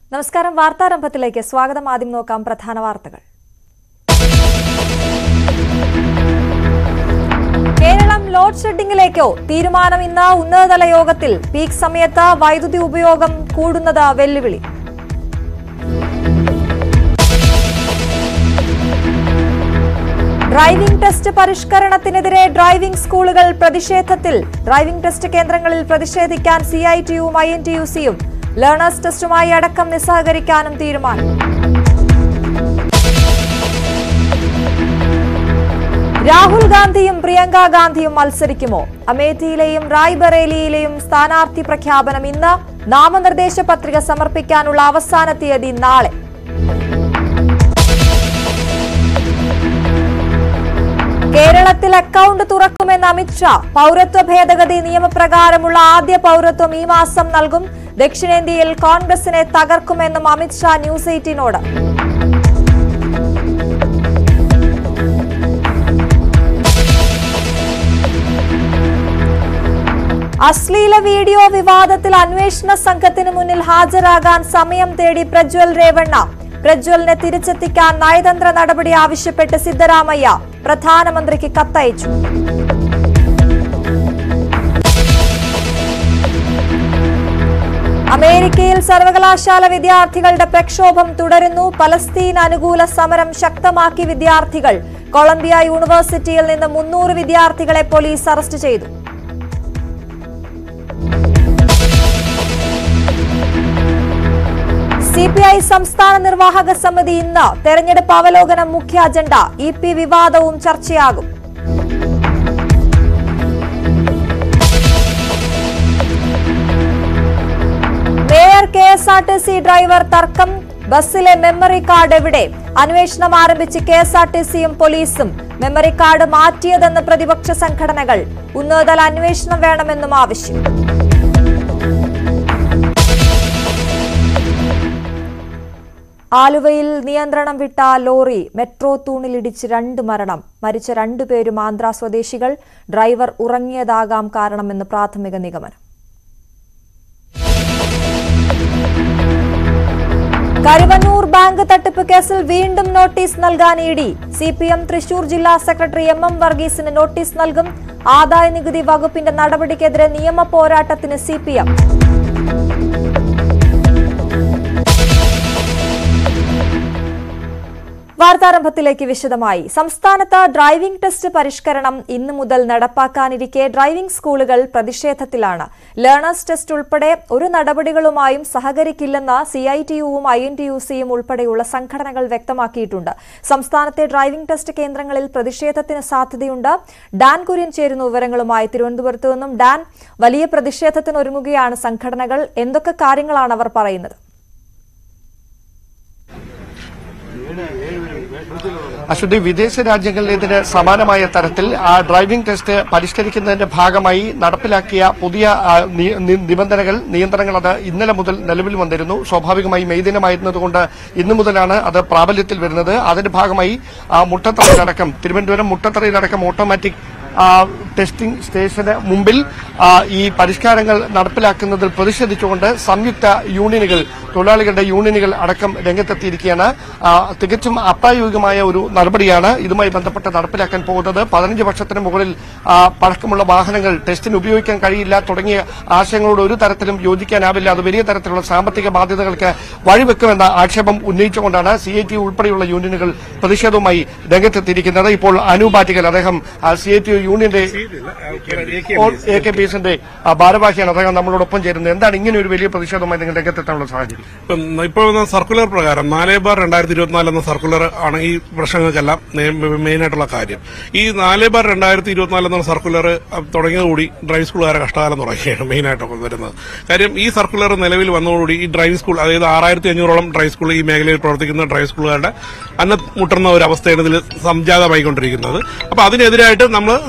നമസ്കാരം വാർത്താരംഭത്തിലേക്ക് സ്വാഗതം ആദ്യം നോക്കാം പ്രധാന വാർത്തകൾ കേരളം ലോഡ് ഷെഡിംഗിലേക്കോ തീരുമാനം ഇന്ന് ഉന്നതതല യോഗത്തിൽ പീക്ക് സമയത്ത് വൈദ്യുതി ഉപയോഗം കൂടുന്നത് വെല്ലുവിളി ഡ്രൈവിംഗ് ടെസ്റ്റ് പരിഷ്കരണത്തിനെതിരെ ഡ്രൈവിംഗ് സ്കൂളുകൾ പ്രതിഷേധത്തിൽ ഡ്രൈവിംഗ് ടെസ്റ്റ് കേന്ദ്രങ്ങളിൽ പ്രതിഷേധിക്കാൻ സി ഐ ടിയും ഐ എൻ ടി യു സിയും ലേണേഴ്സ് ടെസ്റ്റുമായി അടക്കം നിസ്സഹകരിക്കാനും തീരുമാനം രാഹുൽ ഗാന്ധിയും പ്രിയങ്ക ഗാന്ധിയും മത്സരിക്കുമോ അമേഠിയിലെയും റായ്ബറേലിയിലെയും സ്ഥാനാർത്ഥി പ്രഖ്യാപനം ഇന്ന് നാമനിർദ്ദേശ പത്രിക സമർപ്പിക്കാനുള്ള അവസാന തീയതി നാളെ കേരളത്തിൽ അക്കൗണ്ട് തുറക്കുമെന്ന് അമിത്ഷാ പൗരത്വ ഭേദഗതി നിയമപ്രകാരമുള്ള ആദ്യ പൗരത്വം ഈ മാസം നൽകും ദക്ഷിണേന്ത്യയിൽ കോൺഗ്രസിനെ തകർക്കുമെന്നും അമിത്ഷാ ന്യൂസ് എയ്റ്റീനോട് അശ്ലീല വീഡിയോ വിവാദത്തിൽ അന്വേഷണ സംഘത്തിന് മുന്നിൽ ഹാജരാകാൻ സമയം തേടി പ്രജ്വൽ രേവണ്ണ പ്രജ്വലിനെ തിരിച്ചെത്തിക്കാൻ നയതന്ത്ര നടപടി ആവശ്യപ്പെട്ട് സിദ്ധരാമയ്യ പ്രധാനമന്ത്രിക്ക് കത്തയച്ചു അമേരിക്കയിൽ സർവകലാശാല വിദ്യാർത്ഥികളുടെ പ്രക്ഷോഭം തുടരുന്നു പലസ്തീൻ അനുകൂല സമരം ശക്തമാക്കി വിദ്യാർത്ഥികൾ കൊളംബിയ യൂണിവേഴ്സിറ്റിയിൽ നിന്ന് മുന്നൂറ് വിദ്യാർത്ഥികളെ പോലീസ് അറസ്റ്റ് ചെയ്തു സി പി ഐ സംസ്ഥാന നിർവാഹക സമിതി ഇന്ന് തെരഞ്ഞെടുപ്പ് അവലോകനം മുഖ്യ അജണ്ട ഇ പി വിവാദവും ചർച്ചയാകും mayor K S R T C driver തർക്കം ബസ്സിലെ മെമ്മറി കാർഡ് എവിടെ അന്വേഷണം ആരംഭിച്ച് കെ എസ് ആർ ടി സിയും പോലീസും മെമ്മറി കാർഡ് മാറ്റിയതെന്ന് പ്രതിപക്ഷ സംഘടനകൾ ഉന്നതതല അന്വേഷണം വേണമെന്നും ആവശ്യം ആലുവയിൽ നിയന്ത്രണം വിട്ട ലോറി മെട്രോ തൂണിലിടിച്ച് രണ്ട് മരണം മരിച്ച രണ്ടുപേരും ആന്ധ്ര സ്വദേശികൾ ഡ്രൈവർ ഉറങ്ങിയതാകാം കാരണമെന്ന് പ്രാഥമിക നിഗമനം കരുവന്നൂർ ബാങ്ക് തട്ടിപ്പ് കേസിൽ വീണ്ടും നോട്ടീസ് നൽകാൻ E D C P M Thrissur ജില്ലാ സെക്രട്ടറി എം എം വർഗീസിന് നോട്ടീസ് നൽകും ആദായ നികുതി വകുപ്പിന്റെ നടപടിക്കെതിരെ നിയമ പോരാട്ടത്തിന് സി പി എം വാർത്താരംഭത്തിലേക്ക് വിശദമായി സംസ്ഥാനത്ത് ഡ്രൈവിംഗ് ടെസ്റ്റ് പരിഷ്കരണം ഇന്നു മുതൽ നടപ്പാക്കാനിരിക്കെ ഡ്രൈവിംഗ് സ്കൂളുകൾ പ്രതിഷേധത്തിലാണ് ലേണേഴ്സ് ടെസ്റ്റ് ഉൾപ്പെടെ ഒരു നടപടികളുമായും സഹകരിക്കില്ലെന്ന് സി ഐ ടി യുവും ഐ എൻ ടി യു സിയും ഉൾപ്പെടെയുള്ള സംഘടനകൾ വ്യക്തമാക്കിയിട്ടുണ്ട് സംസ്ഥാനത്തെ ഡ്രൈവിംഗ് ടെസ്റ്റ് കേന്ദ്രങ്ങളിൽ പ്രതിഷേധത്തിന് സാധ്യതയുണ്ട് ഡാൻ കുര്യൻ ചേരുന്ന വിവരങ്ങളുമായി തിരുവനന്തപുരത്ത് നിന്നും ഡാൻ വലിയ പ്രതിഷേധത്തിനൊരുങ്ങുകയാണ് സംഘടനകൾ എന്തൊക്കെ കാര്യങ്ങളാണ് അവർ പറയുന്നത് അശ്വതി വിദേശ രാജ്യങ്ങളിലേതിന് സമാനമായ തരത്തിൽ ആ ഡ്രൈവിംഗ് ടെസ്റ്റ് പരിഷ്കരിക്കുന്നതിന്റെ ഭാഗമായി നടപ്പിലാക്കിയ പുതിയ ആ, നി- നി- നിബന്ധനകൾ നിയന്ത്രണങ്ങൾ അത് ഇന്നലെ മുതൽ നിലവിൽ വന്നിരുന്നു സ്വാഭാവികമായി മെയ് ദിനമായിരുന്നതുകൊണ്ട് ഇന്നു മുതലാണ് അത് പ്രാബല്യത്തിൽ വരുന്നത് അതിന്റെ ഭാഗമായി ആ, മുട്ടത്തറയിലടക്കം തിരുവനന്തപുരം മുട്ടത്തറയിലടക്കം ഓട്ടോമാറ്റിക് ആ, ടെസ്റ്റിംഗ് സ്റ്റേഷന് മുമ്പിൽ ആ, ഈ പരിഷ്കാരങ്ങൾ നടപ്പിലാക്കുന്നതിൽ പ്രതിഷേധിച്ചുകൊണ്ട് സംയുക്ത യൂണിയനുകൾ തൊഴിലാളികളുടെ യൂണിയനുകൾ അടക്കം രംഗത്തെത്തിയിരിക്കുകയാണ് ആ, തികച്ചും അപ്രായോഗികമായ ഒരു നടപടിയാണ് ഇതുമായി ബന്ധപ്പെട്ട് നടപ്പിലാക്കാൻ പോകുന്നത് പതിനഞ്ച് വർഷത്തിന് മുകളിൽ ആ, പഴക്കമുള്ള വാഹനങ്ങൾ ടെസ്റ്റിന് ഉപയോഗിക്കാൻ കഴിയില്ല തുടങ്ങിയ ആശയങ്ങളോട് ഒരു തരത്തിലും യോജിക്കാനാവില്ല അത് വലിയ തരത്തിലുള്ള സാമ്പത്തിക ബാധ്യതകൾക്ക് വഴിവെക്കുമെന്ന ആക്ഷേപം ഉന്നയിച്ചുകൊണ്ടാണ് സി ഐ ടി ഉൾപ്പെടെയുള്ള യൂണിയനുകൾ പ്രതിഷേധവുമായി രംഗത്തെത്തിയിരിക്കുന്നത് ഇപ്പോൾ അനൂപാറ്റിക്കൽ അദ്ദേഹം സി ഐ ടി യൂണിയന്റെ എ കെ പി എസിന്റെ ഭാരവാഹിയാണ് അദ്ദേഹം നമ്മളോടൊപ്പം ചേരുന്നത് എന്താണ് ഇങ്ങനെ ഒരു വലിയ പ്രതിഷേധവുമായി നിങ്ങൾ രംഗത്തെത്താനുള്ള സാഹചര്യം ഇപ്പം ഇപ്പോൾ വന്ന സർക്കുലർ പ്രകാരം നാല് ബാർ രണ്ടായിരത്തി ഇരുപത്തിനാല് എന്ന സർക്കുലർ ആണ് ഈ പ്രശ്നങ്ങൾക്കെല്ലാം മെയിൻ ആയിട്ടുള്ള കാര്യം ഈ നാല് ബാർ രണ്ടായിരത്തി ഇരുപത്തിനാല് എന്ന സർക്കുലർ തുടങ്ങിയതോടുകൂടി ഡ്രൈവിംഗ് സ്കൂളുകാരെ കഷ്ടകാലം തുടങ്ങിയാണ് മെയിൻ ആയിട്ടൊക്കെ വരുന്നത് കാര്യം ഈ സർക്കുലർ നിലവിൽ വന്നതോടുകൂടി ഈ ഡ്രൈവിംഗ് സ്കൂൾ അതായത് ആറായിരത്തി അഞ്ഞൂറോളം ഡ്രൈവിംഗ് സ്കൂൾ ഈ മേഖലയിൽ പ്രവർത്തിക്കുന്ന ഡ്രൈവിംഗ് സ്കൂളുകാരുടെ അന്ന മുട്ടുന്ന ഒരു അവസ്ഥയാണ് ഇതിൽ സംജാതമായിക്കൊണ്ടിരിക്കുന്നത് അപ്പൊ അതിനെതിരായിട്ട് നമ്മൾ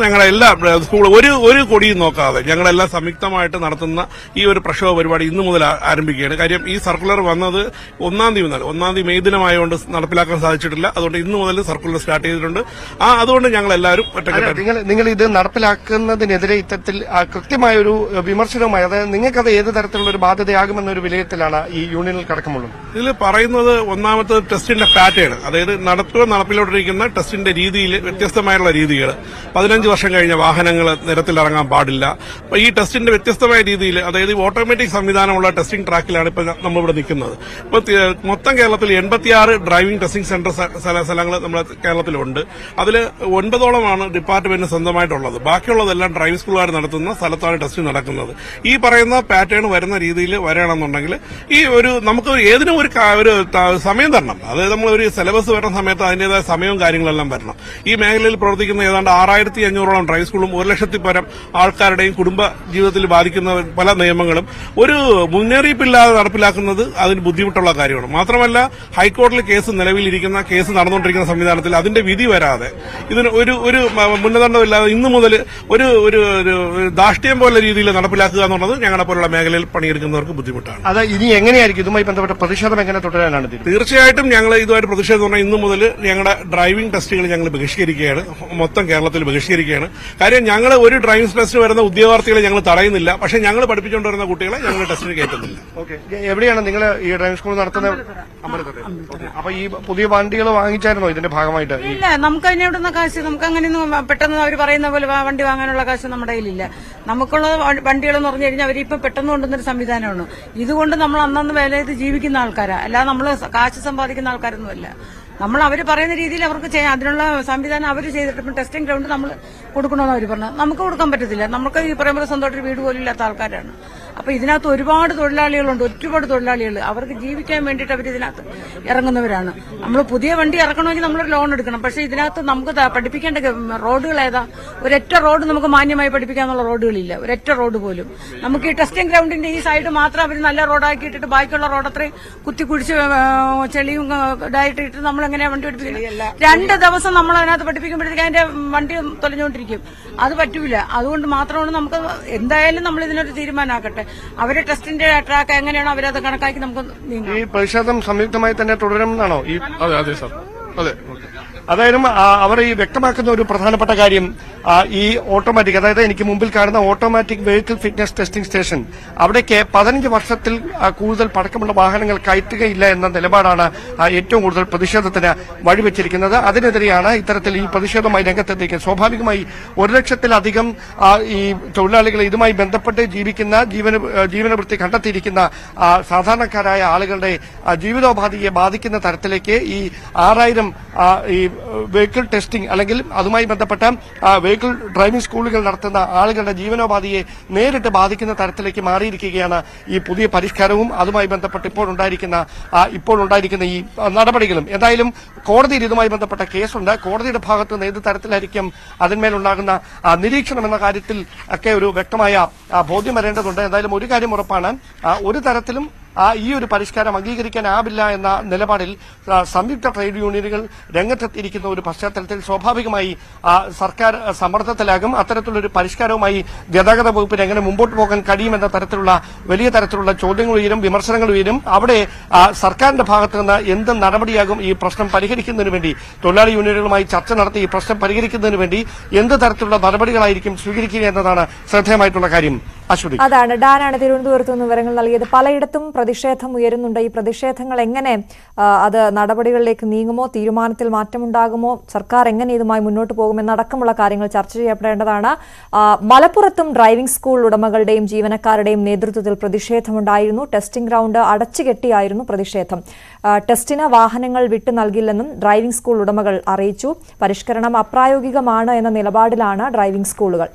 ഞങ്ങളുടെ എല്ലാ സ്കൂൾ ഒരു ഒരു കൊടിയും നോക്കാതെ ഞങ്ങളെല്ലാം സംയുക്തമായിട്ട് നടത്തുന്ന ഈ ഒരു പ്രക്ഷോഭ പരിപാടി ഇന്നു മുതൽ ആ- ആരംഭിക്കുകയാണ് കാര്യം ഈ സർക്കുലർ വന്നത് ഒന്നാം തീയതി മുതൽ ഒന്നാം തീയതി മെയ് ദിനമായതുകൊണ്ട് നടപ്പിലാക്കാൻ സാധിച്ചിട്ടില്ല അതുകൊണ്ട് ഇന്നു മുതൽ സർക്കുലർ സ്റ്റാർട്ട് ചെയ്തിട്ടുണ്ട് ആ അതുകൊണ്ട് ഞങ്ങൾ എല്ലാവരും അല്ല, ഒറ്റക്കെട്ടായിട്ട് നിങ്ങൾ നിങ്ങൾ ഇത് നടപ്പിലാക്കുന്നതിനെതിരെ ഇത്തരത്തിൽ ആ, കൃത്യമായ ഒരു വിമർശനവുമായി അതായത് നിങ്ങൾക്കത് ഏത് തരത്തിലുള്ള ഒരു ബാധ്യതയാകുമെന്നൊരു വിലയിരുത്തലാണ് ഈ യൂണിയനിൽ കടക്കമുള്ളത് ഇതിൽ പറയുന്നത് ഒന്നാമത്തെ ടെസ്റ്റിന്റെ പാറ്റേൺ അതായത് നടത്തുക നടപ്പിലോട്ടിരിക്കുന്ന ടെസ്റ്റിന്റെ രീതിയിൽ വ്യത്യസ്തമായുള്ള രീതികൾ പതിനഞ്ച് വർഷം കഴിഞ്ഞ വാഹനങ്ങൾ നിരത്തിലിറങ്ങാൻ പാടില്ല അപ്പൊ ഈ ടെസ്റ്റിന്റെ വ്യത്യസ്തമായ രീതിയിൽ അതായത് ഈ ഓട്ടോമാറ്റിക് സംവിധാനമുള്ള ടെസ്റ്റിംഗ് ട്രാക്കിലാണ് ഇപ്പൊ നമ്മളിവിടെ നിൽക്കുന്നത് ഇപ്പൊ തി- മൊത്തം കേരളത്തിൽ എൺപത്തിയാറ് ഡ്രൈവിംഗ് ടെസ്റ്റിംഗ് സെന്റർ സ്ഥലങ്ങൾ നമ്മുടെ കേരളത്തിലുണ്ട് അതിൽ ഒൻപതോളമാണ് ഡിപ്പാർട്ട്മെന്റിന് സ്വന്തമായിട്ടുള്ളത് ബാക്കിയുള്ളതെല്ലാം ഡ്രൈവിംഗ് സ്കൂളുകാർ നടത്തുന്ന സ്ഥലത്താണ് ടെസ്റ്റ് നടക്കുന്നത് ഈ പറയുന്ന പാറ്റേൺ വരുന്ന രീതിയിൽ വരണമെന്നുണ്ടെങ്കിൽ ഈ ഒരു നമുക്ക് ഏതിനും ഒരു കാ- ഒരു ത- സമയം തരണം അതായത് നമ്മൾ ഒരു സിലബസ് വരുന്ന സമയത്ത് അതിന്റേതായ സമയവും കാര്യങ്ങളെല്ലാം വരണം ഈ മേഖലയിൽ പ്രവർത്തിക്കുന്ന ഏതാണ്ട് ആറായിരത്തി അഞ്ഞൂറോളം ഡ്രൈവ് സ്കൂളും ഒരു ലക്ഷത്തിൽ പരം ആൾക്കാരുടെയും കുടുംബ ജീവിതത്തിൽ ബാധിക്കുന്ന പല നിയമങ്ങളും ഒരു മുന്നറിയിപ്പില്ലാതെ നടപ്പിലാക്കുന്നത് അതിന് ബുദ്ധിമുട്ടുള്ള കാര്യമാണ് മാത്രമല്ല ഹൈക്കോടതിയിൽ കേസ് നിലവിലിരിക്കുന്ന കേസ് നടന്നുകൊണ്ടിരിക്കുന്ന സംവിധാനത്തിൽ അതിന്റെ വിധി വരാതെ ഇതിന് ഒരു ഒരു മ- മുന്നദണ്ഡമില്ലാതെ ഇന്നു മുതൽ ഒരു ഒരു ഒരു ദാഷ്ട്യം പോലെ രീതിയിൽ നടപ്പിലാക്കുക എന്നുള്ളത് ഞങ്ങളെ പോലുള്ള മേഖലയിൽ പണിയെടുക്കുന്നവർക്ക് ബുദ്ധിമുട്ടാണ് അത് ഇനി എങ്ങനെയായിരിക്കും ഇതുമായി ബന്ധപ്പെട്ട പ്രതിഷേധം എങ്ങനെ തുടരാനാണ് തീരുമാനം തീർച്ചയായിട്ടും ഞങ്ങൾ ഇതുമായിട്ട് പ്രതിഷേധം പറഞ്ഞാൽ ഇന്നു മുതൽ ഞങ്ങളുടെ ഡ്രൈവിംഗ് ടെസ്റ്റുകൾ ഞങ്ങൾ ബഹിഷ്കരിക്കുകയാണ് മൊത്തം കേരളത്തിൽ ബഹിഷ്കരിക്കുകയാണ് കാര്യം ഞങ്ങൾ ഒരു ഡ്രൈവിംഗ് ടെസ്റ്റിന് വരുന്ന ഉദ്യോഗാർത്ഥികളെ ഞങ്ങൾ തടയുന്നില്ല പക്ഷേ ഞങ്ങൾ പഠിപ്പിച്ചുകൊണ്ട് വരുന്ന കുട്ടികളെ ഞങ്ങൾ ടെസ്റ്റിന് കയറ്റുന്നില്ല ഓക്കെ എവിടെയാണ് നിങ്ങൾ ഈ ഡ്രൈവിംഗ് സ്കൂൾ നടത്തുന്നത് അമ്പലത്തറ ഓക്കെ. അപ്പൊ ഈ പുതിയ വണ്ടികൾ വാങ്ങിച്ചായിരുന്നോ ഇതിന്റെ ഭാഗമായിട്ട് ഈ ഇല്ല നമുക്ക് അതിനെ ഇവിടുന്ന കാശ് നമുക്ക് അങ്ങനെയൊന്നും പെട്ടെന്ന് അവർ പറയുന്ന പോലെ വാ- വണ്ടി വാങ്ങാനുള്ള കാശ് നമ്മുടെ കയ്യിലില്ല നമുക്കുള്ള വ- വണ്ടികളെന്ന് പറഞ്ഞു കഴിഞ്ഞാൽ അവരിപ്പം പെട്ടെന്ന് കൊണ്ടുവന്നൊരു സംവിധാനമാണ് ഇതുകൊണ്ട് നമ്മൾ അന്നന്ന് വില ചെയ്ത് ജീവിക്കുന്ന ആൾക്കാരാ അല്ലാതെ നമ്മൾ കാശ് സമ്പാദിക്കുന്ന ആൾക്കാരൊന്നുമല്ല നമ്മൾ അവർ പറയുന്ന രീതിയിൽ അവർക്ക് ചെയ്യാം അതിനുള്ള സംവിധാനം അവർ ചെയ്തിട്ട് ഇപ്പം ടെസ്റ്റിംഗ് ഗ്രൗണ്ട് നമ്മൾ കൊടുക്കണമെന്ന് അവർ പറഞ്ഞു നമുക്ക് കൊടുക്കാൻ പറ്റത്തില്ല നമുക്ക് ഈ പറയുമ്പോൾ സ്വന്തമായിട്ട് ഒരു വീട് പോലും ഇല്ലാത്ത ആൾക്കാരാണ് അപ്പൊ ഇതിനകത്ത് ഒരുപാട് തൊഴിലാളികളുണ്ട് ഒരുപാട് തൊഴിലാളികൾ അവർക്ക് ജീവിക്കാൻ വേണ്ടിയിട്ട് അവർ ഇതിനകത്ത് ഇറങ്ങുന്നവരാണ് നമ്മൾ പുതിയ വണ്ടി ഇറക്കണമെങ്കിൽ നമ്മൾ ലോൺ എടുക്കണം പക്ഷെ ഇതിനകത്ത് നമുക്ക് ദാ പഠിപ്പിക്കേണ്ട ഗ- റോഡുകൾ ഏതാ ഒരൊറ്റ റോഡ് നമുക്ക് മാന്യമായി പഠിപ്പിക്കാനുള്ള റോഡുകളില്ല ഒരൊറ്റ റോഡ് പോലും നമുക്ക് ഈ ടെസ്റ്റിംഗ് ഗ്രൗണ്ടിന്റെ ഈ സൈഡ് മാത്രം അവർ നല്ല റോഡാക്കി ഇട്ടിട്ട് ബാക്കിയുള്ള റോഡ് അത്രയും കുത്തി കുഴിച്ച് ആ, ചെളിയും ആ, ഇതായിട്ട് ഇട്ട് നമ്മൾ എങ്ങനെയാ വണ്ടി പഠിപ്പിക്കുന്നത് രണ്ട് ദിവസം നമ്മൾ അതിനകത്ത് പഠിപ്പിക്കുമ്പോഴത്തേക്ക് അതിന്റെ വണ്ടി തൊലഞ്ഞുകൊണ്ടിരിക്കും അത് പറ്റൂല അതുകൊണ്ട് മാത്രമാണ് നമുക്ക് എന്തായാലും നമ്മൾ ഇതിനൊരു തീരുമാനമാക്കട്ടെ അവരെ ടെസ്റ്റിന്റെ ട്രാക്ക് എങ്ങനെയാണോ അവരത് കണക്കാക്കി നമുക്ക് നീങ്ങാം ഈ പ്രതിഷേധം സംയുക്തമായി തന്നെ തുടരുമെന്നാണോ ഈ അതെ അതെ സാർ അതെ അതായത് ആ, അവർ ഈ വ്യക്തമാക്കുന്ന ഒരു പ്രധാനപ്പെട്ട കാര്യം ആ, ഈ ഓട്ടോമാറ്റിക് അതായത് എനിക്ക് മുമ്പിൽ കാണുന്ന automatic vehicle fitness testing station അവിടേക്ക് പതിനഞ്ച് വർഷത്തിൽ ആ, കൂടുതൽ പഴക്കമുള്ള വാഹനങ്ങൾ കയറ്റുകയില്ല എന്ന നിലപാടാണ് ആ, ഏറ്റവും കൂടുതൽ പ്രതിഷേധത്തിന് വഴിവെച്ചിരിക്കുന്നത് അതിനെതിരെയാണ് ഇത്തരത്തിൽ ഈ പ്രതിഷേധവുമായി രംഗത്തെത്തിക്കുന്നത് സ്വാഭാവികമായി ഒരു ലക്ഷത്തിലധികം ആ, ഈ തൊഴിലാളികൾ ഇതുമായി ബന്ധപ്പെട്ട് ജീവിക്കുന്ന ജീവന ജീവനവൃത്തി കണ്ടെത്തിയിരിക്കുന്ന ആ, സാധാരണക്കാരായ ആളുകളുടെ ആ, ജീവിതോപാധിയെ ബാധിക്കുന്ന തരത്തിലേക്ക് ഈ ആറായിരം ആ, ഈ വെഹിക്കിൾ ടെസ്റ്റിംഗ് അല്ലെങ്കിൽ അതുമായി ബന്ധപ്പെട്ട ആ, വെഹിക്കിൾ ഡ്രൈവിംഗ് സ്കൂളുകൾ നടത്തുന്ന ആളുകളുടെ ജീവനോപാധിയെ നേരിട്ട് ബാധിക്കുന്ന തരത്തിലേക്ക് മാറിയിരിക്കുകയാണ് ഈ പുതിയ പരിഷ്കാരവും അതുമായി ബന്ധപ്പെട്ട് ഇപ്പോൾ ഉണ്ടായിരിക്കുന്ന ആ, ഇപ്പോൾ ഉണ്ടായിരിക്കുന്ന ഈ ആ, നടപടികളും എന്തായാലും കോടതിയിൽ ഇതുമായി ബന്ധപ്പെട്ട കേസുണ്ട് കോടതിയുടെ ഭാഗത്ത് നിന്ന് ഏത് തരത്തിലായിരിക്കും അതിന്മേലുണ്ടാകുന്ന ആ, നിരീക്ഷണം എന്ന കാര്യത്തിൽ ഒക്കെ ഒരു വ്യക്തമായ ആ, ബോധ്യം വരേണ്ടതുണ്ട് എന്തായാലും ഒരു കാര്യം ഉറപ്പാണ് ആ, ഒരു തരത്തിലും ആ ഈ ഒരു പരിഷ്കാരം അംഗീകരിക്കാനാവില്ല എന്ന നിലപാടിൽ ആ, സംയുക്ത ട്രേഡ് യൂണിയനുകൾ രംഗത്തെത്തിയിരിക്കുന്ന ഒരു പശ്ചാത്തലത്തിൽ സ്വാഭാവികമായി ആ, സർക്കാർ സമ്മർദ്ദത്തിലാകും അത്തരത്തിലൊരു പരിഷ്കാരവുമായി ഗതാഗത വകുപ്പിന് എങ്ങനെ മുമ്പോട്ട് പോകാൻ കഴിയുമെന്ന തരത്തിലുള്ള വലിയ തരത്തിലുള്ള ചോദ്യങ്ങൾ ഉയരും വിമർശനങ്ങൾ ഉയരും അവിടെ ആ, സർക്കാരിന്റെ ഭാഗത്ത് നിന്ന് എന്ത് നടപടിയാകും ഈ പ്രശ്നം പരിഹരിക്കുന്നതിന് വേണ്ടി തൊഴിലാളി യൂണിയനുകളുമായി ചർച്ച നടത്തി ഈ പ്രശ്നം പരിഹരിക്കുന്നതിന് വേണ്ടി എന്ത് തരത്തിലുള്ള നടപടികളായിരിക്കും സ്വീകരിക്കുക എന്നതാണ് ശ്രദ്ധേയമായിട്ടുള്ള കാര്യം അശ്വതി അതാണ് ഡാനാണ് തിരുവനന്തപുരത്ത് നിന്ന് വിവരങ്ങൾ നൽകിയത് പലയിടത്തും പ്രതിഷേധം ഉയരുന്നുണ്ട് ഈ പ്രതിഷേധങ്ങൾ എങ്ങനെ ആ, അത് നടപടികളിലേക്ക് നീങ്ങുമോ തീരുമാനത്തിൽ മാറ്റമുണ്ടാകുമോ സർക്കാർ എങ്ങനെ ഇതുമായി മുന്നോട്ട് പോകുമെന്നടക്കമുള്ള കാര്യങ്ങൾ ചർച്ച ചെയ്യപ്പെടേണ്ടതാണ് ആ, മലപ്പുറത്തും ഡ്രൈവിംഗ് സ്കൂൾ ഉടമകളുടെയും ജീവനക്കാരുടെയും നേതൃത്വത്തിൽ പ്രതിഷേധമുണ്ടായിരുന്നു ടെസ്റ്റിംഗ് ഗ്രൗണ്ട് അടച്ചുകെട്ടിയായിരുന്നു പ്രതിഷേധം ആ, ടെസ്റ്റിന് വാഹനങ്ങൾ വിട്ടു നൽകില്ലെന്നും ഡ്രൈവിംഗ് സ്കൂൾ ഉടമകൾ അറിയിച്ചു പരിഷ്കരണം അപ്രായോഗികമാണ് എന്ന നിലപാടിലാണ് ഡ്രൈവിംഗ് സ്കൂളുകൾ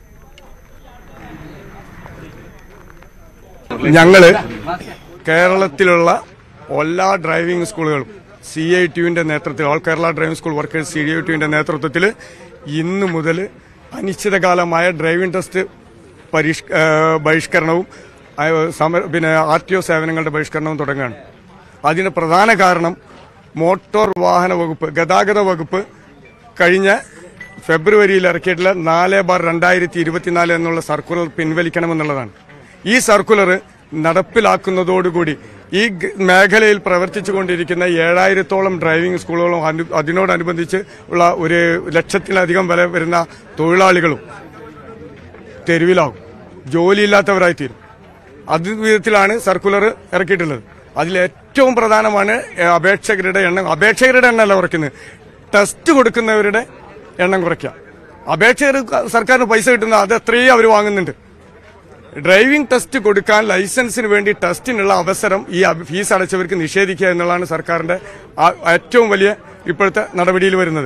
ഞങ്ങള് കേരളത്തിലുള്ള എല്ലാ ഡ്രൈവിംഗ് സ്കൂളുകളും സി ഐ ടിയുവിന്റെ നേതൃത്വത്തിൽ all Kerala driving school workers C I ടിയുവിന്റെ നേതൃത്വത്തിൽ ഇന്നു മുതൽ അനിശ്ചിതകാലമായ ഡ്രൈവിംഗ് ടെസ്റ്റ് പരിഷ് ഏ, ബഹിഷ്കരണവും ആ, സമര പിന്നെ ആർ ടി ഒ സേവനങ്ങളുടെ ബഹിഷ്കരണവും തുടങ്ങുകയാണ് അതിന് പ്രധാന കാരണം മോട്ടോർ വാഹന വകുപ്പ് ഗതാഗത വകുപ്പ് കഴിഞ്ഞ ഫെബ്രുവരിയിൽ ഇറക്കിയിട്ടുള്ള നാല് ബാർ രണ്ടായിരത്തി ഇരുപത്തിനാല് എന്നുള്ള സർക്കുലർ പിൻവലിക്കണമെന്നുള്ളതാണ് ഈ സർക്കുലർ നടപ്പിലാക്കുന്നതോടുകൂടി ഈ ഗ- മേഖലയിൽ പ്രവർത്തിച്ചുകൊണ്ടിരിക്കുന്ന ഏഴായിരത്തോളം ഡ്രൈവിംഗ് സ്കൂളുകളും അനു- അതിനോടനുബന്ധിച്ച് ഉള്ള ഒരു ലക്ഷത്തിലധികം വില വരുന്ന തൊഴിലാളികളും തെരുവിലാവും ജോലിയില്ലാത്തവരായി തീരും അത് വിധത്തിലാണ് സർക്കുലർ ഇറക്കിയിട്ടുള്ളത് അതിൽ ഏറ്റവും പ്രധാനമാണ് ഏ, അപേക്ഷകരുടെ എണ്ണം അപേക്ഷകരുടെ എണ്ണമല്ല കുറയ്ക്കുന്നത് ടെസ്റ്റ് കൊടുക്കുന്നവരുടെ എണ്ണം കുറയ്ക്കുക അപേക്ഷകർ സർക്കാരിന് പൈസ കിട്ടുന്ന അത് എത്രയും അവർ വാങ്ങുന്നുണ്ട് ഡ്രൈവിംഗ് ടെസ്റ്റ് കൊടുക്കാൻ ലൈസൻസിന് വേണ്ടി ടെസ്റ്റിനുള്ള അവസരം ഈ അബ് ഫീസ് അടച്ചവർക്ക് നിഷേധിക്കുക എന്നുള്ളതാണ് സർക്കാരിന്റെ ആ- ഏറ്റവും വലിയ ഇപ്പോഴത്തെ നടപടിയിൽ വരുന്നത്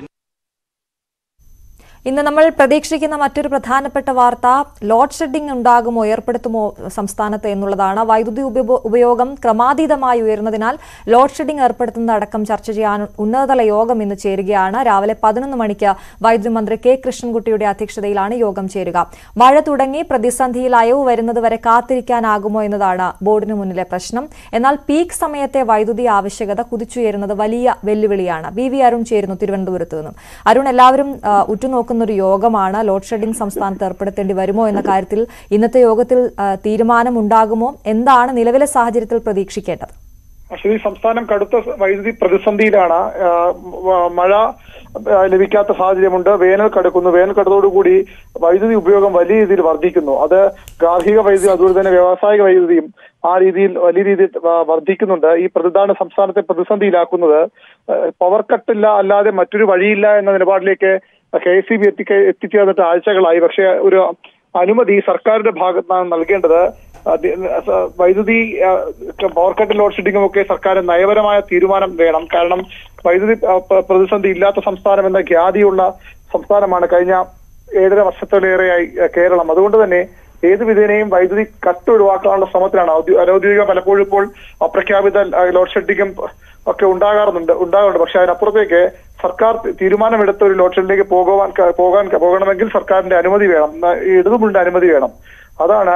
ഇന്ന് നമ്മൾ പ്രതീക്ഷിക്കുന്ന മറ്റൊരു പ്രധാനപ്പെട്ട വാർത്ത ലോഡ് ഷെഡിംഗ് ഉണ്ടാകുമോ ഏർപ്പെടുത്തുമോ സംസ്ഥാനത്ത് എന്നുള്ളതാണ് വൈദ്യുതി ഉപയോ- ഉപയോഗം ക്രമാതീതമായി ഉയർന്നതിനാൽ ലോഡ് ഷെഡിംഗ് ഏർപ്പെടുത്തുന്നത് അടക്കം ചർച്ച ചെയ്യാൻ ഉന്നതതല യോഗം ഇന്ന് ചേരുകയാണ് രാവിലെ പതിനൊന്ന് മണിക്ക് വൈദ്യുതി മന്ത്രി കെ കൃഷ്ണൻകുട്ടിയുടെ അധ്യക്ഷതയിലാണ് യോഗം ചേരുക മഴ തുടങ്ങി പ്രതിസന്ധിയിൽ അയവ് വരുന്നതുവരെ കാത്തിരിക്കാനാകുമോ എന്നതാണ് ബോർഡിന് മുന്നിലെ പ്രശ്നം എന്നാൽ പീക്ക് സമയത്തെ വൈദ്യുതി ആവശ്യകത കുതിച്ചുയരുന്നത് വലിയ വെല്ലുവിളിയാണ് ബി വി അരുൺ ചേരുന്നു തിരുവനന്തപുരത്ത് നിന്നും അരുൺ എല്ലാവരും ആ, ഉറ്റുനോക്കുന്ന ഒരു യോഗമാണ് ലോഡ് ഷെഡിംഗ് സംസ്ഥാനത്ത് ഏർപ്പെടുത്തേണ്ടി വരുമോ എന്ന കാര്യത്തിൽ ഇന്നത്തെ യോഗത്തിൽ ആ, തീരുമാനമുണ്ടാകുമോ എന്താണ് നിലവിലെ സാഹചര്യത്തിൽ പ്രതീക്ഷിക്കേണ്ടത് അശ്വതി സംസ്ഥാനം കടുത്ത വൈദ്യുതി പ്രതിസന്ധിയിലാണ് ആ, വ- മഴ ആ, ലഭിക്കാത്ത സാഹചര്യമുണ്ട് വേനൽ കടക്കുന്നു വേനൽ കടത്തോടുകൂടി വൈദ്യുതി ഉപയോഗം വലിയ രീതിയിൽ വർദ്ധിക്കുന്നു അത് ഗാർഹിക വൈദ്യുതി അതുപോലെ തന്നെ വ്യാവസായിക വൈദ്യുതിയും ആ രീതിയിൽ വലിയ രീതിയിൽ ആ, വർദ്ധിക്കുന്നുണ്ട് ഈ പ്രതിദാന സംസ്ഥാനത്തെ പ്രതിസന്ധിയിലാക്കുന്നത് ആ, പവർ കട്ടില്ല അല്ലാതെ മറ്റൊരു വഴിയില്ല എന്ന നിലപാടിലേക്ക് കെ എസ് സി ബി എത്തിക്ക എത്തിച്ചേർന്നിട്ട് ആഴ്ചകളായി പക്ഷേ ഒരു അനുമതി സർക്കാരിന്റെ ഭാഗത്താണ് നൽകേണ്ടത് അത് സ- വൈദ്യുതി ആ, പവർ കട്ട് ലോഡ് ഷെഡിങ്ങും ഒക്കെ സർക്കാർ നയപരമായ തീരുമാനം വേണം കാരണം വൈദ്യുതി ആ, പ്ര- പ്രതിസന്ധി ഇല്ലാത്ത സംസ്ഥാനം എന്ന ഖ്യാതിയുള്ള സംസ്ഥാനമാണ് കഴിഞ്ഞ ഏഴര വർഷത്തിലേറെയായി ആ, കേരളം അതുകൊണ്ട് തന്നെ ഏത് വിധേനയും വൈദ്യുതി കട്ട് ഒഴിവാക്കാനുള്ള ശ്രമത്തിലാണ് ഔദ്യോ- അനൌദ്യോഗിക പലപ്പോഴും ഇപ്പോൾ അപ്രഖ്യാപിത ആ, ലോഡ് ഷെഡിങ്ങും ഒക്കെ ഉണ്ടാകാറുണ്ട് ഉണ്ടാകാറുണ്ട് പക്ഷെ അതിനപ്പുറത്തേക്ക് സർക്കാർ തീരുമാനമെടുത്ത ഒരു ലോഡ് ഷെഡിലേക്ക് പോകുവാൻ ക- പോകാൻ പോകണമെങ്കിൽ സർക്കാരിന്റെ അനുമതി വേണം ന- ഈ ഇടതുമുണ്ടിന്റെ അനുമതി വേണം അതാണ്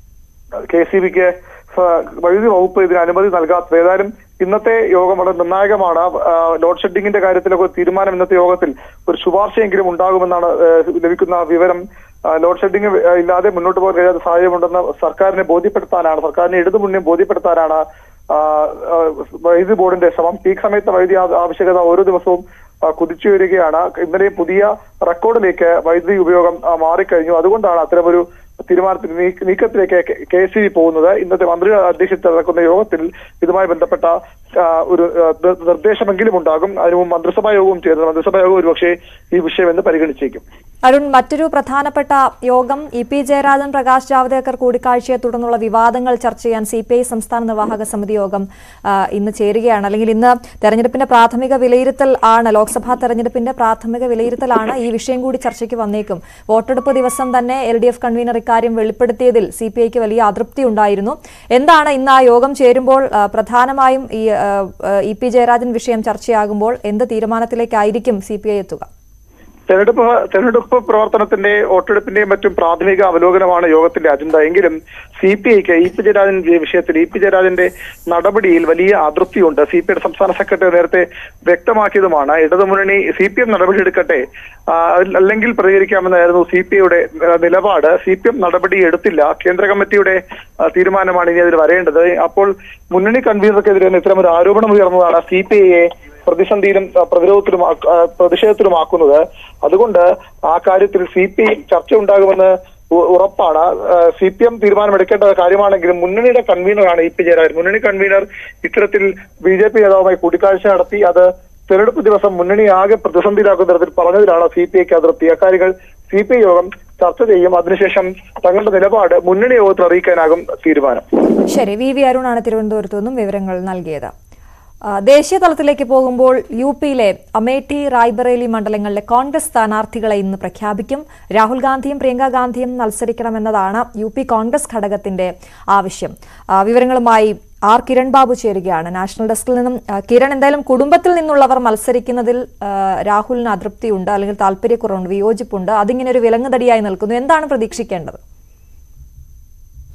കെ സി ബിക്ക് വൈദ്യുതി വകുപ്പ് ഇതിന് അനുമതി നൽകാത്തത് ഏതായാലും ഇന്നത്തെ യോഗം വളരെ നിർണായകമാണ് ആ, ലോഡ് ഷെഡിങ്ങിന്റെ കാര്യത്തിലൊക്കെ ഒരു തീരുമാനം ഇന്നത്തെ യോഗത്തിൽ ഒരു ശുപാർശയെങ്കിലും ഉണ്ടാകുമെന്നാണ് ആ, ലഭിക്കുന്ന വിവരം ആ, ലോഡ് ഷെഡിംഗ് ഇല്ലാതെ മുന്നോട്ട് പോകാൻ കഴിയാത്ത സാഹചര്യമുണ്ടെന്ന് സർക്കാരിനെ ബോധ്യപ്പെടുത്താനാണ് സർക്കാരിനെ ഇടതുമുന്നേ ബോധ്യപ്പെടുത്താനാണ് ആ, ആ, വൈദ്യുതി ബോർഡിന്റെ ശ്രമം പീക്ക് സമയത്ത് വൈദ്യുതി ആ- ആവശ്യകത ഓരോ ദിവസവും ആ, കുതിച്ചു വരികയാണ് ഇന്നലെ പുതിയ റെക്കോർഡിലേക്ക് വൈദ്യുതി ഉപയോഗം ആ, മാറിക്കഴിഞ്ഞു അതുകൊണ്ടാണ് അത്തരമൊരു തീരുമാനത്തിൽ നീക്ക- നീക്കത്തിലേക്ക് കെ എസ് സി പോകുന്നത് ഇന്നത്തെ മന്ത്രി അധ്യക്ഷത്തിൽ നടക്കുന്ന യോഗത്തിൽ ഇതുമായി ബന്ധപ്പെട്ട ആ, ഒരു ആ, നിർ- നിർദ്ദേശമെങ്കിലും ഉണ്ടാകും അതിന് മുമ്പ് മന്ത്രിസഭാ യോഗവും ചേരുന്നത് മന്ത്രിസഭാ യോഗം ഒരുപക്ഷെ ഈ വിഷയം എന്ന് പരിഗണിച്ചേക്കും അരുൺ മറ്റൊരു പ്രധാനപ്പെട്ട യോഗം ഇ പി ജയരാജൻ പ്രകാശ് ജാവ്ദേക്കർ കൂടിക്കാഴ്ചയെ തുടർന്നുള്ള വിവാദങ്ങൾ ചർച്ച ചെയ്യാൻ സി പി ഐ സംസ്ഥാന നിർവാഹക സമിതി യോഗം ആ, ഇന്ന് ചേരുകയാണ് അല്ലെങ്കിൽ ഇന്ന് തെരഞ്ഞെടുപ്പിന്റെ പ്രാഥമിക വിലയിരുത്തൽ ആണ് ലോക്സഭാ തെരഞ്ഞെടുപ്പിന്റെ പ്രാഥമിക വിലയിരുത്തലാണ് ഈ വിഷയം കൂടി ചർച്ചയ്ക്ക് വന്നേക്കും വോട്ടെടുപ്പ് ദിവസം തന്നെ എൽ ഡി എഫ് കൺവീനർ ഇക്കാര്യം വെളിപ്പെടുത്തിയതിൽ സി പി ഐക്ക് വലിയ അതൃപ്തി ഉണ്ടായിരുന്നു എന്താണ് ഇന്ന് ആ യോഗം ചേരുമ്പോൾ ആ, പ്രധാനമായും ഈ ആ, ആ, ഇ പി ജയരാജൻ വിഷയം ചർച്ചയാകുമ്പോൾ എന്ത് തീരുമാനത്തിലേക്കായിരിക്കും സി പി ഐ എത്തുക തെരഞ്ഞെടുപ്പ് തെരഞ്ഞെടുപ്പ് പ്രവർത്തനത്തിന്റെ വോട്ടെടുപ്പിന്റെയും മറ്റും പ്രാഥമിക അവലോകനമാണ് യോഗത്തിന്റെ അജണ്ട എങ്കിലും സി പി ഐക്ക് ഇ പി ജയരാജൻ വിഷയത്തിൽ ഇ പി ജയരാജന്റെ നടപടിയിൽ വലിയ അതൃപ്തിയുണ്ട് സി പി ഐ സംസ്ഥാന സെക്രട്ടറി നേരത്തെ വ്യക്തമാക്കിയതുമാണ് ഇടതുമുന്നണി സി പി എം നടപടിയെടുക്കട്ടെ ആ, അല്ലെങ്കിൽ പ്രതികരിക്കാമെന്നായിരുന്നു സി പി ഐയുടെ നിലപാട് സി പി എം നടപടി എടുത്തില്ല കേന്ദ്ര കമ്മിറ്റിയുടെ ആ, തീരുമാനമാണ് ഇനി അതിൽ വരേണ്ടത് അപ്പോൾ മുന്നണി കൺവീനർക്കെതിരെ ഇത്തരം ഒരു ആരോപണം ഉയർന്നതാണ് സി പി ഐയെ പ്രതിസന്ധിയിലും ആ, പ്രതിരോധത്തിലും ആ, ആ, പ്രതിഷേധത്തിലുമാക്കുന്നത് അതുകൊണ്ട് ആ കാര്യത്തിൽ സി പി ഐ ചർച്ച ഉണ്ടാകുമെന്ന് ഉ- ഉറപ്പാണ് സി പി എം തീരുമാനമെടുക്കേണ്ട കാര്യമാണെങ്കിലും മുന്നണിയുടെ കൺവീനറാണ് ഇ പി ജയരാജൻ മുന്നണി കൺവീനർ ഇത്തരത്തിൽ ബി ജെ പി നേതാവുമായി കൂടിക്കാഴ്ച നടത്തി അത് തെരഞ്ഞെടുപ്പ് ദിവസം മുന്നണി ആകെ പ്രതിസന്ധിയിലാക്കുന്ന തരത്തിൽ പറഞ്ഞതിലാണ് സി പി ഐക്ക് അതിർത്തി അക്കാര്യങ്ങൾ സി പി ഐ യോഗം ചർച്ച ചെയ്യും അതിനുശേഷം തങ്ങളുടെ നിലപാട് മുന്നണി യോഗത്തിൽ അറിയിക്കാനാകും തീരുമാനം ശരി വി വി അരുണാണ് തിരുവനന്തപുരത്തു നിന്നും വിവരങ്ങൾ നൽകിയത് ആ, ദേശീയ തലത്തിലേക്ക് പോകുമ്പോൾ യു പിയിലെ അമേഠി റായ്ബറേലി മണ്ഡലങ്ങളിലെ കോൺഗ്രസ് സ്ഥാനാർത്ഥികളെ ഇന്ന് പ്രഖ്യാപിക്കും രാഹുൽ ഗാന്ധിയും പ്രിയങ്ക ഗാന്ധിയും മത്സരിക്കണമെന്നതാണ് യു പി കോൺഗ്രസ് ഘടകത്തിന്റെ ആവശ്യം ആ, വിവരങ്ങളുമായി ആർ കിരൺ ബാബു ചേരുകയാണ് നാഷണൽ ഡെസ്കിൽ നിന്നും ആ, കിരൺ എന്തായാലും കുടുംബത്തിൽ നിന്നുള്ളവർ മത്സരിക്കുന്നതിൽ ആ, രാഹുലിന് അതൃപ്തിയുണ്ട് അല്ലെങ്കിൽ താല്പര്യക്കുറവുണ്ട് വിയോജിപ്പുണ്ട് അതിങ്ങനെ ഒരു വിലങ്ങുതടിയായി നിൽക്കുന്നു എന്താണ് പ്രതീക്ഷിക്കേണ്ടത്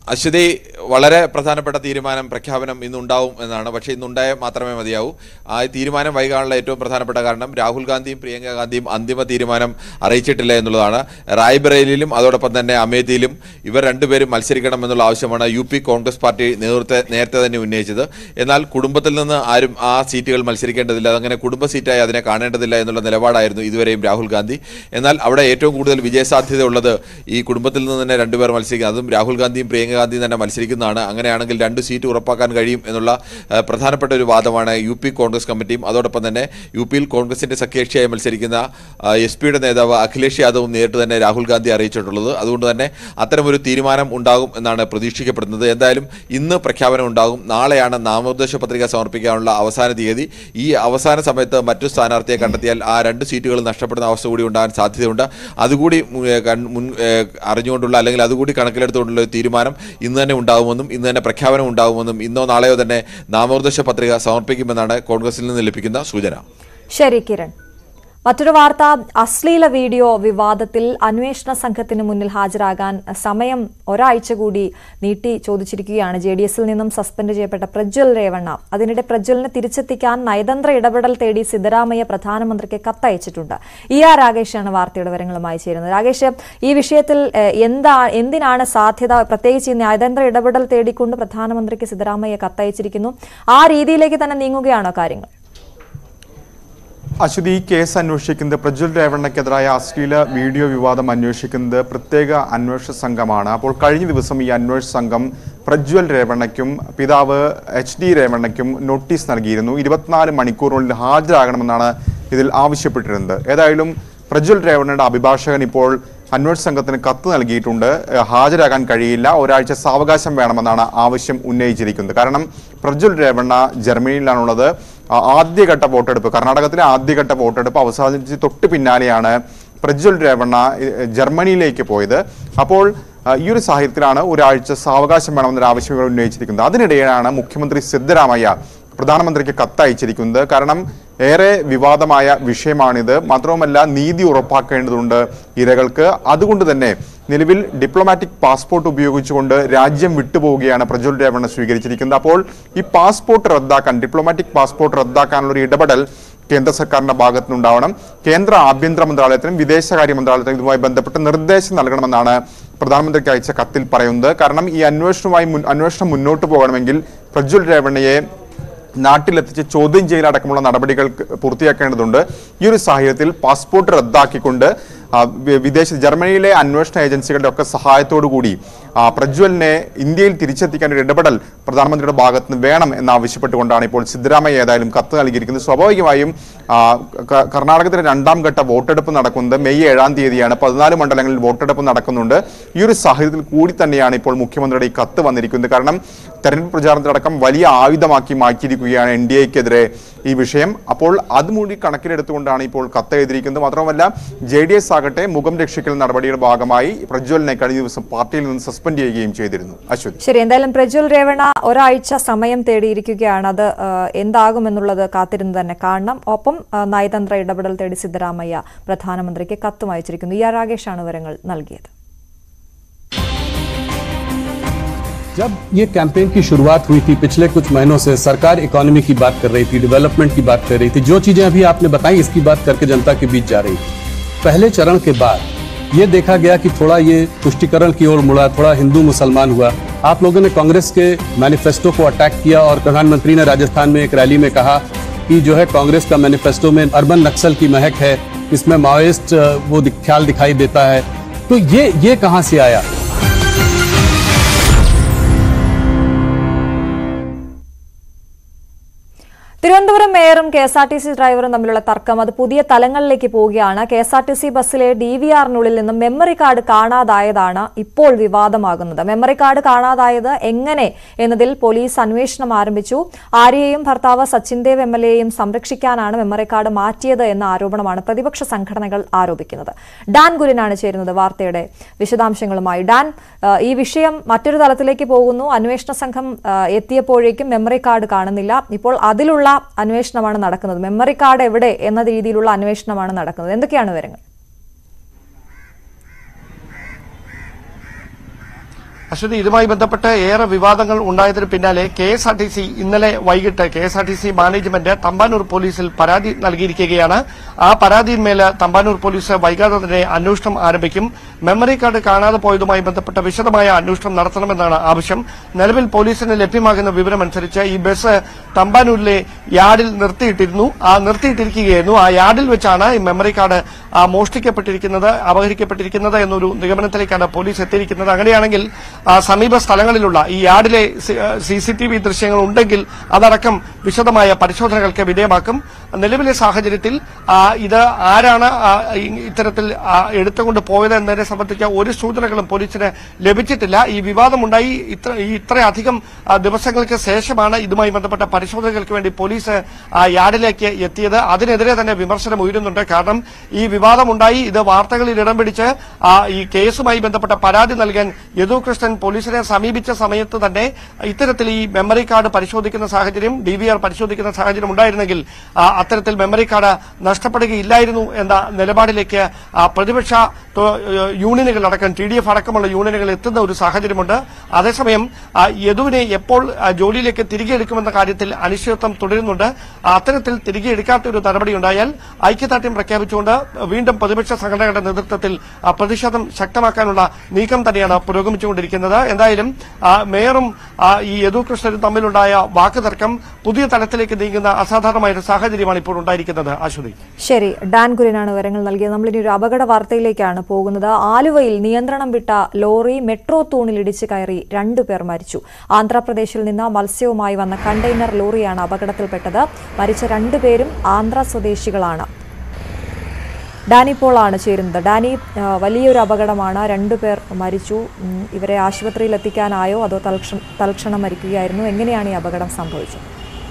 അശ്വതി വളരെ പ്രധാനപ്പെട്ട തീരുമാനം പ്രഖ്യാപനം ഇന്നുണ്ടാവും എന്നാണ് പക്ഷേ ഇന്നുണ്ടായ മാത്രമേ മതിയാവൂ ആ തീരുമാനം വൈകാനുള്ള ഏറ്റവും പ്രധാനപ്പെട്ട കാരണം രാഹുൽ ഗാന്ധിയും പ്രിയങ്ക ഗാന്ധിയും അന്തിമ തീരുമാനം അറിയിച്ചിട്ടില്ല എന്നുള്ളതാണ് റായ്ബറേലിയിലും അതോടൊപ്പം തന്നെ അമേത്തിയിലും ഇവർ രണ്ടുപേരും മത്സരിക്കണം എന്നുള്ള ആവശ്യമാണ് യു പി കോൺഗ്രസ് പാർട്ടി നേതൃത്വ നേരത്തെ തന്നെ ഉന്നയിച്ചത് എന്നാൽ കുടുംബത്തിൽ നിന്ന് ആരും ആ സീറ്റുകൾ മത്സരിക്കേണ്ടതില്ല അതങ്ങനെ കുടുംബ സീറ്റായി അതിനെ കാണേണ്ടതില്ല എന്നുള്ള നിലപാടായിരുന്നു ഇതുവരെയും രാഹുൽ ഗാന്ധി എന്നാൽ അവിടെ ഏറ്റവും കൂടുതൽ വിജയസാധ്യത ഉള്ളത് ഈ കുടുംബത്തിൽ നിന്ന് തന്നെ രണ്ടുപേർ മത്സരിക്കുന്നത് അതും രാഹുൽ ഗാന്ധിയും പ്രിയങ്ക ഗാന്ധിയും തന്നെ മത്സരിക്കുന്നതാണ് അങ്ങനെയാണെങ്കിൽ രണ്ട് സീറ്റ് ഉറപ്പാക്കാൻ കഴിയും എന്നുള്ള ആ, പ്രധാനപ്പെട്ട ഒരു വാദമാണ് യു പി കോൺഗ്രസ് കമ്മിറ്റിയും അതോടൊപ്പം തന്നെ യു പിയിൽ കോൺഗ്രസിന്റെ സഖ്യകക്ഷിയായി മത്സരിക്കുന്ന എസ് പിയുടെ നേതാവ് അഖിലേഷ് യാദവും നേരിട്ട് തന്നെ രാഹുൽ ഗാന്ധി അറിയിച്ചിട്ടുള്ളത് അതുകൊണ്ട് തന്നെ അത്തരമൊരു തീരുമാനം ഉണ്ടാകും എന്നാണ് പ്രതീക്ഷിക്കപ്പെടുന്നത് എന്തായാലും ഇന്ന് പ്രഖ്യാപനം ഉണ്ടാകും നാളെയാണ് നാമനിർദ്ദേശ പത്രിക സമർപ്പിക്കാനുള്ള അവസാന തീയതി ഈ അവസാന സമയത്ത് മറ്റു സ്ഥാനാർത്ഥിയെ കണ്ടെത്തിയാൽ ആ രണ്ട് സീറ്റുകൾ നഷ്ടപ്പെടുന്ന അവസ്ഥ കൂടി ഉണ്ടാകാൻ സാധ്യതയുണ്ട് അതുകൂടി മു- ഏ, കൺ- മുൻ ഏ, അറിഞ്ഞുകൊണ്ടുള്ള അല്ലെങ്കിൽ അതുകൂടി കണക്കിലെടുത്തുകൊണ്ടുള്ള ഒരു തീരുമാനം ഇന്ന് തന്നെ ഉണ്ടാകുമെന്നും ഇന്ന് തന്നെ പ്രഖ്യാപനം ഉണ്ടാകുമെന്നും ഇന്നോ നാളെയോ തന്നെ നാമനിർദ്ദേശ പത്രിക സമർപ്പിക്കുമെന്നാണ് കോൺഗ്രസിൽ നിന്ന് ലഭിക്കുന്ന സൂചന ശരി കിരൺ മറ്റൊരു വാർത്ത അശ്ലീല വീഡിയോ വിവാദത്തിൽ അന്വേഷണ സംഘത്തിന് മുന്നിൽ ഹാജരാകാൻ സമയം ഒരാഴ്ച കൂടി നീട്ടി ചോദിച്ചിരിക്കുകയാണ് ജെ ഡി എസിൽ നിന്നും സസ്പെൻഡ് ചെയ്യപ്പെട്ട പ്രജ്വൽ രേവണ്ണ അതിനിടെ പ്രജ്വലിനെ തിരിച്ചെത്തിക്കാൻ നയതന്ത്ര ഇടപെടൽ തേടി സിദ്ധരാമയ്യ പ്രധാനമന്ത്രിക്ക് കത്തയച്ചിട്ടുണ്ട് ഇ ആർ രാകേഷാണ് വാർത്തയുടെ വിവരങ്ങളുമായി ചേരുന്നത് രാകേഷ് ഈ വിഷയത്തിൽ ഏഹ്, എന്താ എന്തിനാണ് സാധ്യത പ്രത്യേകിച്ച് ഈ നയതന്ത്ര ഇടപെടൽ തേടിക്കൊണ്ട് പ്രധാനമന്ത്രിക്ക് സിദ്ധരാമയ്യ കത്തയച്ചിരിക്കുന്നു ആ രീതിയിലേക്ക് തന്നെ നീങ്ങുകയാണോ കാര്യങ്ങൾ അശ്വതി ഈ കേസ് അന്വേഷിക്കുന്നത് പ്രജ്വൽ രേവണ്ണയ്ക്കെതിരായ അശ്ലീല വീഡിയോ വിവാദം അന്വേഷിക്കുന്നത് പ്രത്യേക അന്വേഷണ സംഘമാണ് അപ്പോൾ കഴിഞ്ഞ ദിവസം ഈ അന്വേഷണ സംഘം പ്രജ്വൽ രേവണ്ണയ്ക്കും പിതാവ് എച്ച് ഡി രേവണ്ണയ്ക്കും നോട്ടീസ് നൽകിയിരുന്നു ഇരുപത്തിനാല് മണിക്കൂറിനുള്ളിൽ ഹാജരാകണമെന്നാണ് ഇതിൽ ആവശ്യപ്പെട്ടിരുന്നത് ഏതായാലും പ്രജ്വൽ രേവണ്ണയുടെ അഭിഭാഷകൻ ഇപ്പോൾ അന്വേഷണ സംഘത്തിന് കത്ത് നൽകിയിട്ടുണ്ട് ഏഹ് ഹാജരാകാൻ കഴിയില്ല ഒരാഴ്ച സാവകാശം വേണമെന്നാണ് ആവശ്യം ഉന്നയിച്ചിരിക്കുന്നത് കാരണം പ്രജ്വൽ രേവണ്ണ ജർമ്മനിയിലാണുള്ളത് ആ ആദ്യഘട്ട വോട്ടെടുപ്പ് കർണാടകത്തിലെ ആദ്യഘട്ട വോട്ടെടുപ്പ് അവസാനിച്ച് തൊട്ട് പിന്നാലെയാണ് പ്രജ്വൽ രേവണ്ണ ഏഹ്, ജർമ്മനിയിലേക്ക് പോയത് അപ്പോൾ ആ, ഈ ഒരു സാഹചര്യത്തിലാണ് ഒരാഴ്ച സാവകാശം വേണമെന്നൊരു ആവശ്യം ഇവർ ഉന്നയിച്ചിരിക്കുന്നത് അതിനിടെയാണ് മുഖ്യമന്ത്രി സിദ്ധരാമയ്യ പ്രധാനമന്ത്രിക്ക് കത്തയച്ചിരിക്കുന്നത് കാരണം ഏറെ വിവാദമായ വിഷയമാണിത് മാത്രവുമല്ല നീതി ഉറപ്പാക്കേണ്ടതുണ്ട് ഇരകൾക്ക് അതുകൊണ്ട് തന്നെ നിലവിൽ ഡിപ്ലോമാറ്റിക് പാസ്പോർട്ട് ഉപയോഗിച്ചുകൊണ്ട് രാജ്യം വിട്ടുപോവുകയാണ് പ്രജ്വൽ രേവണ്ണ സ്വീകരിച്ചിരിക്കുന്നത് അപ്പോൾ ഈ പാസ്പോർട്ട് റദ്ദാക്കാൻ ഡിപ്ലോമാറ്റിക് പാസ്പോർട്ട് റദ്ദാക്കാനുള്ള ഒരു ഇടപെടൽ കേന്ദ്ര സർക്കാരിന്റെ ഭാഗത്തു നിന്നുണ്ടാവണം കേന്ദ്ര ആഭ്യന്തര മന്ത്രാലയത്തിനും വിദേശകാര്യ മന്ത്രാലയത്തിനും ഇതുമായി ബന്ധപ്പെട്ട് നിർദ്ദേശം നൽകണമെന്നാണ് പ്രധാനമന്ത്രിക്ക് അയച്ച കത്തിൽ പറയുന്നത് കാരണം ഈ അന്വേഷണവുമായി മുൻ- അന്വേഷണം മുന്നോട്ട് പോകണമെങ്കിൽ പ്രജ്വൽ രേവണ്ണയെ നാട്ടിലെത്തിച്ച് ചോദ്യം ചെയ്യലടക്കമുള്ള നടപടികൾ പൂർത്തിയാക്കേണ്ടതുണ്ട് ഈ ഒരു സാഹചര്യത്തിൽ പാസ്പോർട്ട് റദ്ദാക്കിക്കൊണ്ട് ആ, വി- വിദേശ ജർമ്മനിയിലെ അന്വേഷണ ഏജൻസികളുടെ ഒക്കെ സഹായത്തോടു കൂടി ആ, പ്രജ്വലിനെ ഇന്ത്യയിൽ തിരിച്ചെത്തിക്കാൻ ഒരു ഇടപെടൽ പ്രധാനമന്ത്രിയുടെ ഭാഗത്ത് നിന്ന് വേണം എന്നാവശ്യപ്പെട്ടുകൊണ്ടാണ് ഇപ്പോൾ സിദ്ധരാമയ്യ ഏതായാലും കത്ത് നൽകിയിരിക്കുന്നത് സ്വാഭാവികമായും ആ, ക- കർണാടകത്തിലെ രണ്ടാം ഘട്ട വോട്ടെടുപ്പ് നടക്കുന്നത് മെയ് ഏഴാം തീയതിയാണ് പതിനാല് മണ്ഡലങ്ങളിൽ വോട്ടെടുപ്പ് നടക്കുന്നുണ്ട് ഈ ഒരു സാഹചര്യത്തിൽ കൂടി തന്നെയാണ് ഇപ്പോൾ മുഖ്യമന്ത്രിയുടെ ഈ കത്ത് വന്നിരിക്കുന്നത് കാരണം തെരഞ്ഞെടുപ്പ് പ്രചാരണത്തിലടക്കം വലിയ ആയുധമാക്കി മാറ്റിയിരിക്കുകയാണ് എൻ ഡി എക്കെതിരെ ഈ വിഷയം അപ്പോൾ അതുകൂടി കണക്കിലെടുത്തുകൊണ്ടാണ് ഇപ്പോൾ കത്ത് എഴുതിയിരിക്കുന്നത് മാത്രമല്ല ജെ ഡി എസ് ആകട്ടെ മുഖം രക്ഷിക്കൽ നടപടിയുടെ ഭാഗമായി പ്രജ്വലിനെ കഴിഞ്ഞ ദിവസം പാർട്ടിയിൽ നിന്ന് സസ്പെൻഡ് ചെയ്യുകയും ചെയ്തിരുന്നു അശ്വതി ശരി എന്തായാലും പ്രജ്വൽ രേവണ ഒരാഴ്ച സമയം തേടിയിരിക്കുകയാണ് അത് ആ, എന്താകുമെന്നുള്ളത് കാത്തിരുന്ന് തന്നെ കാണണം ഒപ്പം ആ, നയതന്ത്ര ഇടപെടൽ തേടി സിദ്ധരാമയ്യ പ്രധാനമന്ത്രിക്ക് കത്തും അയച്ചിരിക്കുന്നു ഇ ആർ രാകേഷാണ് വിവരങ്ങൾ നൽകിയത് जब ये कैंपेन की शुरुआत हुई थी पिछले कुछ महीनों से सरकार इकोनॉमी की बात कर रही थी डेवलपमेंट की बात कर रही थी जो चीजें अभी आपने बताई इसकी बात करके जनता के बीच जा रही थी पहले चरण के बाद ये देखा गया कि थोड़ा ये पुष्टिकरण की ओर मुड़ा थोड़ा हिंदू मुसलमान हुआ आप लोगों ने कांग्रेस के मैनिफेस्टो को अटैक किया और प्रधानमंत्री ने राजस्थान में एक रैली में कहा कि जो है कांग्रेस का मैनिफेस्टो में अर्बन नक्सल की महक है इसमें माओइस्ट अ, वो दि- ख्याल दिखाई देता है तो ये ये कहाँ से आया തിരുവനന്തപുരം മേയറും K S R T C ഡ്രൈവറും തമ്മിലുള്ള തർക്കം അത് പുതിയ തലങ്ങളിലേക്ക് പോവുകയാണ് K S R T C ബസ്സിലെ ഡി വി ആറിനുള്ളിൽ നിന്നും മെമ്മറി കാർഡ് കാണാതായതാണ് ഇപ്പോൾ വിവാദമാകുന്നത് മെമ്മറി കാർഡ് കാണാതായത് എങ്ങനെ എന്നതിൽ പോലീസ് അന്വേഷണം ആരംഭിച്ചു ആര്യയെയും ഭർത്താവ് സച്ചിൻ ദേവ് എം എൽ എയും സംരക്ഷിക്കാനാണ് മെമ്മറി കാർഡ് മാറ്റിയത് എന്ന ആരോപണമാണ് പ്രതിപക്ഷ സംഘടനകൾ ആരോപിക്കുന്നത് ഡാൻ ഗുരിനാണ് ചേരുന്നത് വാർത്തയുടെ വിശദാംശങ്ങളുമായി ഡാൻ ആ, ഈ വിഷയം മറ്റൊരു തലത്തിലേക്ക് പോകുന്നു അന്വേഷണ സംഘം ആ, എത്തിയപ്പോഴേക്കും മെമ്മറി കാർഡ് കാണുന്നില്ല ഇപ്പോൾ അതിലുള്ള അന്വേഷണമാണ് നടക്കുന്നത് മെമ്മറി കാർഡ് എവിടെ എന്ന രീതിയിലുള്ള അന്വേഷണമാണ് നടക്കുന്നത് എന്തൊക്കെയാണ് വിവരങ്ങൾ അശ്വതി ഇതുമായി ബന്ധപ്പെട്ട് ഏറെ വിവാദങ്ങൾ ഉണ്ടായതിന് പിന്നാലെ K S R T C ഇന്നലെ വൈകിട്ട് K S R T C management Thampanoor പോലീസിൽ പരാതി നൽകിയിരിക്കുകയാണ് ആ പരാതിയിന്മേൽ തമ്പാനൂർ പോലീസ് വൈകാതെ തന്നെ അന്വേഷണം ആരംഭിക്കും മെമ്മറി കാർഡ് കാണാതെ പോയതുമായി ബന്ധപ്പെട്ട വിശദമായ അന്വേഷണം നടത്തണമെന്നാണ് ആവശ്യം നിലവിൽ പോലീസിന് ലഭ്യമാകുന്ന വിവരമനുസരിച്ച് ഈ ബസ് തമ്പാനൂരിലെ യാർഡിൽ നിർത്തിയിട്ടിരുന്നു ആ നിർത്തിയിട്ടിരിക്കുകയായിരുന്നു ആ യാർഡിൽ വെച്ചാണ് ഈ മെമ്മറി കാർഡ് ആ, മോഷ്ടിക്കപ്പെട്ടിരിക്കുന്നത് അപഹരിക്കപ്പെട്ടിരിക്കുന്നത് എന്നൊരു നിഗമനത്തിലേക്കാണ് പോലീസ് എത്തിയിരിക്കുന്നത് അങ്ങനെയാണെങ്കിൽ ആ, സമീപ സ്ഥലങ്ങളിലുള്ള ഈ യാർഡിലെ സി സി ടി വി ദൃശ്യങ്ങൾ ഉണ്ടെങ്കിൽ അതടക്കം വിശദമായ പരിശോധനകൾക്ക് വിധേയമാക്കും നിലവിലെ സാഹചര്യത്തിൽ ആ, ഇത് ആരാണ് ആ, ഇ- ഇത്തരത്തിൽ ആ, എടുത്തുകൊണ്ട് പോയത് എന്നതിനെ സംബന്ധിച്ച ഒരു സൂചനകളും പോലീസിന് ലഭിച്ചിട്ടില്ല ഈ വിവാദമുണ്ടായി ഇത്ര ഈ ഇത്രയധികം ആ, ദിവസങ്ങൾക്ക് ശേഷമാണ് ഇതുമായി ബന്ധപ്പെട്ട പരിശോധനകൾക്ക് വേണ്ടി പോലീസ് ആ യാർഡിലേക്ക് എത്തിയത് അതിനെതിരെ തന്നെ വിമർശനം ഉയരുന്നുണ്ട് കാരണം ഈ വിവാദമുണ്ടായി ഇത് വാർത്തകളിൽ ഇടം പിടിച്ച് ആ, ഈ കേസുമായി ബന്ധപ്പെട്ട പരാതി നൽകാൻ യദു കൃഷ്ണൻ പോലീസിനെ സമീപിച്ച സമയത്ത് തന്നെ ഇത്തരത്തിൽ ഈ മെമ്മറി കാർഡ് പരിശോധിക്കുന്ന സാഹചര്യം ഡി വി ആർ പരിശോധിക്കുന്ന സാഹചര്യം ഉണ്ടായിരുന്നെങ്കിൽ ആ, അത്തരത്തിൽ മെമ്മറി കാർഡ് നഷ്ടപ്പെടുകയില്ലായിരുന്നു എന്ന നിലപാടിലേക്ക് ആ, പ്രതിപക്ഷ തൊ- യൂണിയനുകളടക്കം ടി ഡി എഫ് അടക്കമുള്ള യൂണിയനുകൾ എത്തുന്ന ഒരു സാഹചര്യമുണ്ട് അതേസമയം ആ, യദുവിനെ എപ്പോൾ ആ, ജോലിയിലേക്ക് തിരികെ എടുക്കുമെന്ന കാര്യത്തിൽ അനിശ്ചിതത്വം തുടരുന്നുണ്ട് ആ, അത്തരത്തിൽ തിരികെ എടുക്കാത്ത ഒരു നടപടി ഉണ്ടായാൽ ഐക്യദാർഢ്യം പ്രഖ്യാപിച്ചുകൊണ്ട് വീണ്ടും പ്രതിപക്ഷ സംഘടനകളുടെ നേതൃത്വത്തിൽ ആ, പ്രതിഷേധം ശക്തമാക്കാനുള്ള നീക്കം തന്നെയാണ് പുരോഗമിച്ചുകൊണ്ടിരിക്കുന്നത് എന്തായാലും ആ, മേയറും ആ, ഈ യദു കൃഷ്ണനും തമ്മിലുണ്ടായ വാക്കുതർക്കം പുതിയ തലത്തിലേക്ക് നീങ്ങുന്ന അസാധാരണമായ ഒരു സാഹചര്യമാണ് ഇപ്പോൾ ഉണ്ടായിരിക്കുന്നത് അശ്വതി ശരി ഡാൻ കുര്യനാണ് വിവരങ്ങൾ നൽകിയത് നമ്മളിനി ഒരു അപകട വാർത്തയിലേക്കാണ് പോകുന്നത് ആലുവയിൽ നിയന്ത്രണം വിട്ട ലോറി മെട്രോ തൂണിൽ ഇടിച്ച് കയറി രണ്ടുപേർ മരിച്ചു ആന്ധ്രാപ്രദേശിൽ നിന്ന് മത്സ്യവുമായി വന്ന കണ്ടെയ്നർ ലോറിയാണ് അപകടത്തിൽപ്പെട്ടത് മരിച്ച രണ്ടുപേരും ആന്ധ്ര സ്വദേശികളാണ് ഡാനി പോളാണ് ചേരുന്നത് ഡാനി ആ, വലിയൊരു അപകടമാണ് രണ്ടുപേർ മരിച്ചു ഉം, ഇവരെ ആശുപത്രിയിൽ എത്തിക്കാനായോ അതോ തൽക്ഷ- തൽക്ഷണം മരിക്കുകയായിരുന്നു എങ്ങനെയാണ് ഈ അപകടം സംഭവിച്ചത്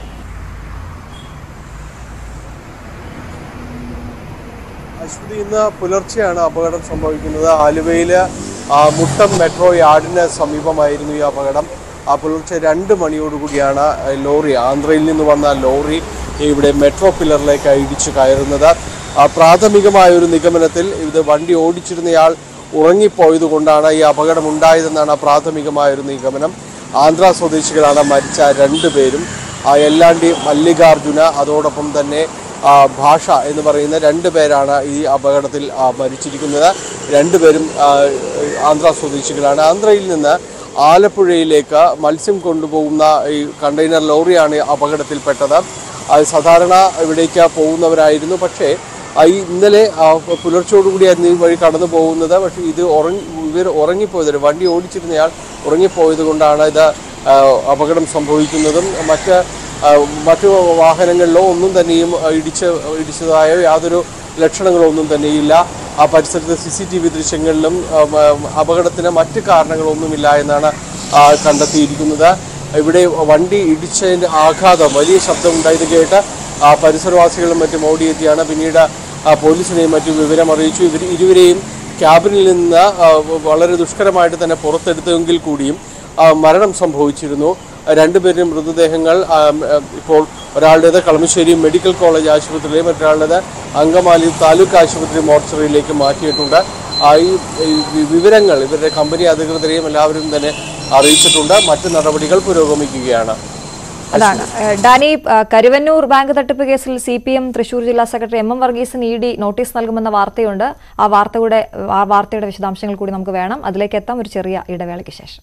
അശ്വതി ഇന്ന് പുലർച്ചെയാണ് അപകടം സംഭവിക്കുന്നത് ആലുവയിൽ മുട്ടം മെട്രോ യാർഡിന് സമീപമായിരുന്നു ഈ അപകടം ആ പുലർച്ചെ രണ്ട് മണിയോടുകൂടിയാണ് ആ, ലോറി ആന്ധ്രയിൽ നിന്ന് വന്ന ലോറി ഇവിടെ മെട്രോ പില്ലറിലേക്ക് ഇടിച്ചു കയറുന്നത് ആ, പ്രാഥമികമായ ഒരു നിഗമനത്തിൽ ഇത് വണ്ടി ഓടിച്ചിരുന്നയാൾ ഉറങ്ങിപ്പോയത് കൊണ്ടാണ് ഈ അപകടം ഉണ്ടായതെന്നാണ് പ്രാഥമികമായ ഒരു നിഗമനം ആന്ധ്ര സ്വദേശികളാണ് മരിച്ച രണ്ടുപേരും ആ, എല്ലാണ്ടി മല്ലികാർജുന അതോടൊപ്പം തന്നെ ആ, ഭാഷ എന്ന് പറയുന്ന രണ്ട് പേരാണ് ഈ അപകടത്തിൽ ആ, മരിച്ചിരിക്കുന്നത് രണ്ടുപേരും ആ, ആന്ധ്ര സ്വദേശികളാണ് ആന്ധ്രയിൽ നിന്ന് ആലപ്പുഴയിലേക്ക് മത്സ്യം കൊണ്ടുപോകുന്ന ഈ കണ്ടെയ്നർ ലോറിയാണ് ഈ അപകടത്തിൽപ്പെട്ടത് അത് സാധാരണ ഇവിടേക്ക് പോകുന്നവരായിരുന്നു പക്ഷേ ആ, ഈ ഇന്നലെ ആ, പുലർച്ചയോടുകൂടിയായിരുന്നു ഈ വഴി കടന്നു പോകുന്നത് പക്ഷേ ഇത് ഉറങ്ങി ഇവർ ഉറങ്ങിപ്പോയത് വണ്ടി ഓടിച്ചിരുന്നയാൾ ഉറങ്ങിപ്പോയത് കൊണ്ടാണ് ഇത് ആ, അപകടം സംഭവിക്കുന്നതും മറ്റ് ആ, മറ്റു വാഹനങ്ങളിലോ ഒന്നും തന്നെയും ആ, ഇടിച്ച് ഇടിച്ചതായോ യാതൊരു ലക്ഷണങ്ങളോ ഒന്നും തന്നെയില്ല ആ പരിസരത്തെ സി സി ടി വി ദൃശ്യങ്ങളിലും ആ, മ- അപകടത്തിന് മറ്റ് കാരണങ്ങളൊന്നുമില്ല എന്നാണ് ആ, കണ്ടെത്തിയിരിക്കുന്നത് ഇവിടെ വണ്ടി ഇടിച്ചതിൻ്റെ ആഘാതം വലിയ ശബ്ദമുണ്ടായത് കേട്ട് ആ, പരിസരവാസികളും മറ്റും ഓടിയെത്തിയാണ് പിന്നീട് ആ, പോലീസിനെയും മറ്റും വിവരം അറിയിച്ചു ഇവർ ഇരുവരെയും ക്യാബിനിൽ നിന്ന് ആ, വളരെ ദുഷ്കരമായിട്ട് തന്നെ പുറത്തെടുത്തെങ്കിൽ കൂടിയും ആ, മരണം സംഭവിച്ചിരുന്നു രണ്ടുപേരുടെയും മൃതദേഹങ്ങൾ ആ, ആ, ഇപ്പോൾ ഒരാളുടേത് കളമശ്ശേരി മെഡിക്കൽ കോളേജ് ആശുപത്രിയിലെയും മറ്റൊരാളുടേത് അങ്കമാലി താലൂക്ക് ആശുപത്രി മോർച്ചറിയിലേക്ക് മാറ്റിയിട്ടുണ്ട് ആ, ഈ ഈ വി- വിവരങ്ങൾ ഇവരുടെ കമ്പനി അധികൃതരെയും എല്ലാവരും തന്നെ അറിയിച്ചിട്ടുണ്ട് മറ്റ് നടപടികൾ പുരോഗമിക്കുകയാണ് അതാണ് ഏഹ് ഡാനി ഏഹ് കരുവന്നൂർ ബാങ്ക് തട്ടിപ്പ് കേസിൽ സി പി എം തൃശൂർ ജില്ലാ സെക്രട്ടറി എം എം വർഗീസിന് ഇ ഡി നോട്ടീസ് നൽകുമെന്ന വാർത്തയുണ്ട് ആ വാർത്തയുടെ ആ വാർത്തയുടെ വിശദാംശങ്ങൾ കൂടി നമുക്ക് വേണം അതിലേക്ക് എത്താം ഒരു ചെറിയ ഇടവേളയ്ക്ക് ശേഷം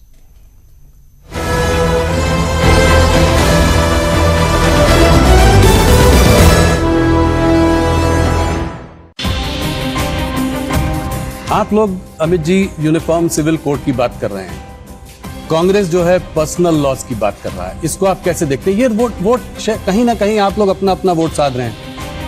आप लोग Amit ji uniform civil code की बात कर रहे हैं कांग्रेस जो है पर्सनल लॉस की बात कर रहा है इसको आप कैसे देखते हैं ये वोट वोट शे- कहीं ना कहीं आप लोग अपना अपना वोट साध रहे हैं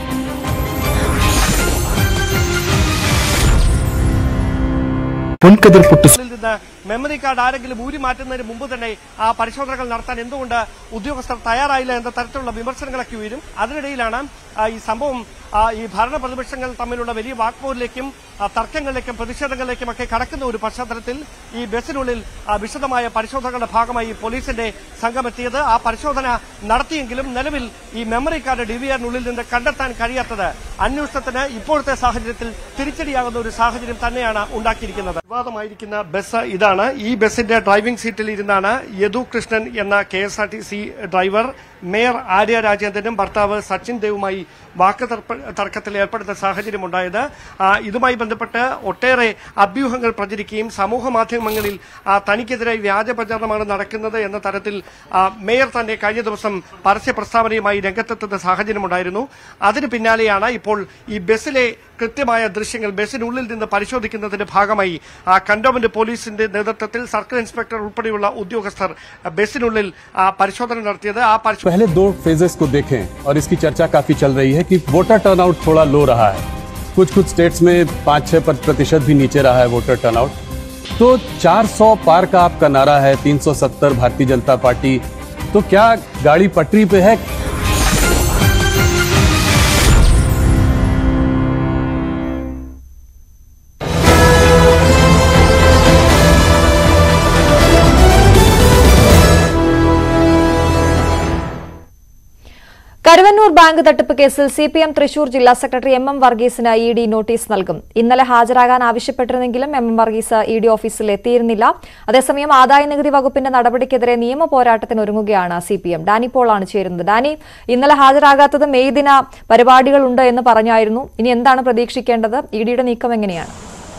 പൊൻകതിർ പൊട്ടി ിൽ നിന്ന് മെമ്മറി കാർഡ് ആരെങ്കിലും ഊരി മാറ്റുന്നതിന് മുമ്പ് തന്നെ ആ പരിശോധനകൾ നടത്താൻ എന്തുകൊണ്ട് ഉദ്യോഗസ്ഥർ തയ്യാറായില്ല എന്ന തരത്തിലുള്ള വിമർശനങ്ങളൊക്കെ ഉയരും അതിനിടയിലാണ് ആ, ഈ സംഭവം ആ, ഈ ഭരണ പ്രതിപക്ഷങ്ങൾ തമ്മിലുള്ള വലിയ വാക്പോരിലേക്കും ആ, തർക്കങ്ങളിലേക്കും പ്രതിഷേധങ്ങളിലേക്കും ഒക്കെ കടക്കുന്ന ഒരു പശ്ചാത്തലത്തിൽ ഈ ബസ്സിനുള്ളിൽ ആ, വിശദമായ പരിശോധനകളുടെ ഭാഗമായി പോലീസിന്റെ സംഘം എത്തിയത് ആ പരിശോധന നടത്തിയെങ്കിലും നിലവിൽ ഈ മെമ്മറി കാർഡ് ഡിവിആറിനുള്ളിൽ നിന്ന് കണ്ടെത്താൻ കഴിയാത്തത് അന്വേഷണത്തിന് ഇപ്പോഴത്തെ സാഹചര്യത്തിൽ തിരിച്ചടിയാകുന്ന ഒരു സാഹചര്യം തന്നെയാണ് ഉണ്ടാക്കിയിരിക്കുന്നത് വിവാദമായിരിക്കുന്ന ബസ് ബസ് ഇതാണ് ഈ ബസിന്റെ ഡ്രൈവിംഗ് സീറ്റിൽ ഇരുന്നാണ് യദു കൃഷ്ണൻ എന്ന K S R T C driver mayor Arya രാജേന്ദ്രനും ഭർത്താവ് സച്ചിൻ ദേവുമായി വാക്ക് തർപ്പ- തർക്കത്തിൽ ഏർപ്പെടുന്ന സാഹചര്യമുണ്ടായത് ആ, ഇതുമായി ബന്ധപ്പെട്ട് ഒട്ടേറെ അഭ്യൂഹങ്ങൾ പ്രചരിക്കുകയും സമൂഹ മാധ്യമങ്ങളിൽ ആ, തനിക്കെതിരായി വ്യാജ പ്രചാരണമാണ് നടക്കുന്നത് എന്ന തരത്തിൽ ആ, മേയർ തന്നെ കഴിഞ്ഞ ദിവസം പരസ്യ പ്രസ്താവനയുമായി രംഗത്തെത്തുന്ന സാഹചര്യമുണ്ടായിരുന്നു അതിന് പിന്നാലെയാണ് ഇപ്പോൾ ഈ ബസ്സിലെ കൃത്യമായ ദൃശ്യങ്ങൾ ബസ്സിനുള്ളിൽ നിന്ന് പരിശോധിക്കുന്നതിന്റെ ഭാഗമായി ആ, കന്റോൺമെന്റ് പോലീസിന്റെ നേതൃത്വത്തിൽ സർക്കിൾ ഇൻസ്പെക്ടർ ഉൾപ്പെടെയുള്ള ഉദ്യോഗസ്ഥർ ആ, ബസ്സിനുള്ളിൽ ആ, പരിശോധന നടത്തിയത് ആ പരിശോധന पहले दो फेजेस को देखें और इसकी चर्चा काफी चल रही है कि वोटर टर्नआउट थोड़ा लो रहा है कुछ कुछ स्टेट्स में पाँच छह प्रतिशत भी नीचे रहा है वोटर टर्नआउट तो 400 पार का आपका नारा है 370 भारतीय जनता पार्टी तो क्या गाड़ी पटरी पे है കരുവന്നൂർ ബാങ്ക് തട്ടിപ്പ് കേസിൽ സി പി എം തൃശൂർ ജില്ലാ സെക്രട്ടറി എം എം വർഗീസിന് ഇ ഡി നോട്ടീസ് നൽകും ഇന്നലെ ഹാജരാകാൻ ആവശ്യപ്പെട്ടിരുന്നെങ്കിലും M M Varghese E D ഓഫീസിൽ എത്തിയിരുന്നില്ല അതേസമയം ആദായ നികുതി വകുപ്പിന്റെ നടപടിക്കെതിരെ നിയമ പോരാട്ടത്തിന് ഒരുങ്ങുകയാണ് സി പി എം ഡാനി പോളാണ് ചേരുന്നത് ഡാനി ഇന്നലെ ഹാജരാകാത്തത് മെയ് ദിന പരിപാടികളുണ്ട് എന്ന് പറഞ്ഞായിരുന്നു ഇനി എന്താണ് പ്രതീക്ഷിക്കേണ്ടത് ഇ ഡിയുടെ നീക്കം എങ്ങനെയാണ്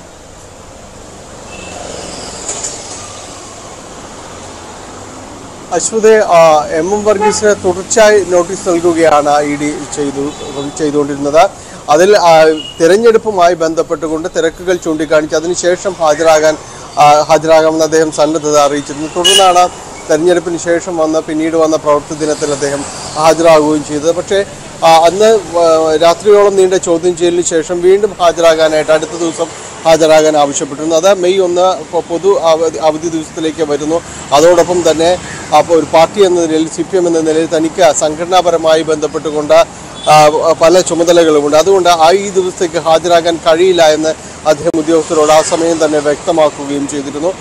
അശ്വതെ ആ, എം എം വർഗീസിന് തുടർച്ചയായി നോട്ടീസ് നൽകുകയാണ് ഇ ഡി ചെയ്തു ചെയ്തുകൊണ്ടിരുന്നത് അതിൽ ആ, തിരഞ്ഞെടുപ്പുമായി ബന്ധപ്പെട്ടുകൊണ്ട് തിരക്കുകൾ ചൂണ്ടിക്കാണിച്ച് അതിനുശേഷം ഹാജരാകാൻ ആ, ഹാജരാകാമെന്ന് അദ്ദേഹം സന്നദ്ധത അറിയിച്ചിരുന്നു തുടർന്നാണ് തെരഞ്ഞെടുപ്പിന് ശേഷം വന്ന പിന്നീട് വന്ന പ്രവൃത്തി ദിനത്തിൽ അദ്ദേഹം ഹാജരാകുകയും ചെയ്തത് പക്ഷേ ആ, അന്ന് ആ, രാത്രിയോളം നീണ്ട ചോദ്യം ചെയ്യലിന് ശേഷം വീണ്ടും ഹാജരാകാനായിട്ട് അടുത്ത ദിവസം ഹാജരാകാൻ ആവശ്യപ്പെട്ടിരുന്നു അത് മെയ് ഒന്ന് പൊ- പൊതു അവധി അവധി ദിവസത്തിലേക്ക് വരുന്നു അതോടൊപ്പം തന്നെ അപ്പോൾ ഒരു പാർട്ടി എന്ന നിലയിൽ സി പി എം എന്ന നിലയിൽ തനിക്ക് സംഘടനാപരമായി ബന്ധപ്പെട്ടുകൊണ്ട് ആ, പല ചുമതലകളുമുണ്ട് അതുകൊണ്ട് ആ ഈ ദിവസത്തേക്ക് ഹാജരാകാൻ കഴിയില്ല എന്ന് അദ്ദേഹം ഉദ്യോഗസ്ഥരോട് ആ സമയം തന്നെ വ്യക്തമാക്കുകയും ചെയ്തിരുന്നു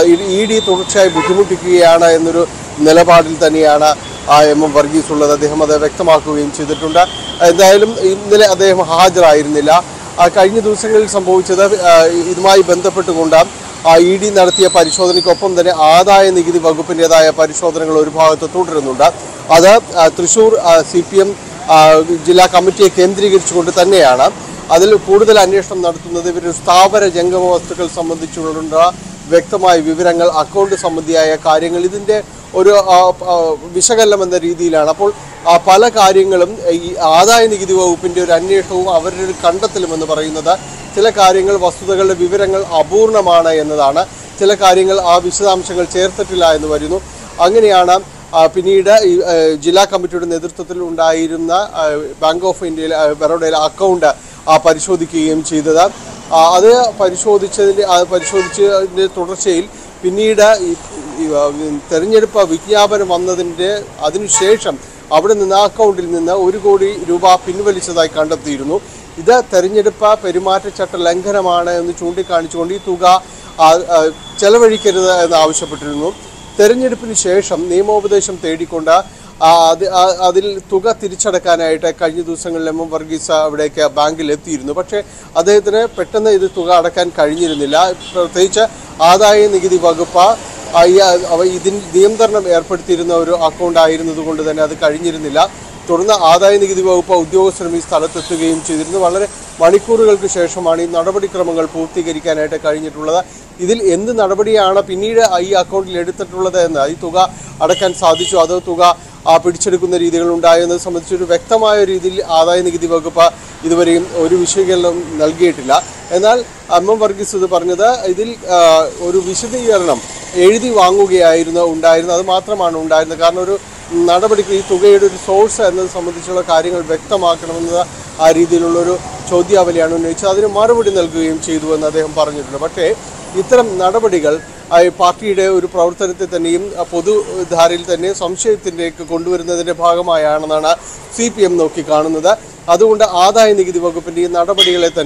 ഇ ഡി തുടർച്ചയായി ബുദ്ധിമുട്ടിക്കുകയാണ് എന്നൊരു നിലപാടിൽ തന്നെയാണ് ആ എം എം വർഗീസ് ഉള്ളത് അദ്ദേഹം അത് വ്യക്തമാക്കുകയും ചെയ്തിട്ടുണ്ട് എന്തായാലും ഇന്നലെ അദ്ദേഹം ഹാജരായിരുന്നില്ല ആ, കഴിഞ്ഞ ദിവസങ്ങളിൽ സംഭവിച്ചത് ആ, ഇതുമായി ബന്ധപ്പെട്ടുകൊണ്ട് ആ ഇ ഡി നടത്തിയ പരിശോധനയ്ക്കൊപ്പം തന്നെ ആദായ നികുതി വകുപ്പിൻ്റെതായ പരിശോധനകൾ ഒരു ഭാഗത്ത് തുടരുന്നുണ്ട് അത് ആ, തൃശൂർ സി പി എം ജില്ലാ കമ്മിറ്റിയെ കേന്ദ്രീകരിച്ചുകൊണ്ട് തന്നെയാണ് അതിൽ കൂടുതൽ അന്വേഷണം നടത്തുന്നത് ഇവർ സ്ഥാപന ജംഗമ വസ്തുക്കൾ സംബന്ധിച്ചുള്ള വ്യക്തമായ വിവരങ്ങൾ അക്കൗണ്ട് സംബന്ധിയായ കാര്യങ്ങൾ ഇതിൻ്റെ ഒരു ആ, ആ, വിശകലനം എന്ന രീതിയിലാണ് അപ്പോൾ ആ പല കാര്യങ്ങളും ഈ ആദായ നികുതി വകുപ്പിൻ്റെ ഒരു അന്വേഷണവും അവരുടെ ഒരു കണ്ടെത്തലും എന്ന് പറയുന്നത് ചില കാര്യങ്ങൾ വസ്തുതകളുടെ വിവരങ്ങൾ അപൂർണമാണ് എന്നതാണ് ചില കാര്യങ്ങൾ ആ വിശദാംശങ്ങൾ ചേർത്തിട്ടില്ല എന്ന് വരുന്നു അങ്ങനെയാണ് ആ, പിന്നീട് ഈ ആ, ജില്ലാ കമ്മിറ്റിയുടെ നേതൃത്വത്തിൽ ഉണ്ടായിരുന്ന ആ, ബാങ്ക് ഓഫ് ഇന്ത്യയിൽ ആ, ബറോഡയിലെ അക്കൗണ്ട് ആ, പരിശോധിക്കുകയും ചെയ്തത് ആ, അത് പരിശോധിച്ചതിൻ്റെ ആ, പരിശോധിച്ചതിൻ്റെ തുടർച്ചയിൽ പിന്നീട് ഈ ഈ, ആ, തെരഞ്ഞെടുപ്പ് വിജ്ഞാപനം വന്നതിൻ്റെ അതിനുശേഷം അവിടെ നിന്ന് ആ അക്കൗണ്ടിൽ നിന്ന് ഒരു കോടി രൂപ പിൻവലിച്ചതായി കണ്ടെത്തിയിരുന്നു ഇത് തെരഞ്ഞെടുപ്പ് പെരുമാറ്റച്ചട്ട ലംഘനമാണ് എന്ന് ചൂണ്ടിക്കാണിച്ചുകൊണ്ട് ഈ തുക ആ, ആ, ചെലവഴിക്കരുത് എന്ന് ആവശ്യപ്പെട്ടിരുന്നു തെരഞ്ഞെടുപ്പിന് ശേഷം നിയമോപദേശം തേടിക്കൊണ്ട് ആ, അത് ആ- അതിൽ തുക തിരിച്ചടക്കാനായിട്ട് കഴിഞ്ഞ ദിവസങ്ങളിൽ എം എം വർഗീസ് അവിടേക്ക് ബാങ്കിൽ എത്തിയിരുന്നു പക്ഷേ അദ്ദേഹത്തിന് പെട്ടെന്ന് ഇത് തുക അടക്കാൻ കഴിഞ്ഞിരുന്നില്ല പ്രത്യേകിച്ച് ആദായ നികുതി വകുപ്പ് ആ, ഈ, ആ, അവ- ഇതിന് നിയന്ത്രണം ഏർപ്പെടുത്തിയിരുന്ന ഒരു അക്കൗണ്ട് ആയിരുന്നത് കൊണ്ട് തന്നെ അത് കഴിഞ്ഞിരുന്നില്ല തുടർന്ന് ആദായ നികുതി വകുപ്പ് ഉദ്യോഗസ്ഥരും ഈ സ്ഥലത്തെത്തുകയും ചെയ്തിരുന്നു വളരെ മണിക്കൂറുകൾക്ക് ശേഷമാണ് ഈ നടപടിക്രമങ്ങൾ പൂർത്തീകരിക്കാനായിട്ട് കഴിഞ്ഞിട്ടുള്ളത് ഇതിൽ എന്ത് നടപടിയാണ് പിന്നീട് ഈ അക്കൗണ്ടിൽ എടുത്തിട്ടുള്ളത് എന്ന് ഈ തുക അടക്കാൻ സാധിച്ചു അതോ തുക ആ, പിടിച്ചെടുക്കുന്ന രീതികൾ ഉണ്ടായെന്നത് സംബന്ധിച്ചൊരു വ്യക്തമായ രീതിയിൽ ആദായ നികുതി വകുപ്പ് ഇതുവരെയും ഒരു വിശകലനം നൽകിയിട്ടില്ല എന്നാൽ എം എം വർഗീസ് ഇത് പറഞ്ഞത് ഇതിൽ ആ, ഒരു വിശദീകരണം എഴുതി വാങ്ങുകയായിരുന്നു ഉണ്ടായിരുന്നത് അത് മാത്രമാണ് ഉണ്ടായിരുന്നത് കാരണം ഒരു നടപടിക്ക് ഈ തുകയുടെ ഒരു സോഴ്സ് എന്നത് സംബന്ധിച്ചുള്ള കാര്യങ്ങൾ വ്യക്തമാക്കണമെന്നത് ആ രീതിയിലുള്ളൊരു ചോദ്യാവലിയാണ് ഉന്നയിച്ചത് അതിന് മറുപടി നൽകുകയും ചെയ്തു എന്ന് അദ്ദേഹം പറഞ്ഞിട്ടുണ്ട് പക്ഷേ ഇത്തരം നടപടികൾ ആ, ഈ പാർട്ടിയുടെ ഒരു പ്രവർത്തനത്തെ തന്നെയും ആ, പൊതുധാരയിൽ തന്നെ സംശയത്തിലേക്ക് കൊണ്ടുവരുന്നതിൻ്റെ ഭാഗമായാണെന്നാണ് സി പി എം നോക്കി കാണുന്നത് അതുകൊണ്ട് ആദായ നികുതി വകുപ്പിൻ്റെ ഈ നടപടികളെ തന്നെയും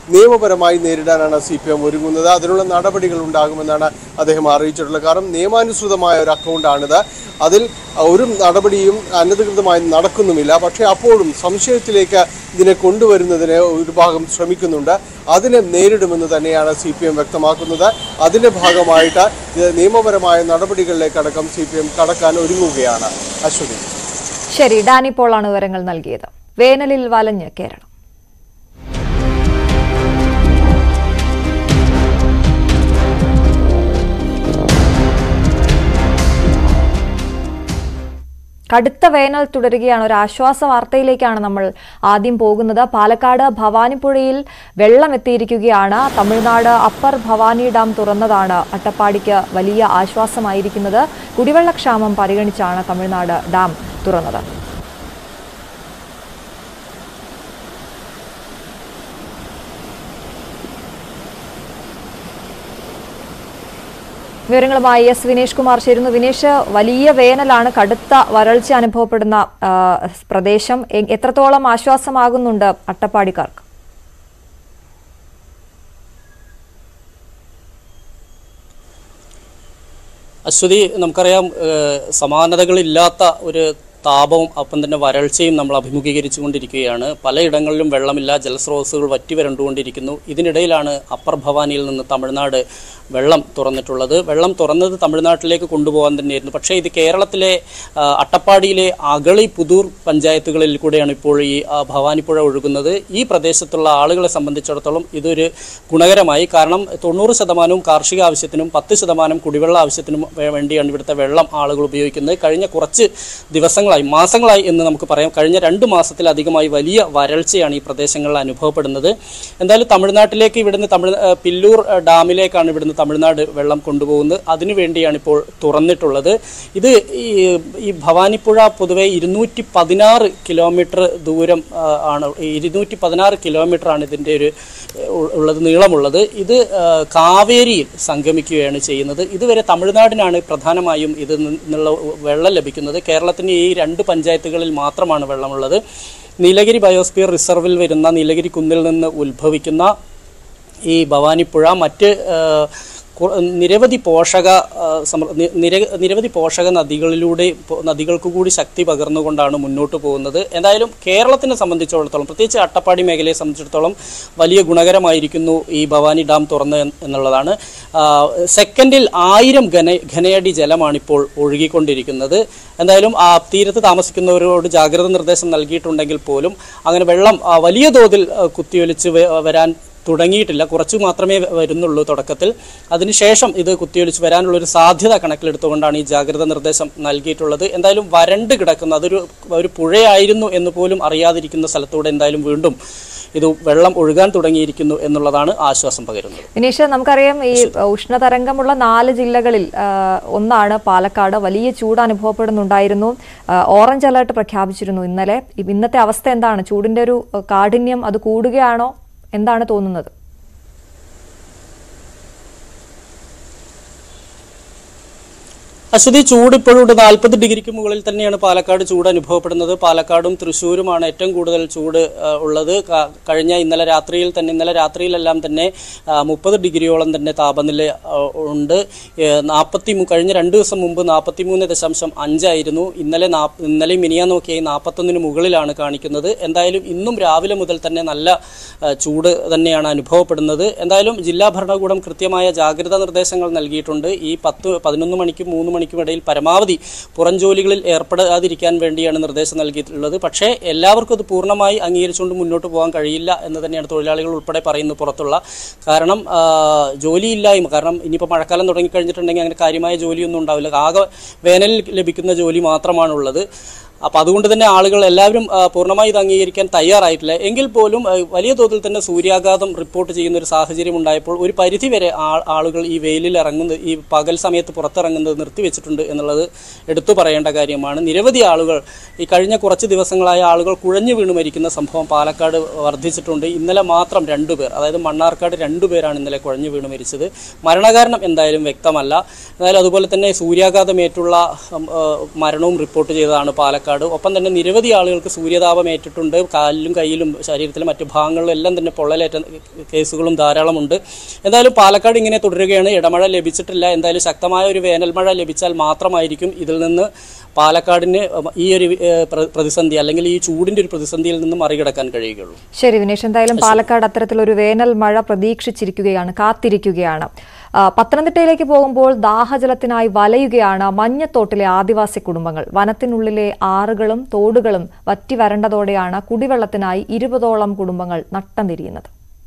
നിയമപരമായി നേരിടാനാണ് സി പി എം ഒരുങ്ങുന്നത് അതിനുള്ള നടപടികൾ ഉണ്ടാകുമെന്നാണ് അദ്ദേഹം അറിയിച്ചിട്ടുള്ളത് കാരണം നിയമാനുസൃതമായ ഒരു അക്കൗണ്ടാണിത് അതിൽ ഒരു നടപടിയും അനധികൃതമായി നടക്കുന്നുമില്ല പക്ഷേ അപ്പോഴും സംശയത്തിലേക്ക് ഇതിനെ കൊണ്ടുവരുന്നതിന് ഒരു ഭാഗം ശ്രമിക്കുന്നുണ്ട് അതിനെ നേരിടുമെന്ന് തന്നെയാണ് സി പി എം വ്യക്തമാക്കുന്നത് അതിന്റെ ഭാഗമായിട്ട് ഇത് നിയമപരമായ നടപടികളിലേക്കടക്കം സി പി എം കടക്കാൻ ഒരുങ്ങുകയാണ് അശ്വതി ശരി ഡാനി പോളാണ് വിവരങ്ങൾ നൽകിയത് വേനലിൽ വലഞ്ഞ് കേരളം കടുത്ത വേനൽ തുടരുകയാണ് ഒരു ആശ്വാസ വാർത്തയിലേക്കാണ് നമ്മൾ ആദ്യം പോകുന്നത് പാലക്കാട് ഭവാനിപ്പുഴയിൽ വെള്ളം എത്തിയിരിക്കുകയാണ് തമിഴ്നാട് അപ്പർ ഭവാനി ഡാം തുറന്നതാണ് അട്ടപ്പാടിക്ക് വലിയ ആശ്വാസമായിരിക്കുന്നത് കുടിവെള്ളക്ഷാമം പരിഗണിച്ചാണ് തമിഴ്നാട് ഡാം തുറന്നത് വിവരങ്ങളുമായി എസ് വിനേഷ് കുമാർ ചേരുന്നു വിനേഷ് വലിയ വേനലാണ് കടുത്ത വരൾച്ച അനുഭവപ്പെടുന്ന ആ, പ്രദേശം എ- എത്രത്തോളം ആശ്വാസമാകുന്നുണ്ട് അട്ടപ്പാടിക്കാർക്ക് അശ്വതി നമുക്കറിയാം ഏഹ് സമാനതകളില്ലാത്ത ഒരു താപവും ഒപ്പം തന്നെ വരൾച്ചയും നമ്മൾ അഭിമുഖീകരിച്ചുകൊണ്ടിരിക്കുകയാണ് പലയിടങ്ങളിലും വെള്ളമില്ല ജലസ്രോതസ്സുകൾ വറ്റി വരണ്ടുകൊണ്ടിരിക്കുന്നു ഇതിനിടയിലാണ് അപ്പർ ഭവാനിയിൽ നിന്ന് തമിഴ്നാട് വെള്ളം തുറന്നിട്ടുള്ളത് വെള്ളം തുറന്നത് തമിഴ്നാട്ടിലേക്ക് കൊണ്ടുപോകാൻ തന്നെയായിരുന്നു പക്ഷേ ഇത് കേരളത്തിലെ ആ, അട്ടപ്പാടിയിലെ അഗളി പുതൂർ പഞ്ചായത്തുകളിൽ കൂടെയാണ് ഇപ്പോൾ ഈ ആ, ഭവാനിപ്പുഴ ഒഴുകുന്നത് ഈ പ്രദേശത്തുള്ള ആളുകളെ സംബന്ധിച്ചിടത്തോളം ഇതൊരു ഗുണകരമായി കാരണം തൊണ്ണൂറ് ശതമാനവും കാർഷിക ആവശ്യത്തിനും പത്ത് ശതമാനം കുടിവെള്ള ആവശ്യത്തിനും വേ- വേണ്ടിയാണ് ഇവിടുത്തെ വെള്ളം ആളുകൾ ഉപയോഗിക്കുന്നത് കഴിഞ്ഞ കുറച്ച് ദിവസങ്ങളായി മാസങ്ങളായി എന്ന് നമുക്ക് പറയാം കഴിഞ്ഞ രണ്ട് മാസത്തിലധികമായി വലിയ വരൾച്ചയാണ് ഈ പ്രദേശങ്ങളിൽ അനുഭവപ്പെടുന്നത് എന്തായാലും തമിഴ്നാട്ടിലേക്ക് ഇവിടുന്ന് തമിഴ് ആ, പില്ലൂർ ആ, ഡാമിലേക്കാണ് ഇവിടുന്ന് തമിഴ്നാട് വെള്ളം കൊണ്ടുപോകുന്നത് അതിനുവേണ്ടിയാണ് ഇപ്പോൾ തുറന്നിട്ടുള്ളത് ഇത് ഈ ഈ ഭവാനിപ്പുഴ പൊതുവെ ഇരുന്നൂറ്റി പതിനാറ് കിലോമീറ്റർ ദൂരം ആ, ആണ് ഇരുന്നൂറ്റി പതിനാറ് കിലോമീറ്റർ ആണ് ഇതിൻ്റെ ഒരു ഏ, ഉ- ഉള്ളത് നീളമുള്ളത് ഇത് ആ, കാവേരിയിൽ സംഗമിക്കുകയാണ് ചെയ്യുന്നത് ഇതുവരെ തമിഴ്നാടിനാണ് പ്രധാനമായും ഇത് നിന്നുള്ള വെള്ളം ലഭിക്കുന്നത് കേരളത്തിന് ഈ രണ്ട് പഞ്ചായത്തുകളിൽ മാത്രമാണ് വെള്ളമുള്ളത് നീലഗിരി ബയോസ്ഫിയർ റിസർവിൽ വരുന്ന നീലഗിരി കുന്നിൽ നിന്ന് ഉത്ഭവിക്കുന്ന ഈ ഭവാനിപ്പുഴ മറ്റ് ആ, കു- നിരവധി പോഷക ആ, സമൃ- നി- നിര- നിരവധി പോഷക നദികളിലൂടെ പോ- നദികൾക്ക് കൂടി ശക്തി പകർന്നുകൊണ്ടാണ് മുന്നോട്ട് പോകുന്നത് എന്തായാലും കേരളത്തിനെ സംബന്ധിച്ചിടത്തോളം പ്രത്യേകിച്ച് അട്ടപ്പാടി മേഖലയെ സംബന്ധിച്ചിടത്തോളം വലിയ ഗുണകരമായിരിക്കുന്നു ഈ ഭവാനി ഡാം തുറന്ന് എന്ന് എന്നുള്ളതാണ് ആ, സെക്കൻഡിൽ ആയിരം ഘന ഘനയടി ജലമാണിപ്പോൾ ഒഴുകിക്കൊണ്ടിരിക്കുന്നത് എന്തായാലും ആ തീരത്ത് താമസിക്കുന്നവരോട് ജാഗ്രത നിർദ്ദേശം നൽകിയിട്ടുണ്ടെങ്കിൽ പോലും അങ്ങനെ വെള്ളം ആ, വലിയ തോതിൽ ആ, കുത്തിയൊലിച്ച് വ- വരാൻ തുടങ്ങിയിട്ടില്ല കുറച്ച് മാത്രമേ വ- വരുന്നുള്ളൂ തുടക്കത്തിൽ അതിനുശേഷം ഇത് കുത്തിയൊലിച്ച് വരാനുള്ള ഒരു സാധ്യത കണക്കിലെടുത്തുകൊണ്ടാണ് ഈ ജാഗ്രത നിർദ്ദേശം നൽകിയിട്ടുള്ളത് എന്തായാലും വരണ്ട് കിടക്കുന്ന അതൊരു ഒരു പുഴയായിരുന്നു എന്ന് പോലും അറിയാതിരിക്കുന്ന സ്ഥലത്തൂടെ എന്തായാലും വീണ്ടും ഇത് വെള്ളം ഒഴുകാൻ തുടങ്ങിയിരിക്കുന്നു എന്നുള്ളതാണ് ആശ്വാസം പകരുന്നത് വിനീഷ് നമുക്കറിയാം ഈ ഉഷ്ണതരംഗമുള്ള നാല് ജില്ലകളിൽ ആ, ഒന്നാണ് പാലക്കാട് വലിയ ചൂട് അനുഭവപ്പെടുന്നുണ്ടായിരുന്നു ആ, ഓറഞ്ച് അലർട്ട് പ്രഖ്യാപിച്ചിരുന്നു ഇന്നലെ ഇ- ഇന്നത്തെ അവസ്ഥ എന്താണ് ചൂടിന്റെ ഒരു ആ, കാഠിന്യം അത് കൂടുകയാണോ എന്താണ് തോന്നുന്നത് അശ്വതി ചൂട് ഇപ്പോഴുണ്ട് നാൽപ്പത് ഡിഗ്രിക്ക് മുകളിൽ തന്നെയാണ് പാലക്കാട് ചൂട് അനുഭവപ്പെടുന്നത് പാലക്കാടും തൃശ്ശൂരുമാണ് ഏറ്റവും കൂടുതൽ ചൂട് ആ, ഉള്ളത് ക- കഴിഞ്ഞ ഇന്നലെ രാത്രിയിൽ തന്നെ ഇന്നലെ രാത്രിയിലെല്ലാം തന്നെ മുപ്പത് ഡിഗ്രിയോളം തന്നെ താപനില ആ, ഉണ്ട് നാൽപ്പത്തി കഴിഞ്ഞ രണ്ട് ദിവസം മുമ്പ് നാൽപ്പത്തി മൂന്ന് ദശാംശം അഞ്ചായിരുന്നു ഇന്നലെ നാ- ഇന്നലെ മിനിയാൻ നോക്കിയായി നാൽപ്പത്തൊന്നിന് മുകളിലാണ് കാണിക്കുന്നത് എന്തായാലും ഇന്നും രാവിലെ മുതൽ തന്നെ നല്ല ആ, ചൂട് തന്നെയാണ് അനുഭവപ്പെടുന്നത് എന്തായാലും ജില്ലാ ഭരണകൂടം കൃത്യമായ ജാഗ്രതാ നിർദ്ദേശങ്ങൾ നൽകിയിട്ടുണ്ട് ഈ പത്ത് പതിനൊന്ന് മണിക്കും മൂന്ന് മണിക്കും ഇടയിൽ പരമാവധി പുറം ജോലികളിൽ ഏർപ്പെടാതിരിക്കാൻ വേണ്ടിയാണ് നിർദ്ദേശം നൽകിയിട്ടുള്ളത് പക്ഷേ എല്ലാവർക്കും അത് പൂർണ്ണമായി അംഗീകരിച്ചുകൊണ്ട് മുന്നോട്ട് പോകാൻ കഴിയില്ല എന്ന് തന്നെയാണ് തൊഴിലാളികൾ ഉൾപ്പെടെ പറയുന്നത് പുറത്തുള്ള കാരണം ആ, ജോലിയില്ലായ്മ കാരണം ഇനിയിപ്പോൾ മഴക്കാലം തുടങ്ങിക്കഴിഞ്ഞിട്ടുണ്ടെങ്കിൽ അങ്ങനെ കാര്യമായ ജോലിയൊന്നും ഉണ്ടാവില്ല ആകെ വേനലിൽ ലഭിക്കുന്ന ജോലി മാത്രമാണുള്ളത് അപ്പോൾ അതുകൊണ്ട് തന്നെ ആളുകൾ എല്ലാവരും ആ, പൂർണ്ണമായി ഇത് അംഗീകരിക്കാൻ തയ്യാറായിട്ടില്ല എങ്കിൽ പോലും ആ, വലിയ തോതിൽ തന്നെ സൂര്യാഘാതം റിപ്പോർട്ട് ചെയ്യുന്ന ഒരു സാഹചര്യം ഉണ്ടായപ്പോൾ ഒരു പരിധി വരെ ആ- ആളുകൾ ഈ വെയിലിൽ ഇറങ്ങുന്നത് ഈ പകൽ സമയത്ത് പുറത്തിറങ്ങുന്നത് നിർത്തിവെച്ചിട്ടുണ്ട് എന്നുള്ളത് എടുത്തു പറയേണ്ട കാര്യമാണ് നിരവധി ആളുകൾ ഈ കഴിഞ്ഞ കുറച്ച് ദിവസങ്ങളായ ആളുകൾ കുഴഞ്ഞു വീണ് മരിക്കുന്ന സംഭവം പാലക്കാട് വർദ്ധിച്ചിട്ടുണ്ട് ഇന്നലെ മാത്രം രണ്ടുപേർ അതായത് മണ്ണാർക്കാട് രണ്ടുപേരാണ് ഇന്നലെ കുഴഞ്ഞു വീണ് മരിച്ചത് മരണകാരണം എന്തായാലും വ്യക്തമല്ല എന്നാലും അതുപോലെ തന്നെ സൂര്യാഘാതമേറ്റുള്ള ഉം, ആ, മരണവും റിപ്പോർട്ട് ചെയ്തതാണ് പാലക്കാട് പാലക്കാട് ഒപ്പം തന്നെ നിരവധി ആളുകൾക്ക് സൂര്യതാപം ഏറ്റിട്ടുണ്ട് കാലിലും കയ്യിലും ശരീരത്തിലും മറ്റു ഭാഗങ്ങളിലും എല്ലാം തന്നെ പൊള്ളലേറ്റ കേസുകളും ധാരാളമുണ്ട് എന്തായാലും പാലക്കാട് ഇങ്ങനെ തുടരുകയാണ് ഇടമഴ ലഭിച്ചിട്ടില്ല എന്തായാലും ശക്തമായ ഒരു വേനൽമഴ ലഭിച്ചാൽ മാത്രമായിരിക്കും ഇതിൽ നിന്ന് പാലക്കാടിന് ഈ ഒരു ഏഹ്, പ്ര- പ്രതിസന്ധി അല്ലെങ്കിൽ ഈ ചൂടിന്റെ ഒരു പ്രതിസന്ധിയിൽ നിന്ന് മറികടക്കാൻ കഴിയുകയുള്ളൂ ശരി വിനേഷ് എന്തായാലും പാലക്കാട് അത്തരത്തിലൊരു വേനൽ മഴ പ്രതീക്ഷിച്ചിരിക്കുകയാണ് കാത്തിരിക്കുകയാണ് ആ, പത്തനംതിട്ടയിലേക്ക് പോകുമ്പോൾ ദാഹജലത്തിനായി വലയുകയാണ് മഞ്ഞത്തോട്ടിലെ ആദിവാസി കുടുംബങ്ങൾ വനത്തിനുള്ളിലെ ആറുകളും തോടുകളും വറ്റി വരണ്ടതോടെയാണ് കുടിവെള്ളത്തിനായി ഇരുപതോളം കുടുംബങ്ങൾ നട്ടം തിരിയുന്നത്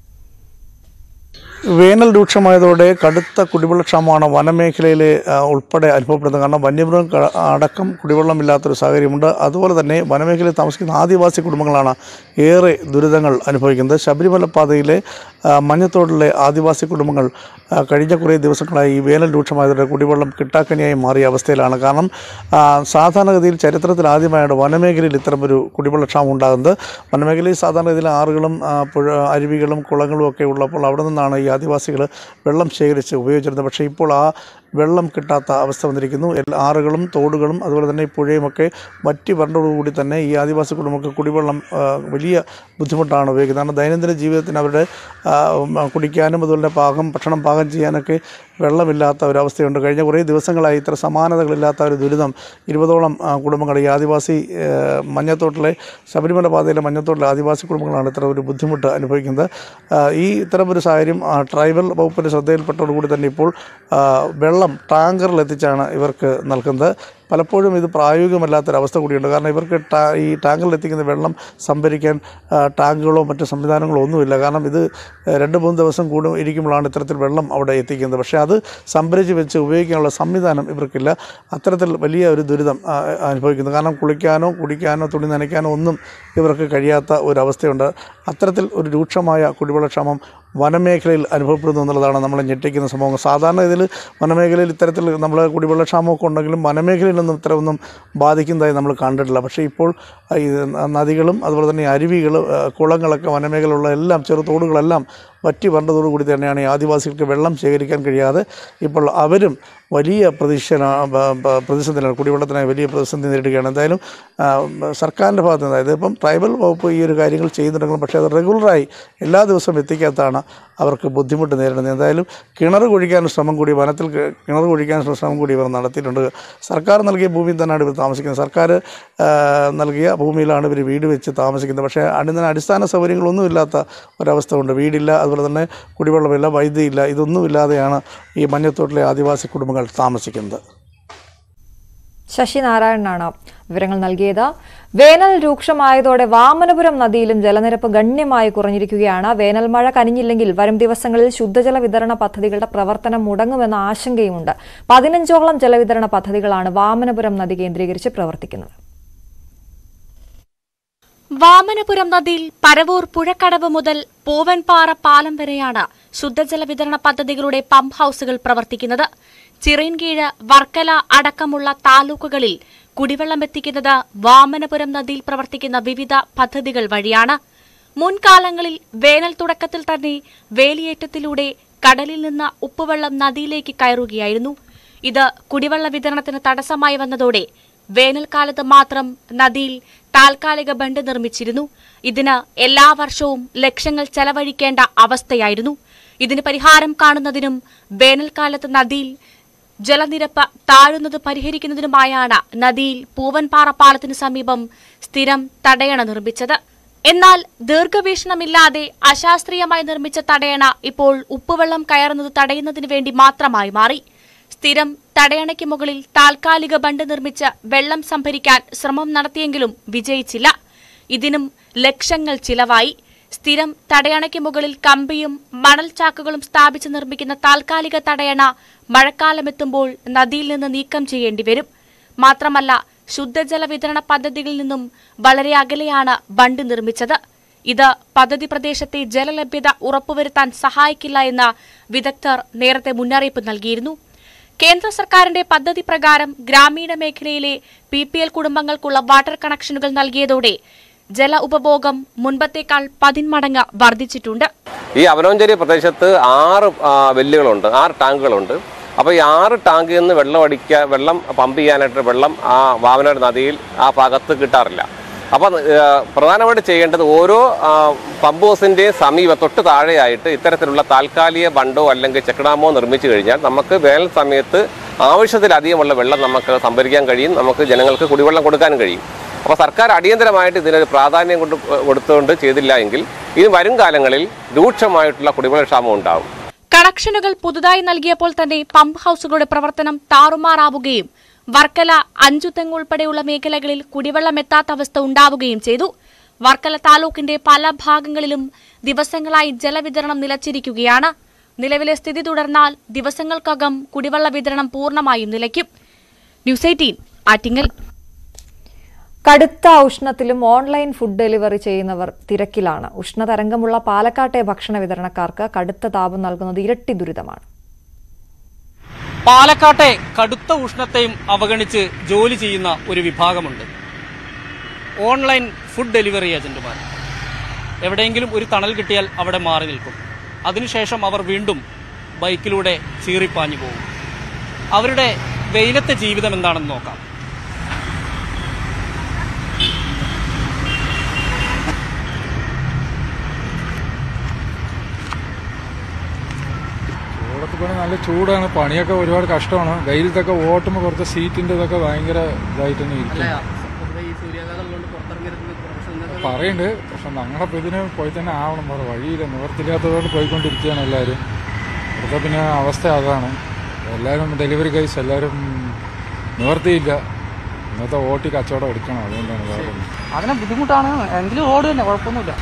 വേനൽ രൂക്ഷമായതോടെ കടുത്ത കുടിവെള്ളക്ഷാമമാണ് വനമേഖലയിൽ ആ, ഉൾപ്പെടെ അനുഭവപ്പെടുന്നത് കാരണം വന്യമൃഗം ക- അടക്കം കുടിവെള്ളമില്ലാത്തൊരു സാഹചര്യമുണ്ട് അതുപോലെ തന്നെ വനമേഖലയിൽ താമസിക്കുന്ന ആദിവാസി കുടുംബങ്ങളാണ് ഏറെ ദുരിതങ്ങൾ അനുഭവിക്കുന്നത് ശബരിമല പാതയിലെ ആ, മഞ്ഞത്തോടിലെ ആദിവാസി കുടുംബങ്ങൾ ആ, കഴിഞ്ഞ കുറേ ദിവസങ്ങളായി ഈ വേനൽ രൂക്ഷമായതോടെ കുടിവെള്ളം കിട്ടാക്കനിയായി മാറിയ അവസ്ഥയിലാണ് കാരണം ആ, സാധാരണഗതിയിൽ ചരിത്രത്തിൽ ആദ്യമായാണ് വനമേഖലയിൽ ഇത്തരമൊരു കുടിവെള്ളക്ഷാമം ഉണ്ടാകുന്നത് വനമേഖലയിൽ സാധാരണഗതിയിൽ ആറുകളും ആ, പുഴ അരുവികളും കുളങ്ങളും ഒക്കെ ഉള്ളപ്പോൾ അവിടെ നിന്നാണ് ഈ ആദിവാസികൾ വെള്ളം ശേഖരിച്ച് ഉപയോഗിച്ചിരുന്നത് പക്ഷേ ഇപ്പോൾ ആ വെള്ളം കിട്ടാത്ത അവസ്ഥ വന്നിരിക്കുന്നു എല്ലാ ആറുകളും തോടുകളും അതുപോലെ തന്നെ ഈ പുഴയുമൊക്കെ വറ്റി വരണ്ടോടുകൂടി തന്നെ ഈ ആദിവാസി കുടുംബങ്ങൾക്ക് കുടിവെള്ളം ആ, വലിയ ബുദ്ധിമുട്ടാണ് ഉപയോഗിക്കുന്നത് കാരണം ദൈനംദിന ജീവിതത്തിന് അവരുടെ ആ, ഉം, കുടിക്കാനും അതുപോലെ തന്നെ പാകം ഭക്ഷണം പാകം ചെയ്യാനൊക്കെ വെള്ളമില്ലാത്ത ഒരവസ്ഥയുണ്ട് കഴിഞ്ഞ കുറേ ദിവസങ്ങളായി ഇത്ര സമാനതകളില്ലാത്ത ഒരു ദുരിതം ഇരുപതോളം ആ, കുടുംബങ്ങൾ ഈ ആദിവാസി ആ, മഞ്ഞത്തോട്ടിലെ ശബരിമല പാതയിലെ മഞ്ഞത്തോട്ടിലെ ആദിവാസി കുടുംബങ്ങളാണ് ഇത്ര ഒരു ബുദ്ധിമുട്ട് അനുഭവിക്കുന്നത് ആ, ഈ ഇത്തരം ഒരു സാഹചര്യം ആ, ട്രൈബൽ വകുപ്പിൻ്റെ ശ്രദ്ധയിൽപ്പെട്ടതോടുകൂടി തന്നെ ഇപ്പോൾ ആ, വെള്ളം ടാങ്കറിൽ എത്തിച്ചാണ് ഇവർക്ക് നൽകുന്നത് പലപ്പോഴും ഇത് പ്രായോഗികമല്ലാത്തൊരവസ്ഥ കൂടിയുണ്ട് കാരണം ഇവർക്ക് ടാ ഈ ടാങ്കറിൽ എത്തിക്കുന്ന വെള്ളം സംഭരിക്കാൻ ആ, ടാങ്കുകളോ മറ്റ് സംവിധാനങ്ങളോ ഒന്നുമില്ല കാരണം ഇത് രണ്ട് മൂന്ന് ദിവസം കൂടും ഇരിക്കുമ്പോഴാണ് ഇത്തരത്തിൽ വെള്ളം അവിടെ എത്തിക്കുന്നത് പക്ഷേ അത് സംഭരിച്ച് വെച്ച് ഉപയോഗിക്കാനുള്ള സംവിധാനം ഇവർക്കില്ല അത്തരത്തിൽ വലിയ ഒരു ദുരിതം ആ, അനുഭവിക്കുന്നു കാരണം കുളിക്കാനോ കുടിക്കാനോ തുണി നനയ്ക്കാനോ ഒന്നും ഇവർക്ക് കഴിയാത്ത ഒരവസ്ഥയുണ്ട് അത്തരത്തിൽ ഒരു രൂക്ഷമായ കുടിവെള്ളക്ഷാമം വനമേഖലയിൽ അനുഭവപ്പെടുന്നു എന്നുള്ളതാണ് നമ്മളെ ഞെട്ടിക്കുന്ന സംഭവം സാധാരണ ഇതിൽ വനമേഖലയിൽ ഇത്തരത്തിൽ നമ്മൾ കുടിവെള്ളക്ഷാമമൊക്കെ ഉണ്ടെങ്കിലും വനമേഖലയിൽ നിന്നും ഇത്തരമൊന്നും ബാധിക്കുന്നതായി നമ്മൾ കണ്ടിട്ടില്ല പക്ഷേ ഇപ്പോൾ ആ, ഈ നദികളും അതുപോലെ തന്നെ അരുവികൾ ആ, കുളങ്ങളൊക്കെ വനമേഖലയിലുള്ള എല്ലാം ചെറുതോടുകളെല്ലാം വറ്റി വരണ്ടതോടുകൂടി തന്നെയാണ് ഈ ആദിവാസികൾക്ക് വെള്ളം ശേഖരിക്കാൻ കഴിയാതെ ഇപ്പോൾ അവരും വലിയ പ്രതീക്ഷ പ്രതിസന്ധിയിലാണ് കുടിവെള്ളത്തിനായി വലിയ പ്രതിസന്ധി നേരിടുകയാണ് എന്തായാലും ആ, സർക്കാരിൻ്റെ ഭാഗത്ത് നിന്ന് അതായത് ഇപ്പം ട്രൈബൽ വകുപ്പ് ഈ ഒരു കാര്യങ്ങൾ ചെയ്യുന്നുണ്ടെങ്കിലും പക്ഷേ അത് റെഗുലറായി എല്ലാ ദിവസവും എത്തിക്കാത്തതാണ് അവർക്ക് ബുദ്ധിമുട്ട് നേരിടുന്നത് എന്തായാലും കിണർ കുഴിക്കാനുള്ള ശ്രമം കൂടി വനത്തിൽ കി- കിണർ കുഴിക്കാനുള്ള ശ്രമം കൂടി ഇവർ നടത്തിയിട്ടുണ്ട് സർക്കാർ നൽകിയ ഭൂമിയിൽ തന്നെയാണ് ഇവർ താമസിക്കുന്നത് സർക്കാർ ആ, നൽകിയ ഭൂമിയിലാണ് ഇവർ വീട് വെച്ച് താമസിക്കുന്നത് പക്ഷേ അതിന് അടിസ്ഥാന സൗകര്യങ്ങളൊന്നുമില്ലാത്ത ഒരവസ്ഥ ഉണ്ട് വീടില്ല അതുപോലെ തന്നെ കുടിവെള്ളമില്ല വൈദ്യുതിയില്ല ഇതൊന്നുമില്ലാതെയാണ് ഈ മഞ്ഞത്തോട്ടിലെ ആദിവാസി കുടുംബങ്ങൾ താമസിക്കുന്നത് ശശി നാരായണനാണ് വിവരങ്ങൾ നൽകിയത് വേനൽ രൂക്ഷമായതോടെ വാമനപുരം നദിയിലും ജലനിരപ്പ് ഗണ്യമായി കുറഞ്ഞിരിക്കുകയാണ് വേനൽ മഴ കനിഞ്ഞില്ലെങ്കിൽ വരും ദിവസങ്ങളിൽ ശുദ്ധജല വിതരണ പദ്ധതികളുടെ പ്രവർത്തനം മുടങ്ങുമെന്ന ആശങ്കയുമുണ്ട് പതിനഞ്ചോളം ജലവിതരണ പദ്ധതികളാണ് വാമനപുരം നദി കേന്ദ്രീകരിച്ച് പ്രവർത്തിക്കുന്നത് വാമനപുരം നദിയിൽ പരവൂർ പുഴക്കടവ് മുതൽ പൂവൻപാറ പാലം വരെയാണ് ശുദ്ധജല വിതരണ പദ്ധതികളുടെ പമ്പ് ഹൌസുകൾ പ്രവർത്തിക്കുന്നത് ചിറയൻകീഴ് വർക്കല അടക്കമുള്ള താലൂക്കുകളിൽ കുടിവെള്ളം എത്തിക്കുന്നത് വാമനപുരം നദിയിൽ പ്രവർത്തിക്കുന്ന വിവിധ പദ്ധതികൾ വഴിയാണ് മുൻകാലങ്ങളിൽ വേനൽ തുടക്കത്തിൽ തന്നെ വേലിയേറ്റത്തിലൂടെ കടലിൽ നിന്ന് ഉപ്പുവെള്ളം നദിയിലേക്ക് കയറുകയായിരുന്നു ഇത് കുടിവെള്ള വിതരണത്തിന് തടസ്സമായി വന്നതോടെ വേനൽക്കാലത്ത് മാത്രം നദിയിൽ താൽക്കാലിക ബണ്ട് നിർമ്മിച്ചിരുന്നു ഇതിന് എല്ലാ വർഷവും ലക്ഷങ്ങൾ ചെലവഴിക്കേണ്ട അവസ്ഥയായിരുന്നു ഇതിന് പരിഹാരം കാണുന്നതിനും വേനൽക്കാലത്ത് നദിയിൽ ജലനിരപ്പ് താഴുന്നത് പരിഹരിക്കുന്നതിനുമായാണ് നദിയിൽ പൂവൻപാറ പാലത്തിനു സമീപം സ്ഥിരം തടയണ നിർമ്മിച്ചത് എന്നാൽ ദീർഘവീക്ഷണമില്ലാതെ അശാസ്ത്രീയമായി നിർമ്മിച്ച തടയണ ഇപ്പോൾ ഉപ്പുവെള്ളം കയറുന്നത് തടയുന്നതിനു വേണ്ടി മാത്രമായി മാറി സ്ഥിരം തടയണയ്ക്ക് മുകളിൽ താൽക്കാലിക ബണ്ട് നിർമ്മിച്ച് വെള്ളം സംഭരിക്കാൻ ശ്രമം നടത്തിയെങ്കിലും വിജയിച്ചില്ല ഇതിനും ലക്ഷങ്ങൾ ചിലവായി സ്ഥിരം തടയണയ്ക്ക് മുകളിൽ കമ്പിയും മണൽ ചാക്കുകളും സ്ഥാപിച്ച് നിർമ്മിക്കുന്ന താൽക്കാലിക തടയണ മഴക്കാലമെത്തുമ്പോൾ നദിയിൽ നിന്ന് നീക്കം ചെയ്യേണ്ടി വരും മാത്രമല്ല ശുദ്ധജല വിതരണ പദ്ധതികളിൽ നിന്നും വളരെ അകലെയാണ് ബണ്ട് നിർമ്മിച്ചത് ഇത് പദ്ധതി പ്രദേശത്തെ ജലലഭ്യത ഉറപ്പുവരുത്താൻ സഹായിക്കില്ല എന്ന് വിദഗ്ധർ നേരത്തെ മുന്നറിയിപ്പ് നൽകിയിരുന്നു കേന്ദ്ര സർക്കാരിന്റെ പദ്ധതി പ്രകാരം ഗ്രാമീണ മേഖലയിലെ പി പി എൽ കുടുംബങ്ങൾക്കുള്ള വാട്ടർ കണക്ഷനുകൾ നൽകിയതോടെ ജല ഉപഭോഗം മുൻപത്തേക്കാൾ പതിന്മടങ്ങ് വർദ്ധിച്ചിട്ടുണ്ട് ഈ അവലോഞ്ചേരി പ്രദേശത്ത് ആറ് ആ, വെല്ലുകളുണ്ട് ആറ് ടാങ്കുകളുണ്ട് അപ്പോൾ ഈ ആറ് ടാങ്കിൽ നിന്ന് വെള്ളം അടിക്കുക വെള്ളം പമ്പ് ചെയ്യാനായിട്ട് വെള്ളം ആ വാമനൂർ നദിയിൽ ആ ഭാഗത്ത് കിട്ടാറില്ല അപ്പോൾ പ്രധാനമായിട്ട് ചെയ്യേണ്ടത് ഓരോ ആ, പമ്പ് ഹൗസിൻ്റെയും സമീപം തൊട്ട് താഴെയായിട്ട് ഇത്തരത്തിലുള്ള താൽക്കാലിക ബണ്ടോ അല്ലെങ്കിൽ ചെക്ക് ഡാമോ നിർമ്മിച്ചു കഴിഞ്ഞാൽ നമുക്ക് വേനൽ സമയത്ത് ആവശ്യത്തിലധികമുള്ള വെള്ളം നമുക്ക് സംഭരിക്കാൻ കഴിയും നമുക്ക് ജനങ്ങൾക്ക് കുടിവെള്ളം കൊടുക്കാനും കഴിയും അപ്പോൾ സർക്കാർ അടിയന്തരമായിട്ട് ഇതിനൊരു പ്രാധാന്യം കൊണ്ട് കൊടുത്തുകൊണ്ട് ചെയ്തില്ല എങ്കിൽ ഇനി വരും കാലങ്ങളിൽ രൂക്ഷമായിട്ടുള്ള കുടിവെള്ളക്ഷാമം ഉണ്ടാകും കണക്ഷനുകൾ പുതുതായി നൽകിയപ്പോൾ തന്നെ പമ്പ് ഹൌസുകളുടെ പ്രവർത്തനം താറുമാറാവുകയും വർക്കല അഞ്ചുതെങ്ങ് ഉൾപ്പെടെയുള്ള മേഖലകളിൽ കുടിവെള്ളം എത്താത്ത അവസ്ഥ ഉണ്ടാവുകയും ചെയ്തു വർക്കല താലൂക്കിന്റെ പല ഭാഗങ്ങളിലും ദിവസങ്ങളായി ജലവിതരണം നിലച്ചിരിക്കുകയാണ് നിലവിലെ സ്ഥിതി തുടർന്നാൽ ദിവസങ്ങൾക്കകം കുടിവെള്ള വിതരണം പൂർണ്ണമായും നിലയ്ക്കും ന്യൂസ് എയ്റ്റീൻ ആറ്റിങ്ങൽ കടുത്ത ഉഷ്ണത്തിലും ഓൺലൈൻ ഫുഡ് ഡെലിവറി ചെയ്യുന്നവർ തിരക്കിലാണ് ഉഷ്ണതരംഗമുള്ള പാലക്കാട്ടെ ഭക്ഷണ വിതരണക്കാർക്ക് കടുത്ത താപം നൽകുന്നത് ഇരട്ടി ദുരിതമാണ് പാലക്കാട്ടെ കടുത്ത ഉഷ്ണത്തെയും അവഗണിച്ച് ജോലി ചെയ്യുന്ന ഒരു വിഭാഗമുണ്ട് ഓൺലൈൻ ഫുഡ് ഡെലിവറി ഏജന്റുമാർ എവിടെയെങ്കിലും ഒരു തണൽ കിട്ടിയാൽ അവിടെ മാറി നിൽക്കും അതിനുശേഷം അവർ വീണ്ടും ബൈക്കിലൂടെ ചീറിപ്പാഞ്ഞു പോകും അവരുടെ വെയിലത്തെ ജീവിതം എന്താണെന്ന് നോക്കാം ചൂടത്ത് പണി നല്ല ചൂടാണ് പണിയൊക്കെ ഒരുപാട് കഷ്ടമാണ് വെയിലത്തൊക്കെ ഓട്ടുമ്പോൾ കുറച്ച് സീറ്റിന്റെ ഇതൊക്കെ ഭയങ്കര ഇതായിട്ട് തന്നെ ഇരിക്കും പറയുന്നുണ്ട് പക്ഷെ ഞങ്ങളപ്പോൾ ഇതിന് പോയി തന്നെ ആവണം വേറെ വഴിയില്ല നിവർത്തില്ലാത്തതുകൊണ്ട് പോയിക്കൊണ്ടിരിക്കുകയാണ് എല്ലാവരും ഇവിടുത്തെ പിന്നെ അവസ്ഥ അതാണ് എല്ലാവരും ഡെലിവറി കേസ് എല്ലാവരും നിവർത്തിയില്ല ഇന്നത്തെ ഓട്ടി കച്ചവടം എടുക്കണം അതുകൊണ്ടാണ് വേറെ ഒന്നും. അതിനെ ബുദ്ധിമുട്ടാണ് എങ്കിലും ഓട് തന്നെ കുഴപ്പമൊന്നുമില്ല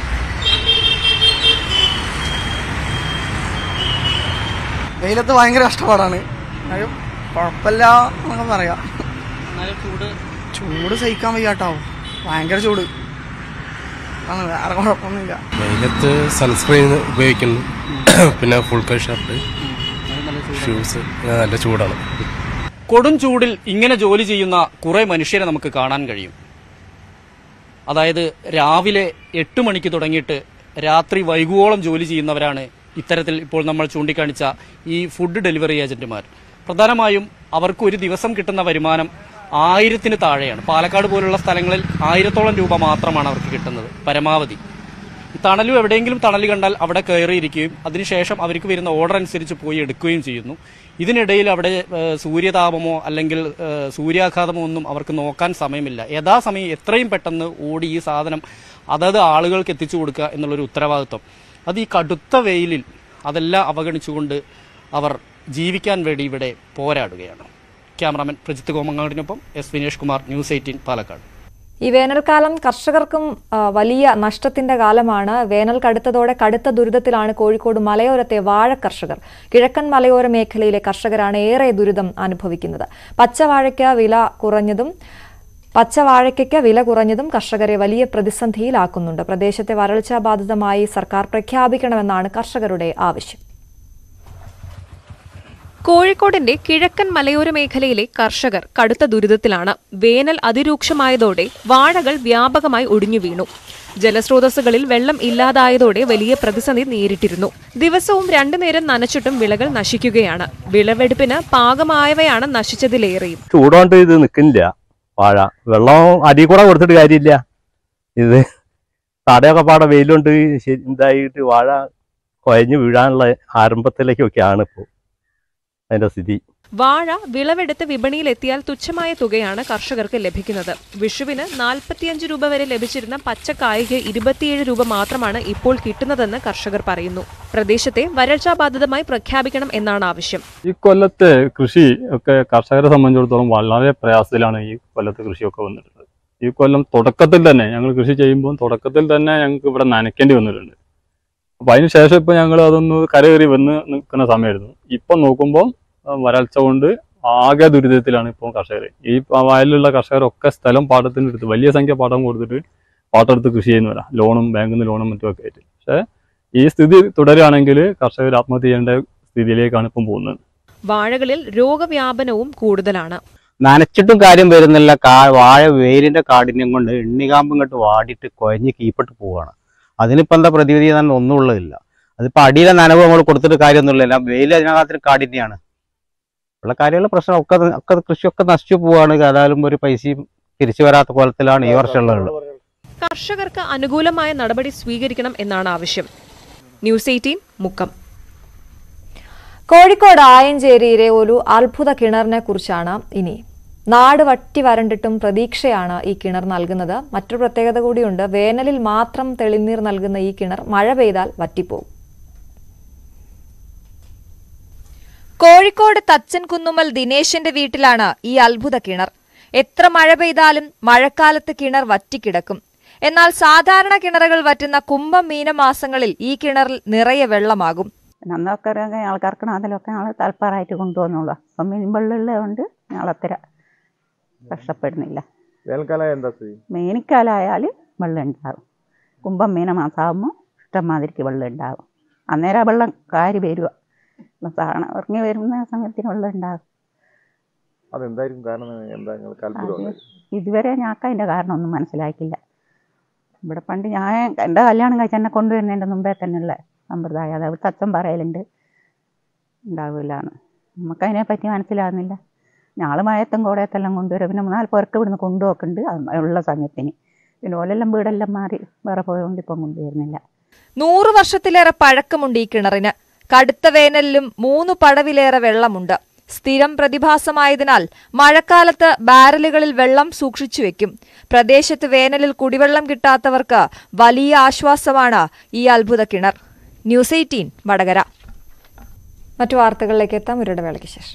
വെയിലത്ത് ഭയങ്കര കഷ്ടപ്പാടാണ് എന്നാലും കുഴപ്പമില്ല എന്നൊക്കെ പറയാം ചൂട് സഹിക്കാൻ വയ്യാട്ടോ ഭയങ്കര ചൂട് ആണ് വേറെ കുഴപ്പമൊന്നുമില്ല വെയിലത്ത് സൺസ്ക്രീൻ ഉപയോഗിക്കുന്നു പിന്നെ ഫുൾ കൈ ഷർട്ട് ഷൂസ് നല്ല ചൂടാണ് കൊടും ചൂടിൽ ഇങ്ങനെ ജോലി ചെയ്യുന്ന കുറെ മനുഷ്യരെ നമുക്ക് കാണാൻ കഴിയും അതായത് രാവിലെ എട്ട് മണിക്ക് തുടങ്ങിയിട്ട് രാത്രി വൈകുവോളം ജോലി ചെയ്യുന്നവരാണ് ഇത്തരത്തിൽ ഇപ്പോൾ നമ്മൾ ചൂണ്ടിക്കാണിച്ച ഈ ഫുഡ് ഡെലിവറി ഏജന്റുമാർ പ്രധാനമായും അവർക്ക് ഒരു ദിവസം കിട്ടുന്ന വരുമാനം ആയിരത്തിന് താഴെയാണ് പാലക്കാട് പോലുള്ള സ്ഥലങ്ങളിൽ ആയിരത്തോളം രൂപ മാത്രമാണ് അവർക്ക് കിട്ടുന്നത് പരമാവധി ഈ തണലും എവിടെയെങ്കിലും തണൽ കണ്ടാൽ അവിടെ കയറിയിരിക്കുകയും അതിനുശേഷം അവർക്ക് വരുന്ന ഓർഡർ അനുസരിച്ച് പോയി എടുക്കുകയും ചെയ്യുന്നു ഇതിനിടയിൽ അവിടെ ഏഹ്, സൂര്യതാപമോ അല്ലെങ്കിൽ ഏഹ്, സൂര്യാഘാതമോ ഒന്നും അവർക്ക് നോക്കാൻ സമയമില്ല യഥാസമയം എത്രയും പെട്ടെന്ന് ഓടി ഈ സാധനം അതത് ആളുകൾക്ക് എത്തിച്ചു കൊടുക്കുക എന്നുള്ളൊരു ഉത്തരവാദിത്വം അത് ഈ കടുത്ത വെയിലിൽ അതെല്ലാം അവഗണിച്ചുകൊണ്ട് അവർ ജീവിക്കാൻ വേണ്ടി ഇവിടെ പോരാടുകയാണ് ക്യാമറാമാൻ പ്രജിത്ത് കോമങ്ങാടിനൊപ്പം S Vinesh Kumar news eighteen Palakkad ഈ വേനൽക്കാലം കർഷകർക്കും ആ, വലിയ നഷ്ടത്തിന്റെ കാലമാണ് വേനൽ കടുത്തതോടെ കടുത്ത ദുരിതത്തിലാണ് കോഴിക്കോട് മലയോരത്തെ വാഴ കർഷകർ കിഴക്കൻ മലയോര മേഖലയിലെ കർഷകരാണ് ഏറെ ദുരിതം അനുഭവിക്കുന്നത് പച്ചവാഴയ്ക്ക് വില കുറഞ്ഞതും പച്ചവാഴയ്ക്ക് വില കുറഞ്ഞതും കർഷകരെ വലിയ പ്രതിസന്ധിയിലാക്കുന്നുണ്ട് പ്രദേശത്തെ വരൾച്ചാ ബാധിതമായി സർക്കാർ പ്രഖ്യാപിക്കണമെന്നാണ് കർഷകരുടെ ആവശ്യം കോഴിക്കോടിന്റെ കിഴക്കൻ മലയോര മേഖലയിലെ കർഷകർ കടുത്ത ദുരിതത്തിലാണ് വേനൽ അതിരൂക്ഷമായതോടെ വാഴകൾ വ്യാപകമായി ഒടിഞ്ഞു വീണു ജലസ്രോതസ്സുകളിൽ വെള്ളം ഇല്ലാതായതോടെ വലിയ പ്രതിസന്ധി നേരിട്ടിരുന്നു ദിവസവും രണ്ടു നേരം നനച്ചിട്ടും വിളകൾ നശിക്കുകയാണ് വിളവെടുപ്പിന് പാകമായവയാണ് നശിച്ചതിലേറെയും ചൂടുകൊണ്ട് ഇത് നിൽക്കുന്നില്ല വാഴ വെള്ളം അരി കൂടെ കൊടുത്തിട്ട് കാര്യമില്ല ഇത് തടയൊക്കെ പാടെ വെയിലുണ്ട് ശരി ഇതായിട്ട് വാഴ കുഴഞ്ഞു വീഴാനുള്ള ആരംഭത്തിലേക്കൊക്കെയാണ് ഇപ്പോൾ അതിന്റെ സ്ഥിതി വാഴ വിളവെടുത്ത് വിപണിയിലെത്തിയാൽ തുച്ഛമായ തുകയാണ് കർഷകർക്ക് ലഭിക്കുന്നത് വിഷുവിന് നാൽപ്പത്തിയഞ്ച് രൂപ വരെ ലഭിച്ചിരുന്ന പച്ചക്കായയ്ക്ക് ഇരുപത്തിയേഴ് രൂപ മാത്രമാണ് ഇപ്പോൾ കിട്ടുന്നതെന്ന് കർഷകർ പറയുന്നു പ്രദേശത്തെ വരൾച്ചാ ബാധിതമായി പ്രഖ്യാപിക്കണം എന്നാണ് ആവശ്യം ഈ കൊല്ലത്തെ കൃഷി ഒക്കെ കർഷകരെ സംബന്ധിച്ചിടത്തോളം വളരെ പ്രയാസത്തിലാണ് ഈ കൊല്ലത്തെ കൃഷിയൊക്കെ വന്നിട്ടുള്ളത് ഈ കൊല്ലം തുടക്കത്തിൽ തന്നെ ഞങ്ങൾ കൃഷി ചെയ്യുമ്പോൾ തുടക്കത്തിൽ തന്നെ ഞങ്ങൾക്ക് ഇവിടെ നനയ്ക്കേണ്ടി വന്നിട്ടുണ്ട് അപ്പൊ അതിന് ശേഷം ഇപ്പൊ ഞങ്ങൾ അതൊന്ന് കരകയറി വന്ന് നിൽക്കുന്ന സമയമായിരുന്നു ഇപ്പൊ നോക്കുമ്പോൾ വരൾച്ച കൊണ്ട് ആകെ ദുരിതത്തിലാണ് ഇപ്പോൾ കർഷകർ ഈ വയലിലുള്ള കർഷകരൊക്കെ സ്ഥലം പാട്ടത്തിന് എടുത്ത് വലിയ സംഖ്യ പാട്ടം കൊടുത്തിട്ട് പാട്ടെടുത്ത് കൃഷി ചെയ്യുന്നവരാ ലോണും ബാങ്കിൽ നിന്ന് ലോണും മറ്റുമൊക്കെ ആയിട്ട് പക്ഷേ ഈ സ്ഥിതി തുടരുകയാണെങ്കിൽ കർഷകർ ആത്മഹത്യ ചെയ്യേണ്ട സ്ഥിതിയിലേക്കാണ് ഇപ്പം പോകുന്നത് വാഴകളിൽ രോഗവ്യാപനവും കൂടുതലാണ് നനച്ചിട്ടും കാര്യം വരുന്നില്ല കാ വാഴ വേരിന്റെ കാഠിന്യം കൊണ്ട് എണ്ണികാമ്പ് ഇങ്ങോട്ട് വാടിയിട്ട് കുഴഞ്ഞ് കീപ്പിട്ട് പോവാണ് അതിനിപ്പോ എന്താ പ്രതിവിധി തന്നെ ഒന്നും ഉള്ളതില്ല അതിപ്പോ അടിയിലെ നനവ് നമ്മൾ കൊടുത്തിട്ട് കാര്യമൊന്നുമില്ല വെയിൽ അതിനകത്തിന് കാഠിന്യാണ് ഉള്ള കാര്യമുള്ള പ്രശ്നം ഒക്കെ ഒക്കെ കൃഷിയൊക്കെ നശിച്ചു പോവാണ് ഏതായാലും ഒരു പൈസയും തിരിച്ചു വരാത്ത കോലത്തിലാണ് ഈ വർഷമുള്ളത് കർഷകർക്ക് അനുകൂലമായ നടപടി സ്വീകരിക്കണം എന്നാണ് ആവശ്യം ന്യൂസ് എയ്റ്റീൻ മുക്കം കോഴിക്കോട് ആയഞ്ചേരിയിലെ ഒരു അത്ഭുത കിണറിനെ കുറിച്ചാണ് ഇനി നാട് വറ്റി വരണ്ടിട്ടും പ്രതീക്ഷയാണ് ഈ കിണർ നൽകുന്നത് മറ്റൊരു പ്രത്യേകത കൂടിയുണ്ട് വേനലിൽ മാത്രം തെളിനീർ നൽകുന്ന ഈ കിണർ മഴ പെയ്താൽ വറ്റിപ്പോകും കോഴിക്കോട് തച്ചൻ കുന്നുമ്മൽ ദിനേശന്റെ വീട്ടിലാണ് ഈ അത്ഭുത കിണർ എത്ര മഴ പെയ്താലും മഴക്കാലത്ത് കിണർ വറ്റിക്കിടക്കും എന്നാൽ സാധാരണ കിണറുകൾ വറ്റുന്ന കുംഭം മീനമാസങ്ങളിൽ ഈ കിണറിൽ നിറയെ വെള്ളമാകും അന്നൊക്കെ ആൾക്കാർക്ക് അതിലൊക്കെ ഞങ്ങൾ തൽപ്പറായിട്ട് കൊണ്ടുവന്നുള്ളൂ അപ്പം മീൻ വെള്ളമുള്ളതുകൊണ്ട് ഞങ്ങൾ അത്ര കഷ്ടപ്പെടുന്നില്ല വേനൽക്കാലം എന്താ സ്ഥിതി മീനിക്കാലായാൽ വെള്ളം ഉണ്ടാവും കുംഭം മീനമാസമാകുമ്പോൾ ഇഷ്ടംമാതിരിക്ക് വെള്ളം ഉണ്ടാവും അന്നേരം ആ വെള്ളം കാരി വരിക സാധനം ഇറങ്ങി വരുന്ന സമയത്തിന് വെള്ളം ഉണ്ടാകും അതെന്തായിരിക്കും കാരണം എന്താ നിങ്ങൾക്ക് അത്ഭുതം അത് ഇതുവരെ ഞങ്ങൾക്ക് അതിൻ്റെ കാരണമൊന്നും മനസ്സിലാക്കില്ല ഇവിടെ പണ്ട് ഞാൻ എൻ്റെ കല്യാണം കഴിച്ച് എന്നെ കൊണ്ടുവരുന്നതിൻ്റെ മുമ്പേ തന്നെയുള്ള സമ്പ്രദായം അത് അവിടുത്തെ അച്ഛൻ പറയലുണ്ട് ഉണ്ടാവില്ലാണ് നമുക്കതിനെ പറ്റി മനസ്സിലാകുന്നില്ല ഞങ്ങൾ മയത്തും കോടയത്തെല്ലാം കൊണ്ടുവരും പിന്നെ മൂന്നാല് പേർക്ക് ഇവിടുന്ന് കൊണ്ടുപോക്കുന്നുണ്ട് അത് ഉള്ള സമയത്തിന് പിന്നെ ഓലെല്ലാം വീടെല്ലാം മാറി വേറെ പോയതുകൊണ്ട് ഇപ്പം കൊണ്ടുവരുന്നില്ല നൂറ് വർഷത്തിലേറെ പഴക്കമുണ്ട് ഈ കിണറിന് കടുത്ത വേനലിലും മൂന്ന് പടവിലേറെ വെള്ളമുണ്ട് സ്ഥിരം പ്രതിഭാസമായതിനാൽ മഴക്കാലത്ത് ബാരലുകളിൽ വെള്ളം സൂക്ഷിച്ചു വെക്കും പ്രദേശത്ത് വേനലിൽ കുടിവെള്ളം കിട്ടാത്തവർക്ക് വലിയ ആശ്വാസമാണ് ഈ അത്ഭുത കിണർ ന്യൂസ് എയ്റ്റീൻ വടകര മറ്റു വാർത്തകളിലേക്ക് എത്താം ഒരു ഇടവേളയ്ക്ക് ശേഷം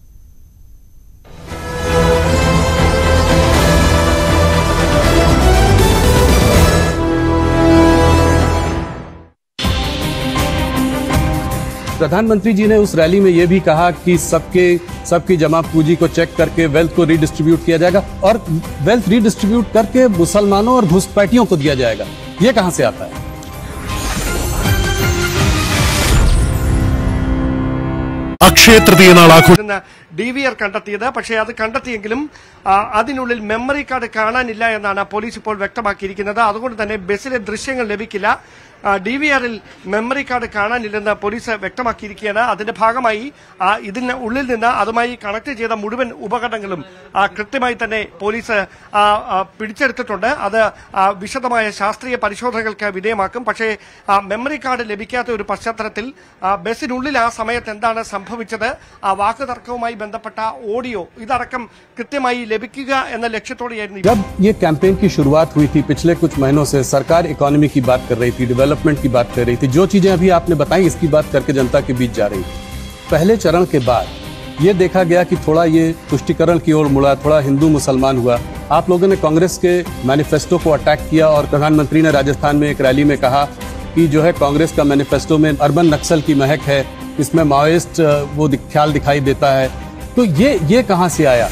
प्रधानमंत्री जी ने उस रैली में ये भी कहा कि सबके सबकी जमा पूंजी को चेक करके वेल्थ को रिडिस्ट्रीब्यूट किया जाएगा और वेल्थ रिडिस्ट्रीब्यूट करके मुसलमानों और घुसपैठियों को दिया जाएगा ये कहां से आता है അക്ഷയ തൃതീയ നാൾ ആഘോഷിക്കുന്ന ഡി വി ആർ കണ്ടെത്തിയത് പക്ഷേ അത് കണ്ടെത്തിയെങ്കിലും ആ, അതിനുള്ളിൽ മെമ്മറി കാർഡ് കാണാനില്ല എന്നാണ് പോലീസ് ഇപ്പോൾ വ്യക്തമാക്കിയിരിക്കുന്നത് അതുകൊണ്ട് തന്നെ ബസ്സിലെ ദൃശ്യങ്ങൾ ലഭിക്കില്ല ഡി വി ആറിൽ മെമ്മറി കാർഡ് കാണാനില്ലെന്ന് പോലീസ് വ്യക്തമാക്കിയിരിക്കുകയാണ് അതിന്റെ ഭാഗമായി ആ, ഇതിന് ഉള്ളിൽ നിന്ന് അതുമായി കണക്ട് ചെയ്ത മുഴുവൻ ഉപകരണങ്ങളും ആ, കൃത്യമായി തന്നെ പോലീസ് ആ, ആ, പിടിച്ചെടുത്തിട്ടുണ്ട് അത് ആ, വിശദമായ ശാസ്ത്രീയ പരിശോധനകൾക്ക് വിധേയമാക്കും പക്ഷേ ആ, മെമ്മറി കാർഡ് ലഭിക്കാത്ത ഒരു പശ്ചാത്തലത്തിൽ ആ, ബസ്സിനുള്ളിൽ ആ സമയത്ത് എന്താണ് സംഭവിച്ചത് ആ വാക്കുതർക്കവുമായി ബന്ധപ്പെട്ട ഓഡിയോ ഇതടക്കം കൃത്യമായി ലഭിക്കുക എന്ന ലക്ഷ്യത്തോടെയായിരുന്നു जब ये कैंपेन की शुरुआत हुई थी पिछले कुछ महीनों से सरकार इकोनॉमी की बात कर रही थी डेवलपमेंट की बात कर रही थी जो चीजें अभी आपने बताई इसकी बात करके जनता के बीच जा रही थी पहले चरण के बाद ये देखा गया कि थोड़ा ये तुष्टिकरण की ओर मुड़ा थोड़ा हिंदू मुसलमान हुआ आप लोगों ने कांग्रेस के मैनिफेस्टो को अटैक किया और प्रधानमंत्री ने राजस्थान में एक रैली में कहा कि जो है कांग्रेस का मैनिफेस्टो में अर्बन नक्सल की महक है इसमें माओइस्ट अ, वो दि- ख्याल दिखाई देता है तो ये ये कहाँ से आया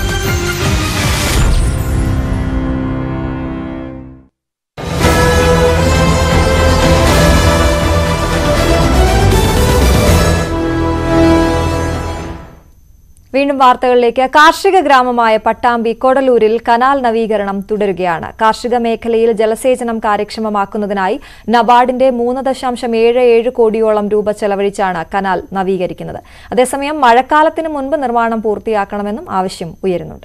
വീണ്ടും വാർത്തകളിലേക്ക് കാർഷിക ഗ്രാമമായ പട്ടാമ്പി കൊടലൂരിൽ കനാൽ നവീകരണം തുടരുകയാണ് കാർഷിക മേഖലയിൽ ജലസേചനം കാര്യക്ഷമമാക്കുന്നതിനായി നബാർഡിന്റെ മൂന്ന് ദശാംശം ഏഴ് ഏഴ് കോടിയോളം രൂപ ചെലവഴിച്ചാണ് കനാൽ നവീകരിക്കുന്നത് അതേസമയം മഴക്കാലത്തിന് മുൻപ് നിർമ്മാണം പൂർത്തിയാക്കണമെന്നും ആവശ്യം ഉയരുന്നുണ്ട്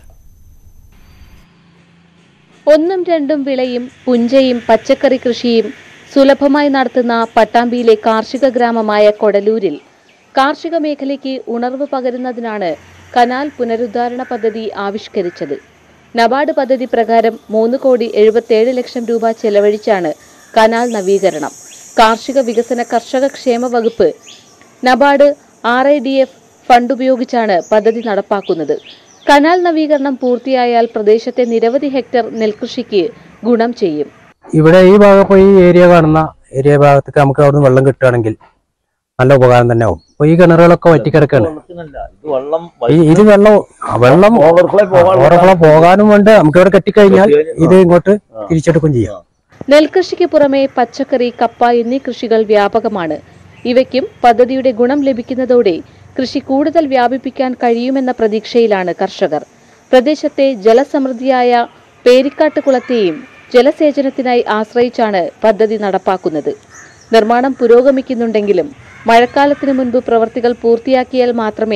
ഒന്നും രണ്ടും വിളയും പുഞ്ചയും പച്ചക്കറി കൃഷിയും സുലഭമായി നടത്തുന്ന പട്ടാമ്പിയിലെ കാർഷിക ഗ്രാമമായ കൊടലൂരിൽ കാർഷിക മേഖലയ്ക്ക് ഉണർവ് പകരുന്നതിനാണ് കനാൽ പുനരുദ്ധാരണ പദ്ധതി ആവിഷ്കരിച്ചത് നബാർഡ് പദ്ധതി പ്രകാരം മൂന്ന് കോടി എഴുപത്തിയേഴ് ലക്ഷം രൂപ ചെലവഴിച്ചാണ് കനാൽ നവീകരണം കാർഷിക വികസന കർഷക ക്ഷേമ വകുപ്പ് NABARD R I D F fund ഉപയോഗിച്ചാണ് പദ്ധതി നടപ്പാക്കുന്നത് കനാൽ നവീകരണം പൂർത്തിയായാൽ പ്രദേശത്തെ നിരവധി ഹെക്ടർ നെൽകൃഷിക്ക് ഗുണം ചെയ്യും ഇവിടെ ഈ ഭാഗം ഇപ്പോൾ ഈ ഏരിയ കാണുന്ന ഏരിയ ഭാഗത്തേക്ക് നമുക്ക് അവിടുന്ന് വെള്ളം കിട്ടുകയാണെങ്കിൽ നല്ല ഉപകാരം തന്നെ ആവും അപ്പോൾ ഈ കിണറുകളൊക്കെ വറ്റിക്കിടക്കാണ് ഈ ഇത് വെള്ളം വെള്ളം ഓവർഫ്ലോ പോകാനും വേണ്ട നമുക്ക് ഇവിടെ കെട്ടിക്കഴിഞ്ഞാൽ ഇത് ഇങ്ങോട്ട് തിരിച്ചെടുക്കുകയും ചെയ്യാം നെൽകൃഷിക്ക് പുറമെ പച്ചക്കറി കപ്പ എന്നീ കൃഷികൾ വ്യാപകമാണ് ഇവയ്ക്കും പദ്ധതിയുടെ ഗുണം ലഭിക്കുന്നതോടെ കൃഷി കൂടുതൽ വ്യാപിപ്പിക്കാൻ കഴിയുമെന്ന പ്രതീക്ഷയിലാണ് കർഷകർ പ്രദേശത്തെ ജലസമൃദ്ധിയായ പേരിക്കാട്ട് കുളത്തെയും ജലസേചനത്തിനായി ആശ്രയിച്ചാണ് പദ്ധതി നടപ്പാക്കുന്നത് നിർമ്മാണം പുരോഗമിക്കുന്നുണ്ടെങ്കിലും മഴക്കാലത്തിന് മുൻപ് പ്രവർത്തികൾ പൂർത്തിയാക്കിയാൽ മാത്രമേ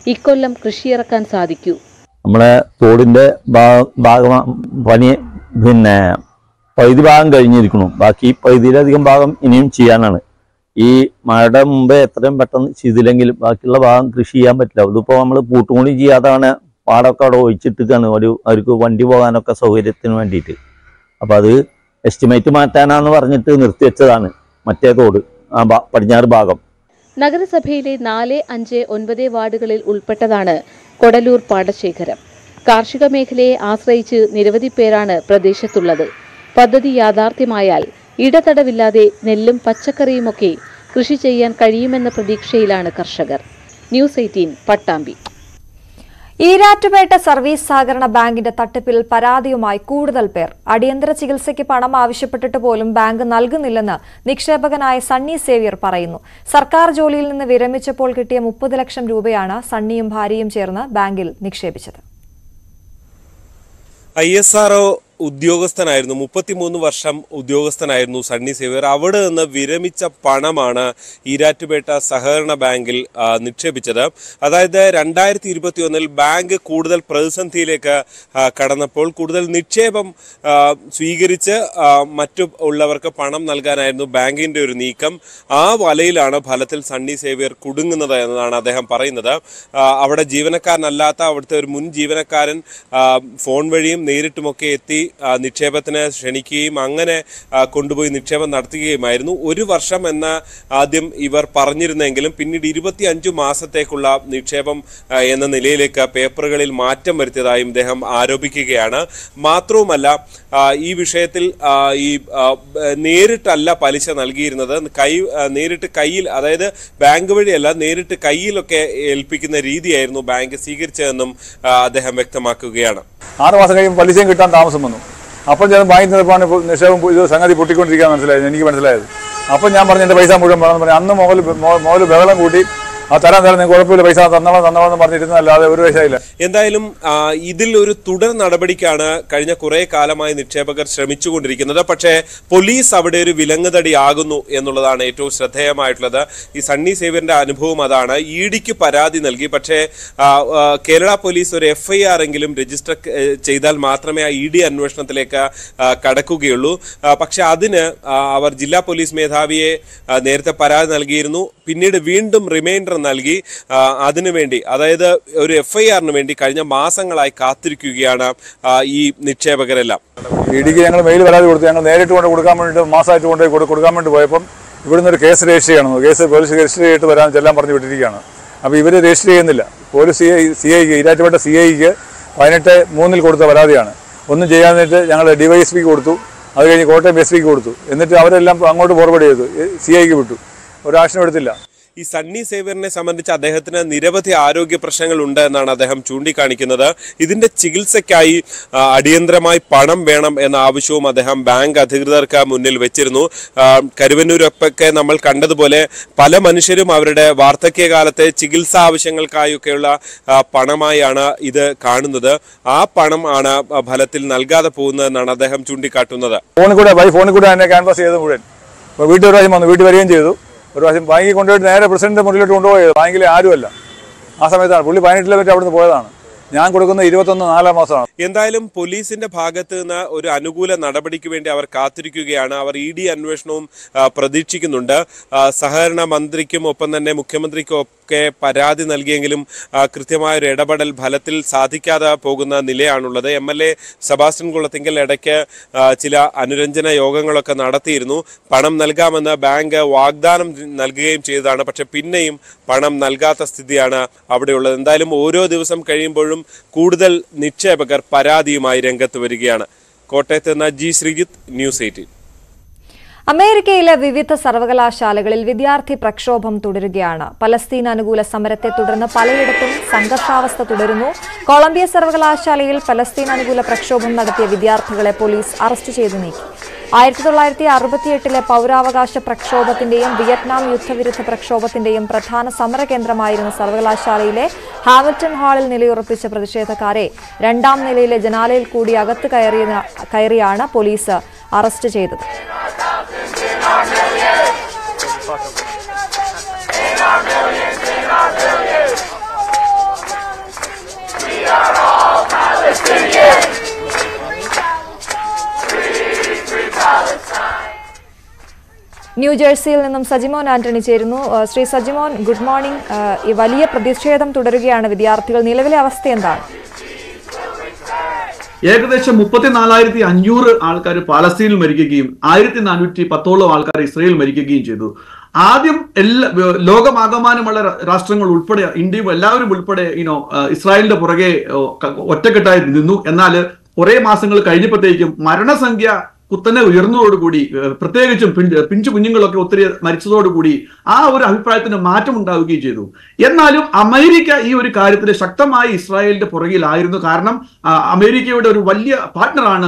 ഇക്കൊല്ലം കൃഷിയിറക്കാൻ സാധിക്കൂ നമ്മളെ തോടിൻ്റെ ഭാഗം പണി പിന്നെ പകുതി ഭാഗം കഴിഞ്ഞിരിക്കണം ബാക്കി പകുതിയിലധികം ഭാഗം ഇനിയും ചെയ്യാനാണ് ഈ മഴയുടെ മുമ്പേ എത്രയും പെട്ടെന്ന് ചെയ്തില്ലെങ്കിൽ ബാക്കിയുള്ള ഭാഗം കൃഷി ചെയ്യാൻ പറ്റില്ല ഇതിപ്പോൾ നമ്മൾ പൂട്ടുകൂടി ചെയ്യാതാണ് പാടമൊക്കെ അവിടെ ഒഴിച്ചിട്ടിട്ടാണ് ഒരു അവർക്ക് വണ്ടി പോകാനൊക്കെ സൗകര്യത്തിന് വേണ്ടിയിട്ട് അപ്പോൾ അത് എസ്റ്റിമേറ്റ് മാറ്റാനാന്ന് പറഞ്ഞിട്ട് നിർത്തിവെച്ചതാണ് മറ്റേ തോട് ആ ഭാ- പടിഞ്ഞാറ് ഭാഗം നഗരസഭയിലെ നാല് അഞ്ച് ഒൻപത് വാർഡുകളിൽ ഉൾപ്പെട്ടതാണ് കൊടലൂർ പാടശേഖരം കാർഷിക മേഖലയെ ആശ്രയിച്ച് നിരവധി പേരാണ് പ്രദേശത്തുള്ളത് പദ്ധതി യാഥാർത്ഥ്യമായാൽ ഇടതടവില്ലാതെ നെല്ലും പച്ചക്കറിയുമൊക്കെ കൃഷി ചെയ്യാൻ കഴിയുമെന്ന പ്രതീക്ഷയിലാണ് കർഷകർ news eighteen Pattambi Erattupetta service സഹകരണ ബാങ്കിന്റെ തട്ടിപ്പിൽ പരാതിയുമായി കൂടുതൽ പേർ അടിയന്തര ചികിത്സയ്ക്ക് പണം ആവശ്യപ്പെട്ടിട്ട് പോലും ബാങ്ക് നൽകുന്നില്ലെന്ന് നിക്ഷേപകനായ സണ്ണി സേവ്യർ പറയുന്നു സർക്കാർ ജോലിയിൽ നിന്ന് വിരമിച്ചപ്പോൾ കിട്ടിയ മുപ്പത് ലക്ഷം രൂപയാണ് സണ്ണിയും ഭാര്യയും ചേർന്ന് ബാങ്കിൽ നിക്ഷേപിച്ചത് ഐ എസ് ആർ ഉദ്യോഗസ്ഥനായിരുന്നു മുപ്പത്തിമൂന്ന് വർഷം ഉദ്യോഗസ്ഥനായിരുന്നു സണ്ണി സേവ്യർ അവിടെ നിന്ന് വിരമിച്ച പണമാണ് ഈരാറ്റുപേട്ട സഹകരണ ബാങ്കിൽ ആ, നിക്ഷേപിച്ചത് അതായത് രണ്ടായിരത്തി ഇരുപത്തി ഒന്നിൽ ബാങ്ക് കൂടുതൽ പ്രതിസന്ധിയിലേക്ക് ആ, കടന്നപ്പോൾ കൂടുതൽ നിക്ഷേപം ആ, സ്വീകരിച്ച് ആ, മറ്റു ഉള്ളവർക്ക് പണം നൽകാനായിരുന്നു ബാങ്കിന്റെ ഒരു നീക്കം ആ വലയിലാണ് ഫലത്തിൽ സണ്ണി സേവ്യർ കുടുങ്ങുന്നത് എന്നതാണ് അദ്ദേഹം പറയുന്നത് ആ, അവിടെ ജീവനക്കാരനല്ലാത്ത അവിടുത്തെ ഒരു മുൻ ജീവനക്കാരൻ ആ, ഫോൺ വഴിയും നേരിട്ടുമൊക്കെ എത്തി ആ, നിക്ഷേപത്തിന് ക്ഷണിക്കുകയും അങ്ങനെ ആ, കൊണ്ടുപോയി നിക്ഷേപം നടത്തുകയുമായിരുന്നു ഒരു വർഷം എന്ന ആദ്യം ഇവർ പറഞ്ഞിരുന്നെങ്കിലും പിന്നീട് ഇരുപത്തി അഞ്ചു മാസത്തേക്കുള്ള നിക്ഷേപം ആ, എന്ന നിലയിലേക്ക് പേപ്പറുകളിൽ മാറ്റം വരുത്തിയതായും ഇദ്ദേഹം ആരോപിക്കുകയാണ് മാത്രവുമല്ല ആ, ഈ വിഷയത്തിൽ ആ, ഈ ആ, ബ- നേരിട്ടല്ല പലിശ നൽകിയിരുന്നത് കൈ ആ, നേരിട്ട് കയ്യിൽ അതായത് ബാങ്ക് വഴിയല്ല നേരിട്ട് കയ്യിലൊക്കെ ഏൽപ്പിക്കുന്ന രീതിയായിരുന്നു ബാങ്ക് സ്വീകരിച്ചതെന്നും ആ, അദ്ദേഹം വ്യക്തമാക്കുകയാണ് ആറ് മാസം കഴിയുമ്പോൾ പലിശയും കിട്ടാൻ താമസം വന്നു അപ്പം ഞാൻ ബാങ്കിൽ നിന്നപ്പോഴാണ് ഇപ്പോൾ നിക്ഷേപം ഇത് സംഗതി പൊട്ടിക്കൊണ്ടിരിക്കാൻ മനസ്സിലായത് എനിക്ക് മനസ്സിലായത് അപ്പം ഞാൻ പറഞ്ഞു എൻ്റെ പൈസ മുഴുവൻ വേണമെന്ന് പറഞ്ഞു അന്ന് മുതൽ മുതൽ ബഹളം കൂട്ടി ആ തരാൻ തരാൻ നിങ്ങൾക്ക് കുഴപ്പമില്ല പൈസ തന്നോളാം തന്നോളെന്ന് പറഞ്ഞിരുന്നല്ലാതെ ഒരു പൈസയില്ല എന്തായാലും ആ, ഇതിൽ ഒരു തുടർ നടപടിക്കാണ് കഴിഞ്ഞ കുറെ കാലമായി നിക്ഷേപകർ ശ്രമിച്ചുകൊണ്ടിരിക്കുന്നത് പക്ഷേ പോലീസ് അവിടെ ഒരു വിലങ്ങുതടിയാകുന്നു എന്നുള്ളതാണ് ഏറ്റവും ശ്രദ്ധേയമായിട്ടുള്ളത് ഈ സണ്ണി സേവ്യറിന്റെ അനുഭവം അതാണ് ഇ ഡിക്ക് പരാതി നൽകി പക്ഷേ ആ, ആ, കേരള പോലീസ് ഒരു എഫ് ഐ ആർ എങ്കിലും രജിസ്റ്റർ ഏ, ചെയ്താൽ മാത്രമേ ആ ഇ ഡി അന്വേഷണത്തിലേക്ക് ആ, കടക്കുകയുള്ളൂ ആ, പക്ഷെ അതിന് ആ, അവർ ജില്ലാ പോലീസ് മേധാവിയെ ആ, നേരത്തെ പരാതി നൽകിയിരുന്നു പിന്നീട് വീണ്ടും റിമൈൻഡർ നൽകി ആ, അതിനുവേണ്ടി അതായത് ഒരു എഫ് ഐ ആറിന് വേണ്ടി കഴിഞ്ഞ മാസങ്ങളായി കാത്തിരിക്കുകയാണ് ആ, ഈ നിക്ഷേപകരെല്ലാം ഇടിക്ക് ഞങ്ങൾ മെയിൽ പരാതി കൊടുത്തു ഞങ്ങൾ നേരിട്ട് കൊണ്ട് കൊടുക്കാൻ വേണ്ടിയിട്ട് മാസമായിട്ട് കൊണ്ട് കൊടു- കൊടുക്കാൻ വേണ്ടി പോയപ്പം ഇവിടുന്ന് ഒരു കേസ് രജിസ്റ്റർ ചെയ്യണം കേസ് പോലീസ് രജിസ്റ്റർ ചെയ്തിട്ട് വരാൻ ചെല്ലാൻ പറഞ്ഞു വിട്ടിരിക്കുകയാണ് അപ്പോൾ ഇവർ രജിസ്റ്റർ ചെയ്യുന്നില്ല പോലീസ് സി ഐ സി ഐക്ക് ഇരാറ്റുപേട്ട സി ഐക്ക് പതിനെട്ട് മൂന്നിൽ കൊടുത്ത പരാതിയാണ് ഒന്നും ചെയ്യാന്നിട്ട് ഞങ്ങൾ ഡിവൈഎസ്പിക്ക് കൊടുത്തു അത് കഴിഞ്ഞ് കോട്ടയം എസ് പിക്ക് കൊടുത്തു എന്നിട്ട് അവരെല്ലാം അങ്ങോട്ട് ഫോർവേഡ് ചെയ്തു സി ഐക്ക് വിട്ടു ഒരു ആക്ഷനും എടുത്തില്ല ഈ സണ്ണി സേവ്യറിനെ സംബന്ധിച്ച് അദ്ദേഹത്തിന് നിരവധി ആരോഗ്യ പ്രശ്നങ്ങൾ ഉണ്ട് എന്നാണ് അദ്ദേഹം ചൂണ്ടിക്കാണിക്കുന്നത് ഇതിന്റെ ചികിത്സയ്ക്കായി ആ, അടിയന്തരമായി പണം വേണം എന്ന ആവശ്യവും അദ്ദേഹം ബാങ്ക് അധികൃതർക്ക് മുന്നിൽ വെച്ചിരുന്നു ആ, കരുവന്നൂരൊക്കെ നമ്മൾ കണ്ടതുപോലെ പല മനുഷ്യരും അവരുടെ വാർദ്ധക്യകാലത്തെ ചികിത്സാ ആവശ്യങ്ങൾക്കായൊക്കെയുള്ള ആ, പണമായാണ് ഇത് കാണുന്നത് ആ പണം ആണ് ഫലത്തിൽ നൽകാതെ പോകുന്നതെന്നാണ് അദ്ദേഹം ചൂണ്ടിക്കാട്ടുന്നത് ഫോണിൽ കൂടെ ബൈ ഫോണിൽ കൂടെ എന്നെ ക്യാൻവാസ് ചെയ്ത് മുഴുവൻ അപ്പോൾ വീട്ടിൽ ഒരു പ്രാവശ്യം വന്നു വീട്ടിൽ വരികയും ചെയ്തു ഒരു പ്രാവശ്യം ബാങ്കിൽ കൊണ്ടുപോയിട്ട് നേരെ പ്രസിഡന്റ് മുറിയിലോട്ട് കൊണ്ടുപോയത് ബാങ്കിലെ ആരുമല്ല ആ സമയത്താണ് പുള്ളി പതിനെട്ടിലെ പറ്റി അവിടുന്ന് പോയതാണ് ഞാൻ കൊടുക്കുന്ന ഇരുപത്തൊന്ന് നാലാം മാസമാണ് എന്തായാലും പോലീസിന്റെ ഭാഗത്ത് നിന്ന് ഒരു അനുകൂല നടപടിക്ക് വേണ്ടി അവർ കാത്തിരിക്കുകയാണ് അവർ ഇ ഡി അന്വേഷണവും ആ, പ്രതീക്ഷിക്കുന്നുണ്ട് ആ, സഹകരണ മന്ത്രിക്കും ഒപ്പം തന്നെ മുഖ്യമന്ത്രിക്കും ഒക്കെ പരാതി നൽകിയെങ്കിലും ആ, കൃത്യമായ ഒരു ഇടപെടൽ ഫലത്തിൽ സാധിക്കാതെ പോകുന്ന നിലയാണുള്ളത് M L A Sebastian Kulathinkal ഇടയ്ക്ക് ആ, ചില അനുരഞ്ജന യോഗങ്ങളൊക്കെ നടത്തിയിരുന്നു പണം നൽകാമെന്ന് ബാങ്ക് വാഗ്ദാനം നൽകുകയും ചെയ്തതാണ് പക്ഷെ പിന്നെയും പണം നൽകാത്ത സ്ഥിതിയാണ് അവിടെയുള്ളത് എന്തായാലും ഓരോ ദിവസം കഴിയുമ്പോഴും കൂടുതൽ നിക്ഷേപകർ പരാതിയുമായി രംഗത്ത് വരികയാണ് കോട്ടയത്ത് നിന്ന് ജി ശ്രീജിത്ത് ന്യൂസ് എയ്റ്റീൻ അമേരിക്കയിലെ വിവിധ സർവകലാശാലകളിൽ വിദ്യാർത്ഥി പ്രക്ഷോഭം തുടരുകയാണ് പലസ്തീൻ അനുകൂല സമരത്തെ തുടർന്ന് പലയിടത്തും സംഘർഷാവസ്ഥ തുടരുന്നു കൊളംബിയ സർവകലാശാലയിൽ പലസ്തീൻ അനുകൂല പ്രക്ഷോഭം നടത്തിയ വിദ്യാർത്ഥികളെ പോലീസ് അറസ്റ്റ് ചെയ്തു നീക്കി ആയിരത്തി തൊള്ളായിരത്തി അറുപത്തിയെട്ടിലെ പൗരാവകാശ പ്രക്ഷോഭത്തിന്റെയും വിയറ്റ്നാം യുദ്ധവിരുദ്ധ പ്രക്ഷോഭത്തിന്റെയും പ്രധാന സമരകേന്ദ്രമായിരുന്ന സർവകലാശാലയിലെ ഹാമിൽട്ടൺ ഹാളിൽ നിലയുറപ്പിച്ച പ്രതിഷേധക്കാരെ രണ്ടാം നിലയിലെ ജനാലയിൽ കൂടി അകത്ത് കയറിയ കയറിയാണ് പോലീസ് അറസ്റ്റ് ചെയ്തത് ന്യൂജേഴ്സിയിൽ നിന്നും സജിമോൻ ആന്റണി ചേരുന്നു ഏഹ് ശ്രീ സജിമോൻ ഗുഡ് മോർണിംഗ് ഏഹ് ഈ വലിയ പ്രതിഷേധം തുടരുകയാണ് വിദ്യാർത്ഥികൾ നിലവിലെ അവസ്ഥ എന്താണ് ഏകദേശം മുപ്പത്തിനാലായിരത്തി അഞ്ഞൂറ് ആൾക്കാർ പാലസ്തീനിൽ മരിക്കുകയും ആയിരത്തി നാനൂറ്റി പത്തോളം ആൾക്കാർ ഇസ്രയേൽ മരിക്കുകയും ചെയ്തു ആദ്യം എല്ലാ ലോകമാകമാനമുള്ള രാ- രാഷ്ട്രങ്ങൾ ഉൾപ്പെടെ ഇന്ത്യയും എല്ലാവരും ഉൾപ്പെടെ ഇനോ ഇസ്രായേലിന്റെ പുറകെ ഓ, ക- ഒറ്റക്കെട്ടായി നിന്നു എന്നാൽ കുറെ മാസങ്ങൾ കഴിഞ്ഞപ്പോഴത്തേക്കും മരണസംഖ്യ കുത്തനെ ഉയർന്നതോടുകൂടി ഏഹ്, പ്രത്യേകിച്ചും പിഞ്ച് പിഞ്ചു കുഞ്ഞുങ്ങളൊക്കെ ഒത്തിരി മരിച്ചതോടുകൂടി ആ ഒരു അഭിപ്രായത്തിന് മാറ്റം ഉണ്ടാവുകയും ചെയ്തു എന്നാലും അമേരിക്ക ഈ ഒരു കാര്യത്തിൽ ശക്തമായി ഇസ്രായേലിന്റെ പുറകിലായിരുന്നു കാരണം ആ, അമേരിക്കയുടെ ഒരു വലിയ പാർട്ട്ണറാണ്